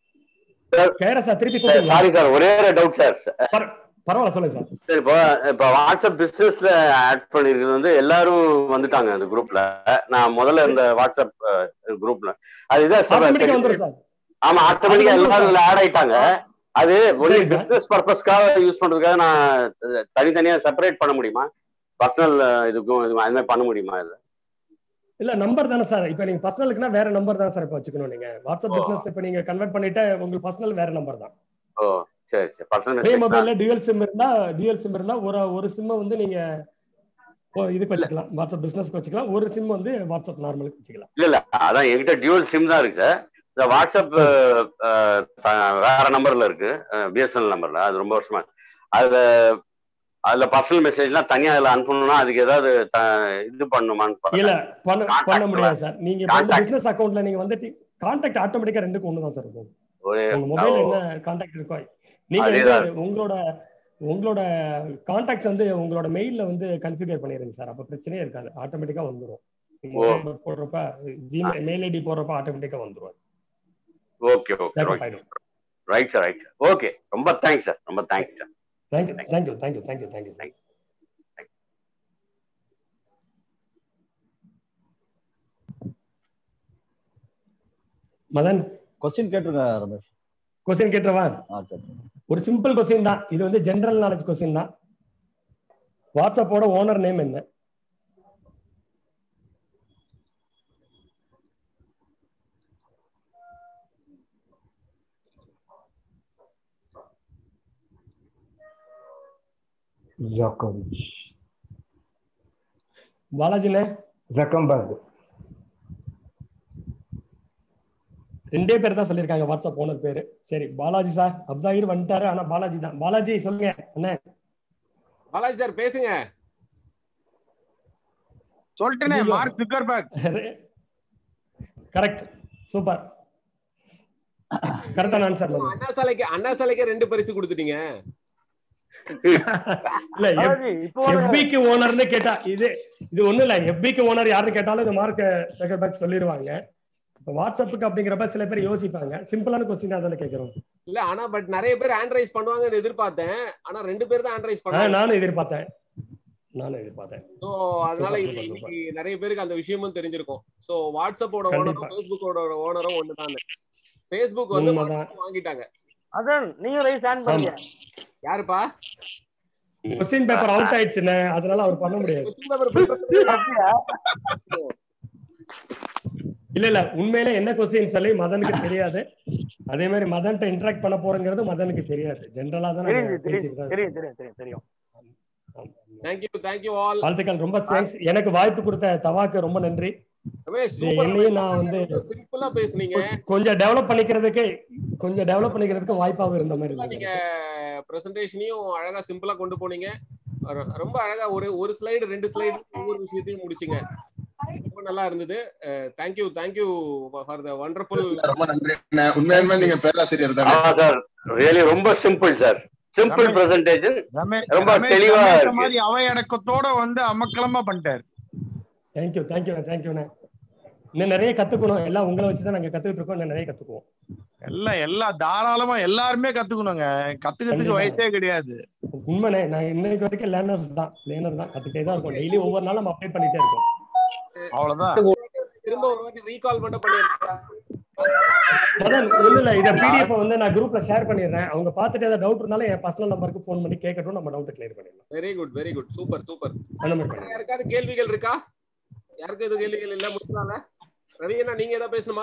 கேர சார் திருப்பி சாரி கூப்பிடுங்க சார் ஒரே ஒரு டவுட் சார் பரவாயில்ல சொல்லுங்க சார் சரி இப்போ இப்போ வாட்ஸ்அப் பிசினஸ்ல ஆட் பண்ணிருக்கிறது வந்து எல்லாரும் வந்துட்டாங்க அந்த குரூப்ல நான் முதல்ல இந்த வாட்ஸ்அப் குரூப்ல அது இதான் சார் ஆட்டோமேட்டிக்கா வந்துரும் சார் ஆமா ஆட்டோமேட்டிக்கா அது வந்துரும் எல்லாரும் இதுல சார். ஆட் ஆயிட்டாங்க அது ஒன்லி சரி சார். பிசினஸ் பர்பஸ்க்காக யூஸ் பண்றதுக்காக நான் அஹ், தனித்தனியா செப்பரேட் பண்ண முடியுமா பர்சனல் இதுக்கும் இது அது மாதிரி பண்ண முடியுமா இது இல்ல நம்பர் தானே சார் இப்போ நீங்க பர்சனலுக்குனா வேற நம்பர் தான் சார் இப்போ வச்சுக்கணும் நீங்க வாட்ஸ்அப் பிசினஸ் இப்போ நீங்க கன்வெர்ட் பண்ணிட்டு உங்களுக்கு பர்சனல் வேற நம்பர் தான் ஓ சரி சரி பர்சனல் ஒரே மொபைல்ல டியூயல் சிம் இருந்தா டியூயல் சிம் இருந்தா ஒரு ஒரு சிம் வந்து நீங்க ஓ, இதுக்கு வச்சுக்கலாம் வாட்ஸ்அப் பிசினஸ்க்கு வச்சுக்கலாம் ஒரு சிம் வந்து வாட்ஸ்அப் நார்மலுக்கு வச்சுக்கலாம் இல்ல இல்ல அதான் என்கிட்ட டியூவல் சிம் தான் இருக்கு சார் இந்த வாட்ஸ்அப் அஹ், அஹ், வேற நம்பர்ல இருக்கு பிஎஸ்என்எல் நம்பர்ல அது ரொம்ப வருஷமா அதுல அதுல பர்சனல் மெசேஜ்லாம் தனியா அதுல அனுப்பணும்னா அதுக்கு ஏதாவது த- இது பண்ணுமான்னு இல்ல பாருங்க. பண்ண பண்ண Contact முடியாது ல. சார் நீங்க இப்போ வந்து Contact. பிசினஸ் அக்கௌண்ட்ல நீங்க வந்துட்டு கான்டாக்ட் ஆட்டோமேட்டிக்கா ரெண்டுக்கும் ஒன்று தான் சார் இருக்கும் ஒரே உங்க மொபைல் ஓ, என்ன கான்டாக்ட் இருக்கோ நீங்க அதேதான் வந்து உங்களோட உங்களோட கான்டாக்ட்ஸ் வந்து உங்களோட மெயில்ல வந்து கன்ஃபிகர் பண்ணிருங்க சார் அப்ப பிரச்சனையே இருக்காது ஆட்டோமேட்டிக்கா வந்துரும் ஓ. மொபைல் போடுறப்ப ஜிமெயில் மெயில் ஐடி போடுறப்ப ஆட்டோமேட்டிக்கா வந்துரும் ஓகே ஓகே Backup ஆயிடும் right sir right sir okay ரொம்ப தேங்க்ஸ் சார் ரொம்ப thanks sir thank you thank you thank you thank you thank you thank you Madan question கேட்டுருங்க ரமேஷ் கொஸ்டின் கேட்டுறவா ஆ கேட்டுருங்க ஒரு சிம்பிள் கொஸ்டின் தான் இது வந்து ஜெனரல் நாலேஜ் கொஸ்டின் தான் வாட்ஸ்அப்போட ஓனர் நேம் என்ன ஜாக்கோவிச் பாலாஜினே ஜக்கம்பர்க் ரெண்டே பேர் தான் சொல்லியிருக்காங்க வாட்ஸ்அப் ஓனர் பேரு சரி பாலாஜி சார் அப்தாகிர் வந்துட்டாரு ஆனா பாலாஜி தான் பாலாஜி சொல்லுங்க அண்ணே பாலாஜி சார் பேசுங்க சொல்லிட்டேனே ஐயோ. மார்க் ஜுக்கர்பர்க் கரெக்ட் சூப்பர் கரெக்டான ஆன்சர் அண்ணா சாலைக்கு அண்ணா சாலைக்கு ரெண்டு பரிசு கொடுத்துட்டீங்க இல்ல அதாவது இப்போ ஒரு- எஃபிக்கு ஓனர்னு கேட்டா இது இது ஒண்ணும் இல்ல எஃபிக்கு ஓனர் யாருன்னு கேட்டாலும் இது மார்க் செகர்பேக் சொல்லிடுவாங்க இப்ப வாட்ஸ்அப்புக்கு அப்படிங்கிறப்ப சில பேர் யோசிப்பாங்க சிம்பிளான கொஸ்டின் தானே கேட்கிறோம் இல்ல ஆனா பட் நிறைய பேர் ஆண்ட்ரைஸ் பண்ணுவாங்கன்னு எதிர்பார்த்தேன் ஆனா ரெண்டு பேர் தான் ஆண்ட்ரைஸ் ஆ, பண்ணாங்க நானும் எதிர்பார்த்தேன் நானும் எதிர்பார்த்தேன் ஸோ அதனால Super, இது super, இன்னைக்கு நிறைய பேருக்கு அந்த விஷயமும் தெரிஞ்சிருக்கும் ஸோ வாட்ஸ்அப்போட கண்டிப்பா. ஓனரும் ஃபேஸ்புக்கோட ஓனரும் ஒண்ணுதான் ஃபேஸ்புக் வந்து உண்மைதான். WhatsApp வாங்கிட்டாங்க அதான் நீங்க ரைஸ் ஹேண்ட் பண்ணுங்க யாருப்பா கொஸ்டின் பேப்பர் அவுட் ஆயிடுச்சுன்னு அதனால அவர் பண்ண முடியாது இல்ல இல்ல உண்மையில என்ன கொஸ்டின் சொல்லி மதனுக்கு தெரியாது அதே மாதிரி மதன்ட்ட இன்டராக்ட் பண்ண போறங்கிறது மதனுக்கு தெரியாது ஜென்ரலா தான் நாங்க தெரியும் தெரியும் பேசிட்டு தான் தெரியும் தெரியும் தெரியும் தெரியும் தேங்க்யூ தேங்க்யூ ஆல் வாழ்த்துக்கள் ரொம்ப தேங்க்ஸ் எனக்கு வாய்ப்பு கொடுத்த தவாக்கு ரொம்ப நன்றி ரமேஷ் இது சூப்பர் என்னையும் நான் வந்து சிம்பிளா பேசுனீங்க கொஞ்சம் டெவலப் பண்ணிக்கிறதுக்கு கொஞ்சம் டெவலப் பண்ணிக்கிறதுக்கு வாய்ப்பாக இருந்த மாதிரி இருந்தது நீங்க பிரசன்டேஷனையும் அழகா சிம்பிளா கொண்டு போனீங்க ரொ- ரொம்ப அழகா ஒரு ஒரு ஸ்லைடு ரெண்டு ஸ்லைடு ஒவ்வொரு விஷயத்தையும் முடிச்சீங்க ரொம்ப நல்லா இருந்தது thank you thank you for the wonderful ரொம்ப நன்றி நான் உண்மையாலுமே நீங்க பேராசிரியர் தானே ஆமா சார் ரியலி ரொம்ப simple sir simple Ramesh, presentation ரமே- ரொம்ப ரமேஷ் தெளிவா ரமேஷ் இருக்கு மாதிரி அவை அடக்கத்தோட வந்து அமக்கலமா பண்ணிட்டாரு தேங்க்யூ தேங்க்யூ தேங்க்யூண்ணே இன்னும் நிறைய கத்துக்கணும் எல்லாம் உங்களை வச்சு தான் நாங்க கத்துக்கிட்டு இருக்கோம் இன்னும் நிறைய கத்துக்குவோம் எல்லாம் எல்லாம் தாராளமா எல்லாருமே கத்துக்கணுங்க கத்துக்கிறதுக்கு கண்டிப்பா. வயசே கிடையாது உண்மைண்ணே நான் இன்னைக்கு வரைக்கும் லேர்னர்ஸ் தான் லேர்னர் தான் கத்துக்கிட்டே தான் இருக்கோம் டெய்லி ஒவ்வொரு நாளும் நம்ம அப்டேட் பண்ணிட்டே இருக்கோம் அவ்வளவுதான் திரும்ப ஒரு வாட்டி ரீகால் மட்டும் பண்ணிருக்கேன் அதான் ஒண்ணு இல்ல இத பிடிஎஃப் வந்து நான் குரூப்ல ஷேர் பண்ணிடுறேன் அவங்க பார்த்துட்டு ஏதாவது டவுட் இருந்தாலும் என் பர்சனல் நம்பருக்கு ஃபோன் பண்ணி கேட்கட்டும் நம்ம டவுட் கிளியர் பண்ணிடலாம் very good very good super super அந்த மாதிரி பண்ணுங்க யாருக்காவது கேள்விகள் இருக்கா யாருக்கும் எதுவும் கேள்விகள் இல்ல முடிக்கலாம்ல ரவி அண்ணா நீங்க ஏதாவது பேசணுமா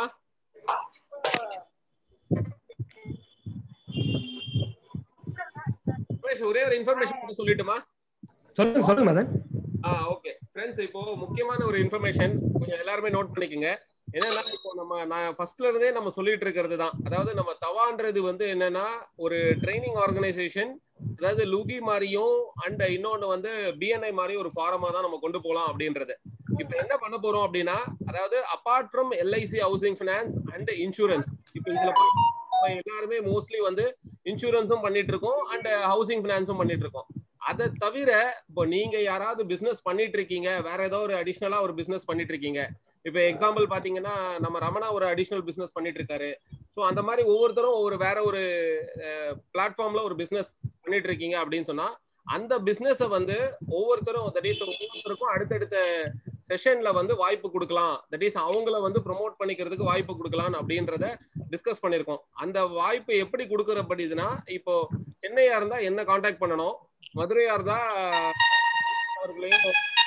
சுரேஷ், ஒரே ஒரு இன்ஃபர்மேஷன் மட்டும் சொல்லட்டுமா சொல்லுங்க சொல்லுங்க மதன் ஆ ஓகே ஃப்ரெண்ட்ஸ் இப்போ முக்கியமான ஒரு இன்ஃபர்மேஷன் கொஞ்சம் எல்லாருமே நோட் பண்ணிக்கோங்க என்னன்னா இப்போ நம்ம நான் ஃபர்ஸ்ட்ல இருந்தே நம்ம சொல்லிட்டு இருக்கிறது தான் அதாவது நம்ம தவான்றது வந்து என்னன்னா ஒரு ட்ரைனிங் ஆர்கனைசேஷன் அதாவது லுகி மாதிரியும் அண்ட் இன்னொன்னு வந்து பிஎன்ஐ மாதிரி ஒரு ஃபாரமா தான் நம்ம கொண்டு போகலாம் அப்படின்றது இப்போ என்ன பண்ண போறோம் அப்படின்னா அதாவது apart from LIC housing finance and insurance இப்போ இதுல நம்ம எல்லாருமே மோஸ்ட்லி வந்து இன்சூரன்ஸும் பண்ணிட்டு இருக்கோம் அண்ட் ஹவுசிங் ஃபைனான்ஸும் பண்ணிட்டு இருக்கோம் அதை தவிர இப்போ நீங்க யாராவது பிசினஸ் பண்ணிட்டு இருக்கீங்க வேற ஏதோ ஒரு அடிஷ்னலா ஒரு பிசினஸ் பண்ணிட்டு இருக்கீங்க இப்போ எக்ஸாம்பிள் பாத்தீங்கன்னா நம்ம ரமணா ஒரு அடிஷ்னல் பிசினஸ் பண்ணிட்டு இருக்காரு ஸோ அந்த மாதிரி ஒவ்வொருத்தரும் ஒவ்வொரு வேற ஒரு பிளாட்ஃபார்ம்ல ஒரு பிசினஸ் பண்ணிட்டு இருக்கீங்க அப்படின்னு சொன்னா அந்த பிசினஸ வந்து ஒவ்வொருத்தரும் தட் இஸ் ஒவ்வொருத்தருக்கும் அடுத்தடுத்த செஷன்ல வந்து வாய்ப்பு கொடுக்கலாம் தட் இஸ் அவங்கள வந்து ப்ரொமோட் பண்ணிக்கிறதுக்கு வாய்ப்பு கொடுக்கலாம் அப்படின்றத டிஸ்கஸ் பண்ணிருக்கோம் அந்த வாய்ப்பு எப்படி கொடுக்கறப்படுதுன்னா இப்போ சென்னையா இருந்தா என்ன காண்டாக்ட் பண்ணணும் மதுரையா இருந்தா அவர்களையும்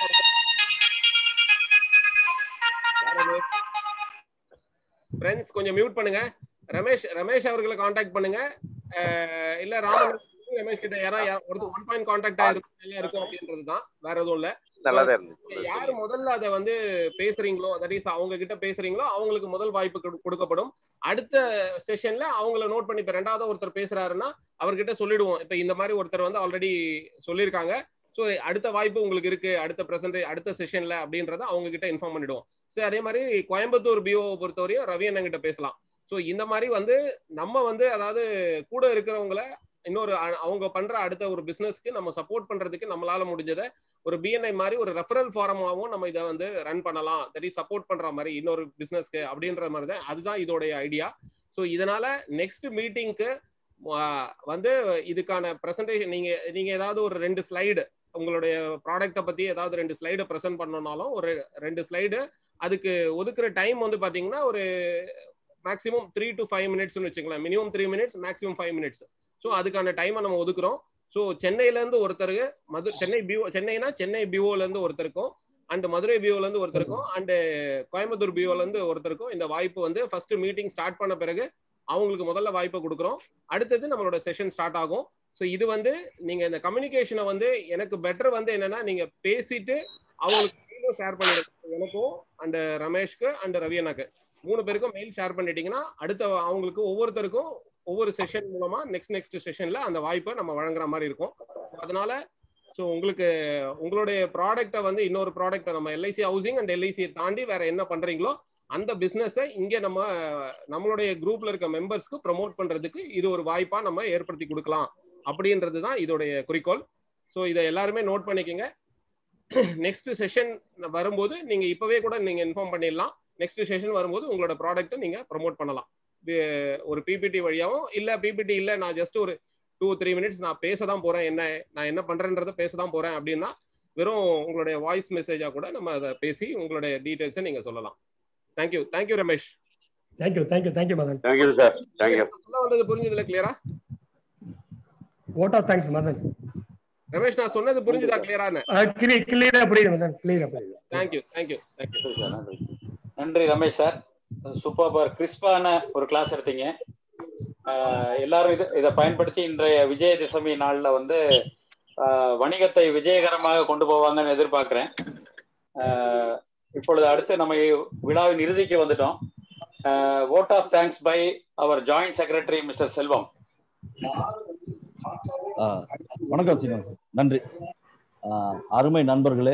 ஃப்ரெண்ட்ஸ் கொஞ்சம் மியூட் பண்ணுங்க ரமேஷ் ரமேஷ் அவர்களை காண்டாக்ட் பண்ணுங்க அஹ் இல்ல ராமன் ரமேஷ் கிட்ட யாரா ஒரு ஒன் பாயிண்ட் காண்டாக்டா இருக்கும் எல்லாம் இருக்கும் அப்படின்றது தான் வேற எதுவும் இல்ல நல்லாதான் இருந்துச்சு யார் முதல்ல அதை வந்து பேசுறீங்களோ தட் இஸ் அவங்க கிட்ட பேசுறீங்களோ அவங்களுக்கு முதல் வாய்ப்பு கொடு- கொடுக்கப்படும் அடுத்த செஷன்ல அவங்கள நோட் பண்ணி இப்ப ரெண்டாவது ஒருத்தர் பேசுறாருன்னா அவர்கிட்ட சொல்லிடுவோம் இப்ப இந்த மாதிரி ஒருத்தர் வந்து ஆல்ரெடி சொல்லியிருக்காங்க ஸோ அடுத்த வாய்ப்பு உங்களுக்கு இருக்கு அடுத்த பிரசன்ட் அடுத்த செஷன்ல அப்படின்றத அவங்க கிட்ட இன்ஃபார்ம் பண்ணிடுவோம் சரி அதே மாதிரி கோயம்புத்தூர் பிஓ பொறுத்தவரையும் ரவி அண்ணன் கிட்ட பேசலாம் ஸோ இந்த மாதிரி வந்து நம்ம வந்து அதாவது கூட இருக்கிறவங்கள இன்னொரு அ- அவங்க பண்ற அடுத்த ஒரு பிசினஸ்க்கு நம்ம சப்போர்ட் பண்றதுக்கு நம்மளால முடிஞ்சதை ஒரு பிஎன்ஐ மாதிரி ஒரு ரெஃபரல் ஃபாரமாகவும் நம்ம இதை வந்து ரன் பண்ணலாம் தட் இஸ் சப்போர்ட் பண்ற மாதிரி இன்னொரு பிசினஸ்க்கு அப்படின்ற மாதிரி தான் அதுதான் இதோடைய ஐடியா ஸோ இதனால நெக்ஸ்ட் மீட்டிங்க்கு வந்து இதுக்கான ப்ரெசன்டேஷன் நீங்க நீங்க ஏதாவது ஒரு ரெண்டு ஸ்லைடு உங்களுடைய ப்ராடக்ட்டை பத்தி ஏதாவது ரெண்டு ஸ்லைடு ப்ரெசென்ட் பண்ணணும்னாலும் ஒரு ரெண்டு ஸ்லைடு அதுக்கு ஒதுக்குற டைம் வந்து பாத்தீங்கன்னா ஒரு மேக்ஸிமம் த்ரீ டு ஃபைவ் மினிட்ஸ்னு வச்சுக்கலாம் minimum three minutes maximum five minutes so அதுக்கான டைமை நம்ம ஒதுக்குறோம் ஸோ சென்னையில இருந்து ஒருத்தர் மது சென்னை பிஓ சென்னைனா சென்னை பிஓல இருந்து ஒருத்தருக்கும் அண்ட் மதுரை பிஓல இருந்து ஒருத்தருக்கும் அண்ட் கோயம்புத்தூர் பிஓல இருந்து ஒருத்தருக்கும் இந்த வாய்ப்பு வந்து ஃபர்ஸ்ட் மீட்டிங் ஸ்டார்ட் பண்ண பிறகு அவங்களுக்கு முதல்ல வாய்ப்பை கொடுக்குறோம் அடுத்தது நம்மளோட செஷன் ஸ்டார்ட் ஆகும் ஸோ இது வந்து நீங்க இந்த கம்யூனிகேஷனை வந்து எனக்கு பெட்டர் வந்து என்னன்னா நீங்க பேசிட்டு அவங்களுக்கு ஷேர் பண்ணிடுங்க எனக்கும் அண்ட் ரமேஷ்க்கு அண்ட் ரவி அண்ணாக்கு மூணு பேருக்கும் மெயில் ஷேர் பண்ணிட்டீங்கன்னா அடுத்த அவங்களுக்கு ஒவ்வொருத்தருக்கும் ஒவ்வொரு செஷன் மூலமா நெக்ஸ்ட் நெக்ஸ்ட் செஷன்ல அந்த வாய்ப்பை நம்ம வழங்குற மாதிரி இருக்கும் அதனால ஸோ உங்களுக்கு உங்களுடைய ப்ராடக்ட்டை வந்து இன்னொரு ப்ராடக்ட்டை நம்ம எல்ஐசி ஹவுசிங் அண்ட் எல்ஐசியை தாண்டி வேற என்ன பண்றீங்களோ அந்த பிசினஸை இங்க நம்ம நம்மளுடைய குரூப்ல இருக்க மெம்பர்ஸ்க்கு ப்ரமோட் பண்றதுக்கு இது ஒரு வாய்ப்பா நம்ம ஏற்படுத்தி கொடுக்கலாம் அப்படின்றது தான் இதோடைய குறிக்கோள் ஸோ இதை எல்லாருமே நோட் பண்ணிக்கோங்க நெக்ஸ்ட் செஷன் வரும்போது நீங்க இப்பவே கூட நீங்க இன்ஃபார்ம் பண்ணிடலாம் நெக்ஸ்ட் செஷன் வரும்போது உங்களோட ப்ராடக்ட்டை நீங்க ப்ரமோட் பண்ணலாம் இது ஒரு பிபிடி வழியாகவும் இல்ல பிபிடி இல்ல நான் ஜஸ்ட் ஒரு டூ த்ரீ மினிட்ஸ் நான் பேச தான் போறேன் என்ன நான் என்ன பண்றேன்றதை பேச தான் போறேன் அப்படின்னா வெறும் உங்களுடைய வாய்ஸ் மெசேஜா கூட நம்ம அதை பேசி உங்களுடைய டீடைல்ஸை நீங்க சொல்லலாம் thank you thank you Ramesh thank you thank you thank you Madan thank you sir thank you சொல்ல வந்தது புரிஞ்சதுல கிளியரா vote of thanks Madan Ramesh நான் சொன்னது புரிஞ்சுதா கிளியரான கிளியரா புரியுது மதன் கிளியரா புரியுது தேங்க்யூ தேங்க்யூ தேங்க்யூ நன்றி ரமேஷ் சார் சூப்பர் கிறிஸ்பான ஒரு கிளாஸ் எடுத்தீங்க ஆஹ் எல்லாரும் இது இதை பயன்படுத்தி இன்றைய விஜயதசமி நாள்ல வந்து ஆஹ் வணிகத்தை விஜயகரமாக கொண்டு போவாங்கன்னு எதிர்பார்க்கிறேன் ஆஹ் இப்பொழுது அடுத்து நம்ம விழாவின் இறுதிக்கு வந்துட்டோம் vote of thanks by our joint secretary mister Selvam ஆ, வணக்கம் சீனிவாசன் நன்றி ஆ, அருமை நண்பர்களே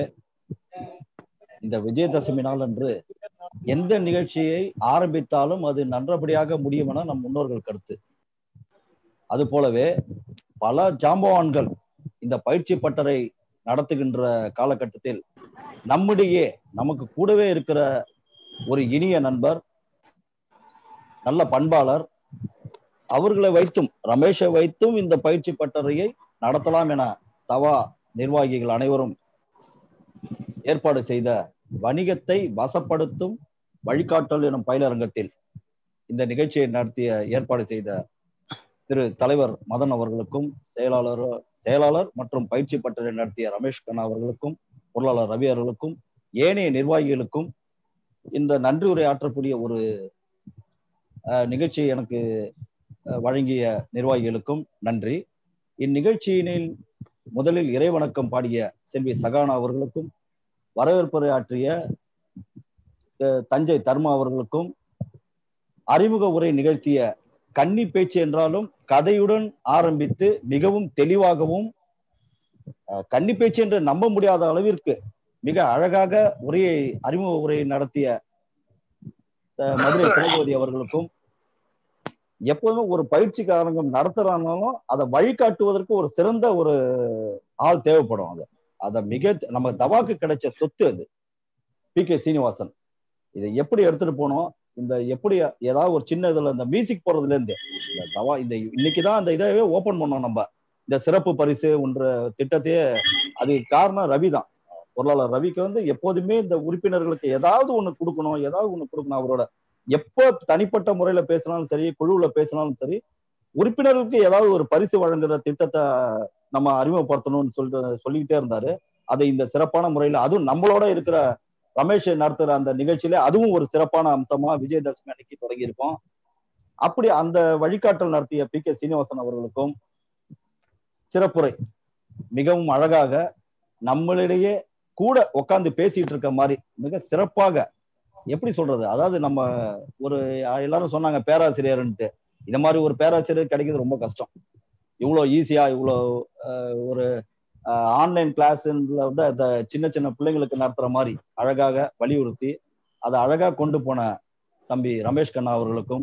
இந்த விஜயதசமி நாள் அன்று எந்த நிகழ்ச்சியை ஆரம்பித்தாலும் அது நல்லபடியாக முடியும் என நம் முன்னோர்கள் கருத்து அது போலவே பல ஜாம்பவான்கள் இந்த பயிற்சி பட்டறை நடத்துகின்ற காலகட்டத்தில் நம்மிடையே நமக்கு கூடவே இருக்கிற ஒரு இனிய நண்பர் நல்ல பண்பாளர் அவர்களை வைத்தும் ரமேஷை வைத்தும் இந்த பயிற்சி பட்டறையை நடத்தலாம் என தவா நிர்வாகிகள் அனைவரும் ஏற்பாடு செய்த வணிகத்தை வசப்படுத்தும் வழிகாட்டல் எனும் பயிலரங்கத்தில் இந்த நிகழ்ச்சியை நடத்திய ஏற்பாடு செய்த திரு தலைவர் மதன் அவர்களுக்கும் செயலாளர் செயலாளர் மற்றும் பயிற்சி பட்டறை நடத்திய ரமேஷ் கண்ணா அவர்களுக்கும் பொருளாளர் ரவி அவர்களுக்கும் ஏனைய நிர்வாகிகளுக்கும் இந்த நன்றி உரை ஆற்றக்கூடிய ஒரு அஹ், நிகழ்ச்சியை எனக்கு அஹ், வழங்கிய நிர்வாகிகளுக்கும் நன்றி இந்நிகழ்ச்சியினில் முதலில் இறைவணக்கம் பாடிய செல்வி சகானா அவர்களுக்கும் வரவேற்புரை ஆற்றிய அஹ், தஞ்சை தர்மா அவர்களுக்கும் அறிமுக உரை நிகழ்த்திய கன்னி பேச்சு என்றாலும் கதையுடன் ஆரம்பித்து மிகவும் தெளிவாகவும் அஹ், கன்னி பேச்சு என்று நம்ப முடியாத அளவிற்கு மிக அழகாக உரையை அறிமுக உரையை நடத்திய அஹ், மதுரை திரௌபதி அவர்களுக்கும் எப்போதுமே ஒரு பயிற்சிக்கு அரங்கம் நடத்துறாங்கனாலும் அதை வழிகாட்டுவதற்கு ஒரு சிறந்த ஒரு ஆள் தேவைப்படும் அது அதை மிக நம்ம தவாக்கு கிடைச்ச சொத்து அது பி கே சீனிவாசன் இதை எப்படி எடுத்துட்டு போனோம் இந்த எப்படி ஏதாவது ஒரு சின்ன இதுல இந்த மியூசிக் போறதுல இருந்து இந்த தவா இந்த இன்னைக்குதான் அந்த இதையே ஓபன் பண்ணோம் நம்ம இந்த சிறப்பு பரிசு ஒன்ற திட்டத்தையே அது காரணம் ரவி தான் பொருளாளர் ரவிக்கு வந்து எப்போதுமே இந்த உறுப்பினர்களுக்கு ஏதாவது ஒண்ணு கொடுக்கணும் ஏதாவது ஒண்ணு கொடுக்கணும் அவரோட எப்போ தனிப்பட்ட முறையில பேசினாலும் சரி குழுவுல பேசினாலும் சரி உறுப்பினர்களுக்கு ஏதாவது ஒரு பரிசு வழங்குற திட்டத்தை நம்ம அறிமுகப்படுத்தணும்னு சொல்லிட்டு சொல்லிக்கிட்டே இருந்தாரு அதை இந்த சிறப்பான முறையில அதுவும் நம்மளோட இருக்கிற ரமேஷ் நடத்துற அந்த நிகழ்ச்சியில அதுவும் ஒரு சிறப்பான அம்சமா விஜயதசமி அன்னைக்கு தொடங்கி இருக்கோம் அப்படி அந்த வழிகாட்டல் நடத்திய பி கே சீனிவாசன் அவர்களுக்கும் சிறப்புரை மிகவும் அழகாக நம்மளிடையே கூட உட்காந்து பேசிட்டு இருக்க மாதிரி மிக சிறப்பாக எப்படி சொல்றது அதாவது நம்ம ஒரு எல்லாரும் சொன்னாங்க பேராசிரியர்ன்ட்டு இந்த மாதிரி ஒரு பேராசிரியர் கிடைக்கிறது ரொம்ப கஷ்டம் இவ்வளோ ஈஸியா இவ்வளோ அஹ், ஒரு ஆன்லைன் கிளாஸ்ல வந்து அந்த சின்ன சின்ன பிள்ளைங்களுக்கு நடத்துற மாதிரி அழகாக வலியுறுத்தி அதை அழகா கொண்டு போன தம்பி ரமேஷ் கண்ணா அவர்களுக்கும்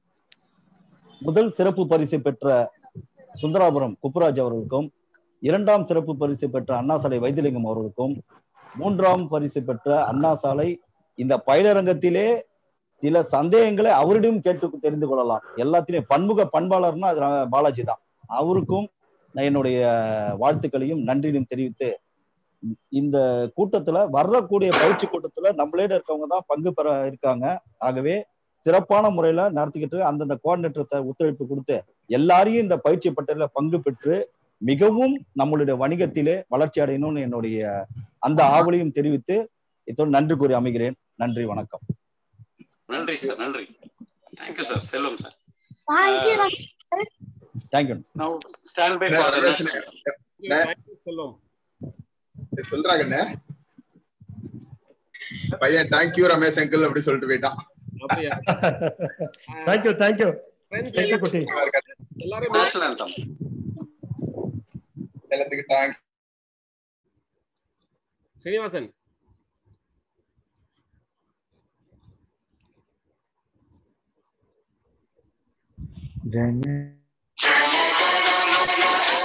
முதல் சிறப்பு பரிசு பெற்ற சுந்தராபுரம் குப்புராஜ் அவர்களுக்கும் இரண்டாம் சிறப்பு பரிசு பெற்ற அண்ணா சாலை வைத்திலிங்கம் அவர்களுக்கும் மூன்றாம் பரிசு பெற்ற அண்ணா சாலை இந்த பயிலரங்கத்திலே சில சந்தேகங்களை அவரிடம் கேட்டு தெரிந்து கொள்ளலாம் எல்லாத்திலையும் பன்முக பண்பாளர்னா அது ர- பாலாஜி தான் அவருக்கும் நான் என்னுடைய வாழ்த்துக்களையும் நன்றியும் தெரிவித்து இந்த கூட்டத்துல வரக்கூடிய பயிற்சி கூட்டத்துல நம்மளே இருக்கவங்க தான் பங்கு பெற இருக்காங்க ஆகவே சிறப்பான முறையில நடத்திக்கிட்டு அந்தந்த கோஆர்டினேட்டர் ஒத்துழைப்பு கொடுத்து எல்லாரையும் இந்த பயிற்சி பட்டியல பங்கு பெற்று மிகவும் நம்மளுடைய வணிகத்திலே வளர்ச்சி அடையணும்னு என்னுடைய அந்த ஆவலையும் தெரிவித்து இத்தோடு நன்றி கூறி அமைகிறேன் நன்றி வணக்கம் நன்றி சார் நன்றி thank you sir Selvam sir thank you now stand by for Selvam சொல்றாங்கண்ணே பையன் தேங்க்யூ ரமேஷ் அங்கிள் அப்படி சொல்லிட்டு போயிட்டான் அப்படியா தேங்க்யூ தேங்க்யூ Friends, தேங்க்யூ குட்டி எல்லாரும் நேஷனல் anthem எல்லாத்துக்கும் தேங்க்ஸ் ஸ்ரீனிவாசன் ஜன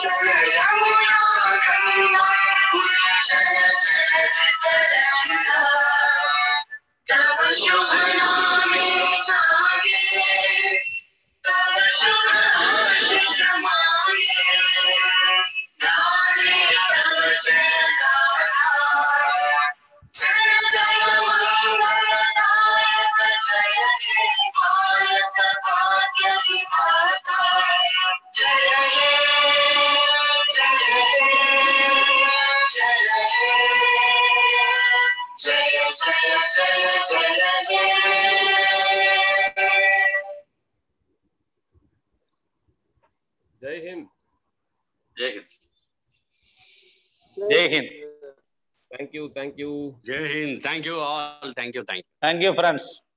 Jai Hind Jai Hind Jai Hind thank you thank you Jai Hind thank you all thank you thank you thank you friends